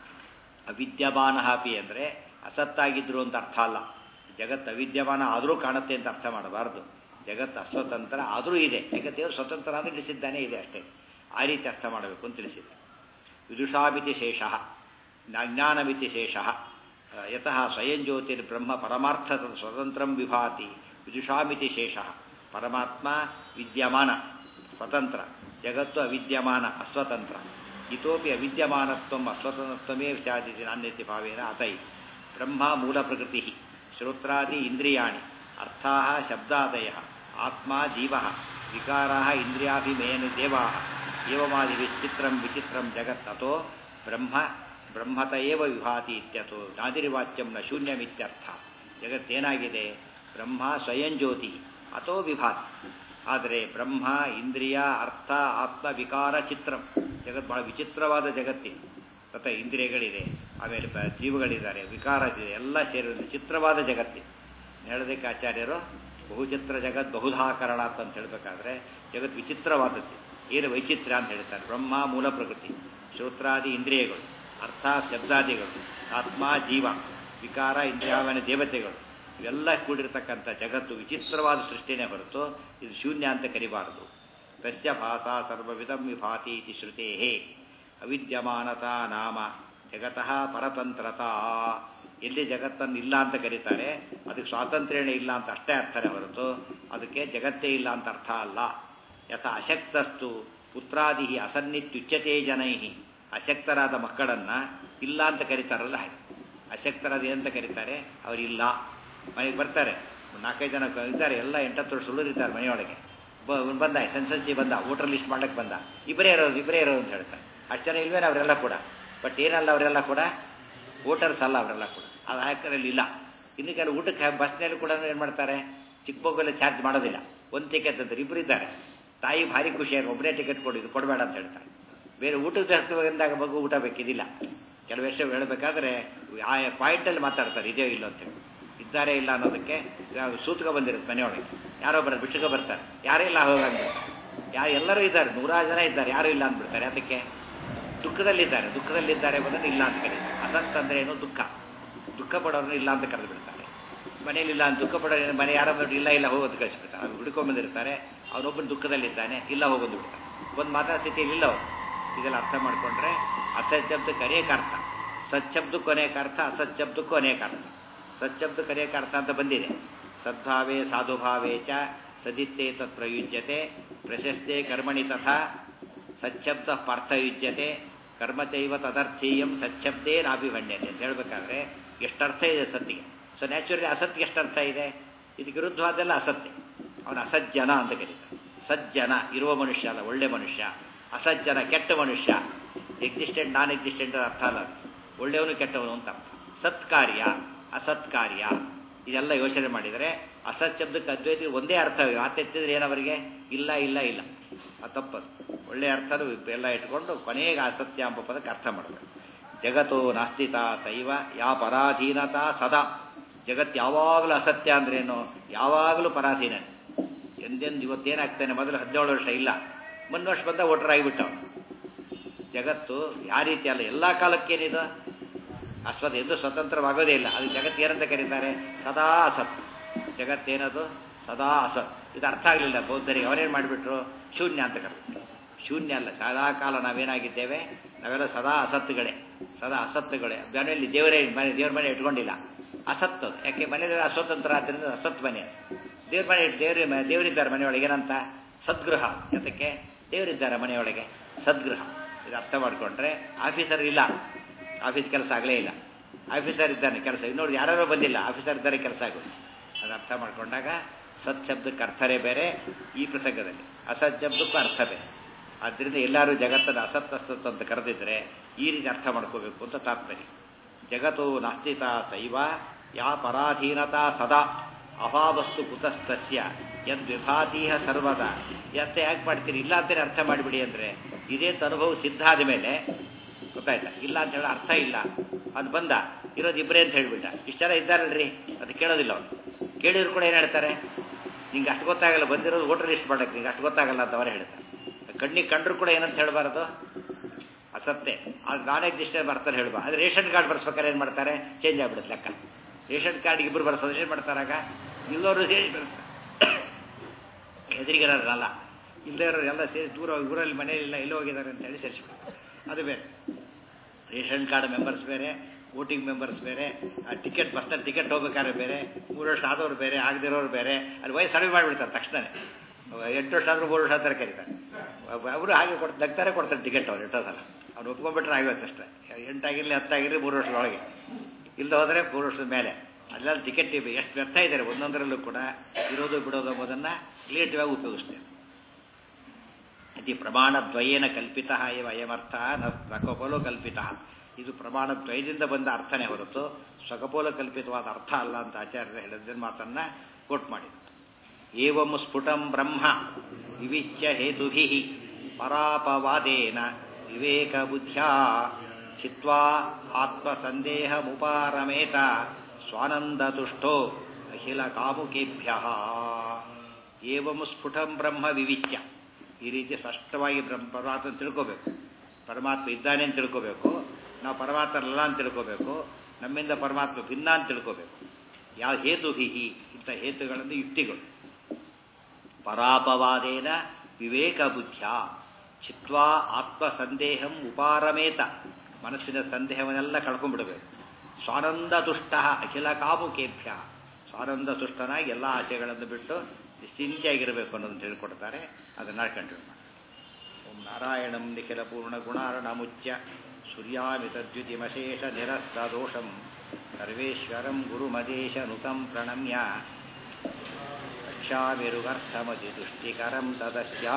[SPEAKER 3] ಅವಿದ್ಯಮಾನ ಅಪಿ ಅಂದರೆ ಅಸತ್ತಾಗಿದ್ರು ಅಂತ ಅರ್ಥ ಅಲ್ಲ ಜಗತ್ತು ಅವಿದ್ಯಮಾನ ಆದರೂ ಕಾಣುತ್ತೆ ಅಂತ ಅರ್ಥ ಮಾಡಬಾರ್ದು ಜಗತ್ತು ಅಸ್ವತಂತ್ರ ಆದರೂ ಇದೆ ಯಾಕೆ ದೇವರು ಸ್ವತಂತ್ರ ಅಂದರೆ ತಿಳಿಸಿದ್ದಾನೆ ಇದೆ ಅಷ್ಟೇ ಆ ರೀತಿ ಅರ್ಥ ಮಾಡಬೇಕು ಅಂತ ತಿಳಿಸಿದೆ ವಿದುಷಾಮಿತಿ ಶೇಷ ಜ್ಞಾನಮಿತಿ ಶೇಷ ಯತಃ ಸ್ವಯಂ ಜ್ಯೋತಿರ್ಬ್ರಹ್ಮ ಪರಮಾರ್ಥ ಸ್ವತಂತ್ರಂ ವಿಭಾತಿ ವಿದುಷಾಮಿತಿ ಶೇಷ ಪರಮಾತ್ಮ ವಿದ್ಯಮಾನ ಸ್ವತಂತ್ರ ಜಗತ್ತು ಅವಿದ್ಯಮಾನ ಅಸ್ವತಂತ್ರ ಇತೋಪಿ ಅವಿದ್ಯಮಾನತ್ವ ಅಸ್ವತಂತ್ರತ್ವಮೇ ಸ್ಯಾದಿತಿ ನಾಣ್ಯತಿ ಭಾವೇನ ಅತೈ ಬ್ರಹ್ಮ ಮೂಲ ಪ್ರಕೃತಿ ಶ್ರೋತ್ರಾದಿ ಇಂದ್ರಿಯಾಣಿ ಅರ್ಥಾ ಶಬ್ದಾದಯ ಆತ್ಮ ಜೀವ ವಿಕಾರಾ ಇಂದ್ರಿಯಾಭಿಮೇನ ದೇವಾ ಏವಮಾದಿ ವಿಚಿತ್ರಂ ವಿಚಿತ್ರಂ ಜಗತ್ ಅತೋ ಬ್ರಹ್ಮ ಬ್ರಹ್ಮತ ಏವ ವಿಭಾತಿ ಇತ್ಯಥೋ ನಾದಿರ್ವಾಚ್ಯಂ ನ ಶೂನ್ಯಮಿತ್ಯರ್ಥ ಜಗತ್ತೇನಾಗಿದೆ ಬ್ರಹ್ಮ ಸ್ವಯಂ ಜ್ಯೋತಿ ಅಥೋ ವಿಭಾತಿ ಆದರೆ ಬ್ರಹ್ಮ ಇಂದ್ರಿಯ ಅರ್ಥ ಆತ್ಮ ವಿಕಾರ ಚಿತ್ರಂ ಜಗತ್ ಬಹಳ ವಿಚಿತ್ರವಾದ ಜಗತ್ತಿದೆ ತಥ ಇಂದ್ರಿಯಗಳಿದೆ ಆಮೇಲೆ ಬ- ಜೀವಗಳಿದ್ದಾರೆ ವಿಕಾರ ಇದೆ ಎಲ್ಲ ಸೇರಿ ಒಂದು ಚಿತ್ರವಾದ ಜಗತ್ತಿದೆ ಹೇಳೋದಕ್ಕೆ ಆಚಾರ್ಯರು ಬಹುಚಿತ್ರ ಜಗತ್ ಬಹುಧಾಕರಣ ಅಂತ ಹೇಳಬೇಕಾದ್ರೆ ಜಗತ್ ವಿಚಿತ್ರವಾದದ್ದು ಏನು ವೈಚಿತ್ರ್ಯ ಅಂತ ಹೇಳ್ತಾರೆ ಬ್ರಹ್ಮ ಮೂಲ ಪ್ರಕೃತಿ ಶ್ರೋತ್ರಾದಿ ಇಂದ್ರಿಯಗಳು ಅರ್ಥ ಶಬ್ದಾದಿಗಳು ಆತ್ಮ ಜೀವ ವಿಕಾರ ಇಂದ್ರಿಯಾವನ ದೇವತೆಗಳು ಇವೆಲ್ಲ ಕೂಡಿರ್ತಕ್ಕಂಥ ಜಗತ್ತು ವಿಚಿತ್ರವಾದ ಸೃಷ್ಟಿನೇ ಹೊರತು ಇದು ಶೂನ್ಯ ಅಂತ ಕರಿಬಾರದು ತಸ್ಯ ಭಾಷಾ ಸರ್ವವಿಧಂ ವಿಭಾತಿ ಇತಿ ಶ್ರುತೇ ಅವಿದ್ಯಮಾನತಾ ನಾಮ ಜಗತಃ ಪರತಂತ್ರತಾ ಎಲ್ಲಿ ಜಗತ್ತನ್ನು ಇಲ್ಲ ಅಂತ ಕರೀತಾರೆ ಅದಕ್ಕೆ ಸ್ವಾತಂತ್ರ್ಯನೇ ಇಲ್ಲ ಅಂತ ಅಷ್ಟೇ ಅರ್ಥನೇ ಹೊರತು ಅದಕ್ಕೆ ಜಗತ್ತೇ ಇಲ್ಲ ಅಂತ ಅರ್ಥ ಅಲ್ಲ ಯಥ ಅಶಕ್ತಸ್ತು ಪುತ್ರಾದಿ ಅಸನ್ನಿತ್ಯುಚ್ಯತೆ ಜನೈ ಅಶಕ್ತರಾದ ಮಕ್ಕಳನ್ನ ಇಲ್ಲ ಅಂತ ಕರೀತಾರಲ್ಲ ಹಾಗೆ ಅಶಕ್ತರಾದ ಏನಂತ ಕರೀತಾರೆ ಅವರಿಲ್ಲ ಮನೆಗೆ ಬರ್ತಾರೆ ಒಂದ್ ನಾಲ್ಕೈದು ಜನ ಇದ್ದಾರೆ ಎಲ್ಲ ಎಂಟತ್ತು ವರ್ಷ ಇರ್ತಾರೆ ಮನೆಯೊಳಗೆ ಬ- ಅವ್ನು ಬಂದ ಸೆನ್ಸಸ್ಸಿ ಬಂದ ವೋಟರ್ ಲಿಸ್ಟ್ ಮಾಡ್ಲಿಕ್ಕೆ ಬಂದ ಇಬ್ಬರೇ ಇರೋದು ಇಬ್ಬರೇ ಇರೋದು ಅಂತ ಹೇಳ್ತಾರೆ ಅಷ್ಟು ಜನ ಇಲ್ವೇನೆ ಅವರೆಲ್ಲ ಕೂಡ ಬಟ್ ಏನಲ್ಲ ಅವರೆಲ್ಲ ಕೂಡ ವೋಟರ್ಸ್ ಅಲ್ಲ ಅವರೆಲ್ಲ ಕೂಡ ಅದು ಹಾಕರಲ್ಲಿ ಇಲ್ಲ ಇನ್ನು ಕೆಲವು ಊಟಕ್ಕೆ ಬಸ್ನಲ್ಲಿ ಕೂಡ ಏನು ಮಾಡ್ತಾರೆ ಚಿಕ್ಕ ಮಗುವೆಲ್ಲ ಚಾರ್ಜ್ ಮಾಡೋದಿಲ್ಲ ಒಂದು ಟಿಕೆಟ್ ಅಂತಾರೆ ಇಬ್ಬರು ಇದ್ದಾರೆ ತಾಯಿ ಭಾರಿ ಖುಷಿಯಾಗಿ ಒಬ್ಬನೇ ಟಿಕೆಟ್ ಕೊಡಿದ್ದು ಕೊಡಬೇಡ ಅಂತ ಹೇಳ್ತಾರೆ ಬೇರೆ ಊಟದ ಜಾಸ್ತಿಂದಾಗ ಮಗು ಊಟ ಬೇಕಿದಿಲ್ಲ ಕೆಲವು ಎಷ್ಟು ಹೇಳಬೇಕಾದ್ರೆ ಆ ಪಾಯಿಂಟಲ್ಲಿ ಮಾತಾಡ್ತಾರೆ ಇದೆಯೋ ಇಲ್ಲೋ ಅಂತೇಳಿ ಇದ್ದಾರೆ ಇಲ್ಲ ಅನ್ನೋದಕ್ಕೆ ಯಾವ ಸೂತ್ಕ ಬಂದಿರುತ್ತೆ ಮನೆಯೊಳಗೆ ಯಾರೋ ಬರೋದು ಬಿಟ್ಟುಕ ಬರ್ತಾರೆ ಯಾರೂ ಇಲ್ಲ ಹೋಗಂಗೆ ಯಾರು ಎಲ್ಲರೂ ಇದ್ದಾರೆ ನೂರಾರು ಜನ ಇದ್ದಾರೆ ಯಾರೂ ಇಲ್ಲ ಅಂದ್ಬಿಡ್ತಾರೆ ಅದಕ್ಕೆ ದುಃಖದಲ್ಲಿದ್ದಾರೆ ದುಃಖದಲ್ಲಿದ್ದಾರೆ ಬಂದ್ರೆ ಇಲ್ಲ ಅಂತ ಕರೀತಾರೆ ಅಸಂತ ಅಂದ್ರೆ ಏನು ದುಃಖ ದುಃಖ ಪಡೋರನ್ನ ಇಲ್ಲ ಅಂತ ಕರೆದು ಬಿಡ್ತಾರೆ ಮನೇಲಿ ಇಲ್ಲ ಅಂತ ದುಃಖ ಪಡೋರು ಮನೆ ಯಾರಾದ್ರೂ ಇಲ್ಲ ಇಲ್ಲ ಹೋಗೋದು ಕಳಿಸ್ಬಿಡ್ತಾರೆ ಅವ್ರು ಹುಡ್ಕೊಂಬಂದಿರ್ತಾರೆ ಅವನೊಬ್ಬನ ದುಃಖದಲ್ಲಿದ್ದಾನೆ ಇಲ್ಲ ಹೋಗೋದು ಬಿಡ್ತಾರೆ ಒಂದು ಮಾತಾಡ ಸ್ಥಿತಿಯಲ್ಲಿ ಇಲ್ಲ ಅವರು ಇದೆಲ್ಲ ಅರ್ಥ ಮಾಡ್ಕೊಂಡ್ರೆ ಅಸತ್ಯಬ್ದಕ್ಕೆ ಅನೇಕ ಅರ್ಥ ಸಚ್ಛಬ್ದಕ್ಕೂ ಅನೇಕ ಅರ್ಥ ಅಸತ್ಯಬ್ದಕ್ಕೂ ಅನೇಕ ಅರ್ಥ ಸಚ್ಛಬ್ದಕ್ಕೆ ಅನೇಕ ಅರ್ಥ ಅಂತ ಬಂದಿದೆ ಸದ್ಭಾವೇ ಸಾಧುಭಾವೇ ಚ ಸದಿತ್ತೇ ತತ್ ಪ್ರಯುಜ್ಯತೆ ಪ್ರಶಸ್ತೆ ಕರ್ಮಣಿ ತಥಾ ಸಚ್ಛಬ್ದ ಪಾರ್ಥಯುಜ್ಯತೆ ಕರ್ಮಚೈವ ತದರ್ಥೀಯಂ ಸಚ್ಛಬ್ದೇ ನಾಭಿಭಣ್ಯತೆ ಅಂತ ಹೇಳ್ಬೇಕಾದ್ರೆ ಎಷ್ಟರ್ಥ ಇದೆ ಸತ್ತಿಗೆ ಸೊ ನ್ಯಾಚುರಲಿ ಅಸತ್ಗೆ ಎಷ್ಟರ್ಥ ಇದೆ ಇದಕ್ಕೆ ವಿರುದ್ಧವಾದೆಲ್ಲ ಅಸತ್ಯ ಅವನು ಅಸಜ್ಜನ ಅಂತ ಕರೀತಾರೆ ಸಜ್ಜನ ಇರುವ ಮನುಷ್ಯ ಅಲ್ಲ ಒಳ್ಳೆ ಮನುಷ್ಯ ಅಸಜ್ಜನ ಕೆಟ್ಟ ಮನುಷ್ಯ ಎಕ್ಸಿಸ್ಟೆಂಟ್ ನಾನ್ ಎಕ್ಸಿಸ್ಟೆಂಟ್ ಅರ್ಥ ಅಲ್ಲ ಒಳ್ಳೆಯವನು ಕೆಟ್ಟವನು ಅಂತ ಅರ್ಥ ಸತ್ಕಾರ್ಯ ಅಸತ್ಕಾರ್ಯ ಇದೆಲ್ಲ ಯೋಚನೆ ಮಾಡಿದರೆ ಅಸತ್ ಶಬ್ದಕ್ಕೆ ಅದ್ವೈತ ಒಂದೇ ಅರ್ಥ ಮಾತೆತ್ತಿದ್ರೆ ಏನವರಿಗೆ ಇಲ್ಲ ಇಲ್ಲ ಇಲ್ಲ ಅದು ತಪ್ಪದು ಒಳ್ಳೆಯ ಅರ್ಥನೂ ಎಲ್ಲ ಇಟ್ಕೊಂಡು ಕೊನೆಗೆ ಅಸತ್ಯ ಎಂಬ ಪದಕ್ಕೆ ಅರ್ಥ ಮಾಡಬೇಕು ಜಗತ್ತು ನಾಸ್ತಿತ ಸೈವ ಯಾ ಪರಾಧೀನತಾ ಸದಾ ಜಗತ್ತು ಯಾವಾಗಲೂ ಅಸತ್ಯ ಅಂದ್ರೇನು ಯಾವಾಗಲೂ ಪರಾಧೀನ ಎಂದೆಂದು ಇವತ್ತೇನಾಗ್ತಾನೆ ಮೊದಲು ಹದಿನೇಳು ವರ್ಷ ಇಲ್ಲ ಮುಂದೆ ವರ್ಷ ಬಂದ ವೋಟರ್ ಆಗಿಬಿಟ್ಟವ ಜಗತ್ತು ಯಾವ ರೀತಿ ಅಲ್ಲ ಎಲ್ಲ ಕಾಲಕ್ಕೇನಿದು ಅಸ್ವತ ಎಂದು ಸ್ವತಂತ್ರವಾಗೋದೇ ಇಲ್ಲ ಅದು ಜಗತ್ತು ಏನಂತ ಕರೀತಾರೆ ಸದಾ ಅಸತ್ ಜಗತ್ತೇನದು ಸದಾ ಅಸತ್ ಇದು ಅರ್ಥ ಆಗಲಿಲ್ಲ ಬೌದ್ಧರಿಗೆ ಅವರೇನು ಮಾಡಿಬಿಟ್ರು ಶೂನ್ಯ ಅಂತ ಕರೆದ್ರು ಶೂನ್ಯ ಅಲ್ಲ ಸದಾ ಕಾಲ ನಾವೇನಾಗಿದ್ದೇವೆ ನಾವೆಲ್ಲ ಸದಾ ಅಸತ್ತುಗಳೇ ಸದಾ ಅಸತ್ತುಗಳೇ ಮನೆಯಲ್ಲಿ ದೇವರೇ ಮನೆ ದೇವ್ರ ಮನೆ ಇಟ್ಕೊಂಡಿಲ್ಲ ಅಸತ್ತು ಯಾಕೆ ಮನೆಯಲ್ಲಿ ಅಸ್ವತಂತ್ರ ಆದ್ದರಿಂದ ಅಸತ್ ಮನೆ ದೇವ್ರ ಮನೆ ದೇವ್ರ ದೇವರಿದ್ದಾರೆ ಮನೆಯೊಳಗೆ ಏನಂತ ಸದ್ಗೃಹ ಜೊತೆಗೆ ದೇವರಿದ್ದಾರೆ ಮನೆಯೊಳಗೆ ಸದ್ಗೃಹ ಇದು ಅರ್ಥ ಮಾಡಿಕೊಂಡ್ರೆ ಆಫೀಸರ್ ಇಲ್ಲ ಆಫೀಸ್ ಕೆಲಸ ಆಗಲೇ ಇಲ್ಲ ಆಫೀಸರ್ ಇದ್ದಾನೆ ಕೆಲಸ ಇನ್ನೋರು ಯಾರ್ಯಾರೋ ಬಂದಿಲ್ಲ ಆಫೀಸರ್ ಇದ್ದಾರೆ ಕೆಲಸ ಆಗೋದು ಅದು ಅರ್ಥ ಮಾಡ್ಕೊಂಡಾಗ ಸತ್ ಶಬ್ದಕ್ಕೆ ಅರ್ಥನೇ ಬೇರೆ ಈ ಪ್ರಸಂಗದಲ್ಲಿ ಅಸತ್ ಶಬ್ದಕ್ಕೂ ಅರ್ಥ ಬೇರೆ ಆದ್ದರಿಂದ ಎಲ್ಲರೂ ಜಗತ್ತನ್ನು ಅಸತ್ ಅಸತ್ ಅಂತ ಕರೆದಿದ್ರೆ ಈ ರೀತಿ ಅರ್ಥ ಮಾಡ್ಕೋಬೇಕು ಅಂತ ತಾತ್ಪರ್ಯ ಜಗತ್ತು ನಾಸ್ತಿತ ಶೈವ ಯಾ ಪರಾಧೀನತಾ ಸದಾ ಅಭಾವಸ್ತು ಕುತಸ್ತಸ್ಯ ಯದ್ ವಿಭಾತೀಹ ಸರ್ವದ ಯತ್ತೆ ಯಾಕೆ ಮಾಡ್ತೀರಿ ಇಲ್ಲ ಅಂತೇಳಿ ಅರ್ಥ ಮಾಡಿಬಿಡಿ ಅಂದರೆ ಇದೇ ಅನುಭವ ಸಿದ್ಧ ಆದ ಮೇಲೆ ಗೊತ್ತಾಯ್ತಾ ಇಲ್ಲ ಅಂತ ಹೇಳಿ ಅರ್ಥ ಇಲ್ಲ ಅದು ಬಂದ ಇರೋದು ಇಬ್ಬರೇ ಅಂತ ಹೇಳ್ಬಿಟ್ಟ ಇಷ್ಟು ಜನ ಇದ್ದಾರಲ್ರಿ ಅದು ಕೇಳೋದಿಲ್ಲ ಅವನು ಕೇಳಿದ್ರು ಕೂಡ ಏನು ಹೇಳ್ತಾರೆ ನಿಂಗೆ ಅಷ್ಟು ಗೊತ್ತಾಗಲ್ಲ ಬಂದಿರೋದು ವೋಟರ್ ಲಿಸ್ಟ್ ಮಾಡಕ್ಕೆ ನಿಂಗೆ ಅಷ್ಟು ಗೊತ್ತಾಗಲ್ಲ ಅಂತ ಅವರೇ ಹೇಳ್ತಾರೆ ಕಣ್ಣಿಗೆ ಕಂಡ್ರು ಕೂಡ ಏನಂತ ಹೇಳಬಾರದು ಅಸತ್ತೆ ಅದು ನಾನ್ ಎಕ್ಸಿಸ್ಟೆಂಟ್ ಬರ್ತಾರೆ ಹೇಳ್ಬಾ ಅದು ರೇಷನ್ ಕಾರ್ಡ್ ಬರ್ಸ್ಬೇಕಾದ್ರೆ ಏನು ಮಾಡ್ತಾರೆ ಚೇಂಜ್ ಆಗ್ಬಿಡುತ್ತೆ ಲೆಕ್ಕ ರೇಷನ್ ಕಾರ್ಡ್ ಇಬ್ಬರು ಬರ್ಸೋದು ಏನು ಮಾಡ್ತಾರಾಗ ಇಲ್ಲೋರು ಸೇರಿ ಬರ್ತಾರೆ ಎದುರಿಗಿರೋರಲ್ಲ ಇಲ್ಲದೇ ಇರೋರು ಎಲ್ಲ ಸೇರಿ ದೂರ ಊರಲ್ಲಿ ಮನೆಯಲ್ಲಿಲ್ಲ ಎಲ್ಲೋ ಹೋಗಿದ್ದಾರೆ ಅಂತ ಹೇಳಿ ಸೇರಿಸ್ಬಿಡ್ತಾರೆ ಅದು ಬೇರೆ ರೇಷನ್ ಕಾರ್ಡ್ ಮೆಂಬರ್ಸ್ ಬೇರೆ ವೋಟಿಂಗ್ ಮೆಂಬರ್ಸ್ ಬೇರೆ ಆ ಟಿಕೆಟ್ ಬಸ್ನಲ್ಲಿ ಟಿಕೆಟ್ ಹೋಗ್ಬೇಕಾದ್ರೆ ಬೇರೆ ಮೂರು ವರ್ಷ ಆದವ್ರು ಬೇರೆ ಆಗದಿರೋರು ಬೇರೆ ಅಲ್ಲಿ ವಯಸ್ಸು ಕಡಿಮೆ ಮಾಡಿಬಿಡ್ತಾರೆ ತಕ್ಷಣನೇ ಎಂಟು ವರ್ಷ ಆದರೂ ಮೂರು ವರ್ಷ ಅಂತಾರೆ ಕರೀತಾರೆ ಅವರು ಹಾಗೆ ಕೊಟ್ಟು ನಗ್ತಾರೆ ಕೊಡ್ತಾರೆ ಟಿಕೆಟ್ ಅವ್ರು ಎಷ್ಟೋದಲ್ಲ ಅವ್ನು ಒಪ್ಕೊಂಡ್ಬಿಟ್ರೆ ಆಗುತ್ತೆ ಅಷ್ಟೇ ಎಂಟಾಗಿರಲಿ ಹತ್ತಾಗಿರಲಿ ಮೂರು ವರ್ಷದೊಳಗೆ ಇಲ್ಲದೆ ಹೋದರೆ ಮೂರು ವರ್ಷದ ಮೇಲೆ ಅಲ್ಲೆಲ್ಲ ಟಿಕೆಟ್ ಎಷ್ಟು ವ್ಯರ್ಥ ಇದ್ದಾರೆ ಒಂದೊಂದರಲ್ಲೂ ಕೂಡ ಇರೋದು ಬಿಡೋದು ಎಂಬುದನ್ನು ಕ್ರಿಯೇಟಿವ್ ಆಗಿ ಉಪಯೋಗಿಸ್ತೇವೆ ಇತಿ ಪ್ರಮಾಣದ್ವಯೇನ ಕಲ್ಪಿತ ಇವ ಅಯಮರ್ಥ ಸ್ವಕಪೋಲೋ ಕಲ್ಪಿತ ಇದು ಪ್ರಮಾಣದ್ವಯದಿಂದ ಬಂದ ಅರ್ಥನೇ ಹೊರತು ಸ್ವಕಪೋಲ ಕಲ್ಪಿತವಾದ ಅರ್ಥ ಅಲ್ಲ ಅಂತ ಆಚಾರ್ಯರು ಹೇಳಿದ ಮಾತನ್ನ ಕೋಟ್ ಮಾಡಿದರು ಏವಂ ಸ್ಫುಟಂ ಬ್ರಹ್ಮ ವಿವಿಚ್ಯ ಹೇತುಭಿ ಪರಾಪವಾದೇನ ವಿವೇಕ ಬುದ್ಧ್ಯಾ ಚಿತ್ವಾ ಆತ್ಮಸಂದೇಹಮುಪಾರಮೇತ ಸ್ವಾನಂದತುಷ್ಟೋ ಅಖಿಲ ಕಾಮುಕೇಭ್ಯ ಏವಂ ಸ್ಫುಟಂ ಬ್ರಹ್ಮ ವಿವಿಚ್ಯ ಈ ರೀತಿ ಸ್ಪಷ್ಟವಾಗಿ ಬ್ರಹ್ಮ ಪರಮಾತ್ಮ ತಿಳ್ಕೋಬೇಕು ಪರಮಾತ್ಮ ಇದ್ದಾನೆ ಅಂತ ತಿಳ್ಕೋಬೇಕು ನಾವು ಪರಮಾತ್ಮರಲ್ಲ ಅಂತ ತಿಳ್ಕೋಬೇಕು ನಮ್ಮಿಂದ ಪರಮಾತ್ಮ ಭಿನ್ನ ಅಂತ ತಿಳ್ಕೋಬೇಕು ಯಾವ ಹೇತುಭಿಹಿ ಇಂಥ ಹೇತುಗಳನ್ನು ಯುಕ್ತಿಗಳು ಪರಾಪವಾದೇನ ವಿವೇಕ ಬುದ್ಧ್ಯ ಚಿತ್ವಾ ಆತ್ಮಸಂದೇಹಂ ಉಪಾರಮೇತ ಮನಸ್ಸಿನ ಸಂದೇಹವನ್ನೆಲ್ಲ ಕಳ್ಕೊಂಡ್ಬಿಡಬೇಕು ಸ್ವಾನಂದ ತುಷ್ಟ ಅಖಿಲ ಕಾಮುಕೇಭ್ಯ ಸ್ವಾನಂದ ತುಷ್ಟನಾಗಿ ಎಲ್ಲ ಆಶಯಗಳನ್ನು ಬಿಟ್ಟು ನಿಶ್ಚಿಂತೆಯಾಗಿರಬೇಕು ಅನ್ನೋದನ್ನು ತಿಳಿಕೊಡ್ತಾರೆ ಅದನ್ನು ಕಂಟಿನ್ಯೂ ಮಾಡಿ ಓಂ ನಾರಾಯಣಂ ನಿಖಿಲ ಪೂರ್ಣ ಗುಣಾರ್ಣಮುಚ್ಯ ಸೂರ್ಯಾಮಿತದ್ಯುತಿಮಶೇಷ ನಿರಸ್ತದೋಷಂ ಸರ್ವೇಶ್ವರಂ ಗುರುಮದೇಶನುತಂ ಪ್ರಣಮ್ಯ ರಕ್ಷಾಮಿರುಗರ್ಥಮತಿ ತುಷ್ಟಿಕರಂ ತದಸ್ಯ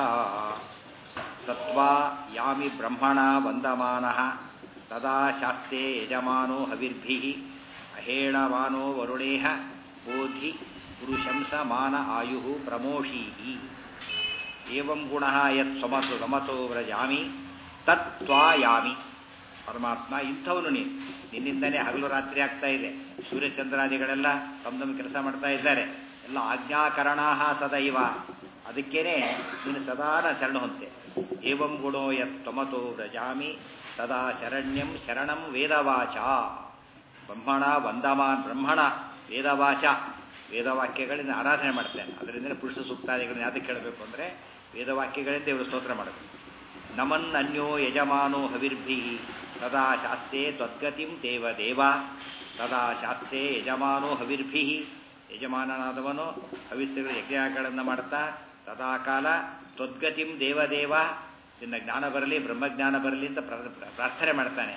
[SPEAKER 3] ತತ್ವಾ ಯಾಮಿ ಬ್ರಹ್ಮಣ ವಂದಮಾನಃ ತದಾ ಶಾಸ್ತೆ ಯಜಮಾನೋ ಹವಿರ್ಭಿಃ ಅಹೇಣಮಾನೋ ವರುಣೇಹ ಬೋಧಿ ಪುರುಷಂಸ ಮಾನ ಆಯುಃ ಪ್ರಮೋಷೀಹಿ ಏವಂ ಗುಣಃ ಯತ್ ಸಮತು ಸಮತೋ ವ್ರಜಾಮಿ ತತ್ವಾಯಾಮಿ ಪರಮಾತ್ಮ ಇಂಥವನು ನೀನು ನಿನ್ನಿಂದನೇ ಹಗಲು ರಾತ್ರಿ ಆಗ್ತಾ ಇದೆ ಸೂರ್ಯಚಂದ್ರಾದಿಗಳೆಲ್ಲ ತಮ್ಮ ತಮ್ಮ ಕೆಲಸ ಮಾಡ್ತಾ ಇದ್ದಾರೆ ಎಲ್ಲ ಆಜ್ಞಾಕರಣಾ ಸದೈವ ಅದಕ್ಕೇನೆ ನೀನು ಸದಾನ ಶರಣ ಹೊಂತೆ ಏವಂ ಗುಣೋ ಯತ್ ತ್ವಮತೋ ವ್ರಜಾಮಿ ಸದಾ ಶರಣ್ಯಂ ಶರಣಂ ವೇದವಾಚ ಬ್ರಹ್ಮಣ ವಂದಮಾನ್ ಬ್ರಹ್ಮಣ ವೇದವಾಚ ವೇದವಾಕ್ಯಗಳಿಂದ ಆರಾಧನೆ ಮಾಡ್ತೇನೆ ಅದರಿಂದ ಪುರುಷ ಸೂಕ್ತಾದಿಗಳನ್ನ ಯಾವ್ದಕ್ಕೆ ಕೇಳಬೇಕು ಅಂದರೆ ವೇದವಾಕ್ಯಗಳಿಂದ ಇವರು ಸ್ತೋತ್ರ ಮಾಡಬೇಕು ನಮನ್ ಅನ್ಯೋ ಯಜಮಾನೋ ಹವಿರ್ಭಿ ತದಾ ಶಾಸ್ತೆ ತ್ವದ್ಗತಿಂ ದೇವ ದೇವ ತದಾ ಶಾಸ್ತೆ ಯಜಮಾನೋ ಹವಿರ್ಭಿ ಯಜಮಾನನಾದವನು ಹವಿಸ್ಸುಗಳ ಯಜ್ಞಗಳನ್ನು ಮಾಡ್ತಾ ತದಾ ಕಾಲ ತ್ವದ್ಗತಿಂ ದೇವದೇವ ನಿನ್ನ ಜ್ಞಾನ ಬರಲಿ ಬ್ರಹ್ಮಜ್ಞಾನ ಬರಲಿ ಅಂತ ಪ್ರ- ಪ್ರಾರ್ಥನೆ ಮಾಡ್ತಾನೆ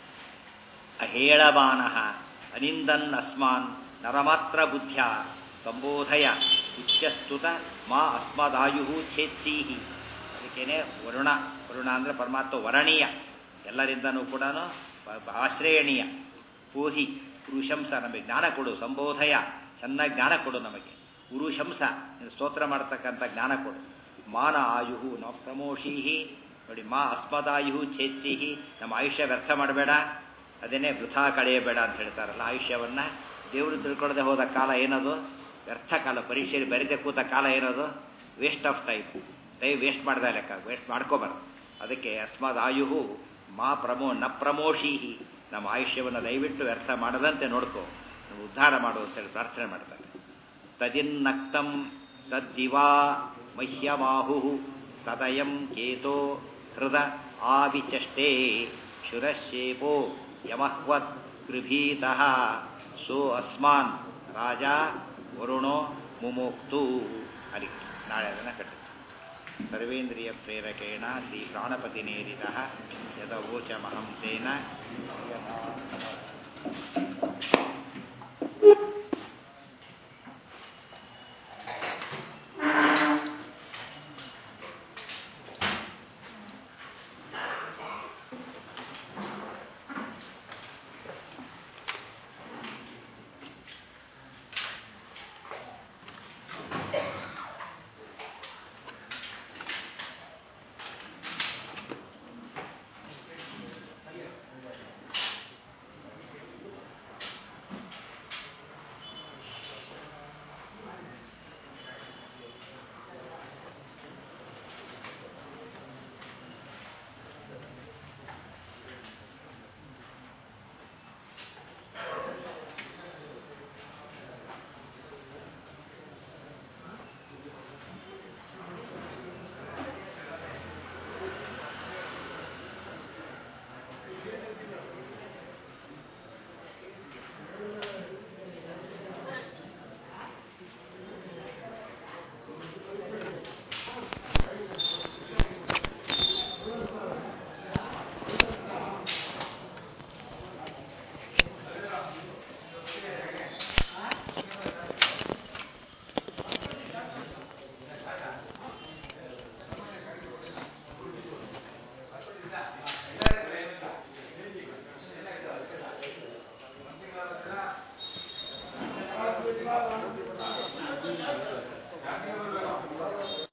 [SPEAKER 3] ಅಹೇಳಮಾನಃ ಅನಿಂದನ್ ಅಸ್ಮಾನ್ ನರಮಾತ್ರ ಬುದ್ಧ್ಯ ಸಂಬೋಧಯ ಉಚ್ಚಸ್ತುತ ಮಾ ಅಸ್ಮದಾಯು ಛೇತ್ಸೀಹಿ ಅದಕ್ಕೇನೆ ವರುಣ ವರುಣ ಅಂದರೆ ಪರಮಾತ್ಮ ವರಣೀಯ ಎಲ್ಲರಿಂದನೂ ಕೂಡ ಆಶ್ರಯಣೀಯ ಪೂಹಿ ಪುರುಷಂಸ ನಮಗೆ ಜ್ಞಾನ ಕೊಡು ಸಂಬೋಧಯ ಚೆನ್ನಾಗಿ ಜ್ಞಾನ ಕೊಡು ನಮಗೆ ಉರುಶಂಸ ನೀನು ಸ್ತೋತ್ರ ಮಾಡತಕ್ಕಂಥ ಜ್ಞಾನ ಕೊಡು ಮಾನ ಆಯುಹು ನ ಪ್ರಮೋಷೀಹಿ ನೋಡಿ ಮಾ ಅಸ್ಮದಾಯು ಛೇತ್ಸಿಹಿ ನಮ್ಮ ಆಯುಷ್ಯ ವ್ಯರ್ಥ ಮಾಡಬೇಡ ಅದೇನೇ ವೃಥಾ ಕಳೆಯಬೇಡ ಅಂತ ಹೇಳ್ತಾರಲ್ಲ ಆಯುಷ್ಯವನ್ನ ದೇವರು ತಿಳ್ಕೊಳ್ಳದೆ ಹೋದ ಕಾಲ ಏನದು ವ್ಯರ್ಥ ಕಾಲ ಪರೀಕ್ಷೆಯಲ್ಲಿ ಬರೀದೆ ಕೂತ ಕಾಲ ಏನದು waste of time time waste ಮಾಡ್ದ ಲೆಕ್ಕ ವೇಸ್ಟ್ ಮಾಡ್ಕೋಬಾರ್ದು ಅದಕ್ಕೆ ಅಸ್ಮದ್ ಆಯುಹು ಮಾ ಪ್ರಮೋ ನ ಪ್ರಮೋಷೀಹಿ ನಮ್ಮ ಆಯುಷ್ಯವನ್ನು ದಯವಿಟ್ಟು ವ್ಯರ್ಥ ಮಾಡದಂತೆ ನೋಡ್ಕೋ ನಾವು ಉದ್ಧಾರ ಮಾಡು ಅಂತೇಳಿ ಪ್ರಾರ್ಥನೆ ಮಾಡ್ತಾರೆ ತದಿನ್ನಕ್ತಂ ತದ್ದಿವಾ ಮಹ್ಯಮಾಹು ತದಯಂ ಕೇತೋ ಹೃದ ಆವಿಚಷ್ಟೇ ಶುರಶೇಪೋ ಯಮಹ್ವತ್ ಗೃಭೀತಃ ಸೋ ಅಸ್ಮಾನ್ ರಾಜ ವರುಣೋ ಮುಮೋಕ್ತು ಅಲ್ಲಿ ನಾಳೆ ಅದನ್ನು ಕಟ್ಟಿತ್ತು ಸರ್ವೇಂದ್ರಿಯ ಪ್ರೇರಕೇಣ ಶ್ರೀ ಪ್ರಾಣಪತಿನೇರಿದ ಯದವೋಚಮಹಂ ತೇನ
[SPEAKER 4] Thank you.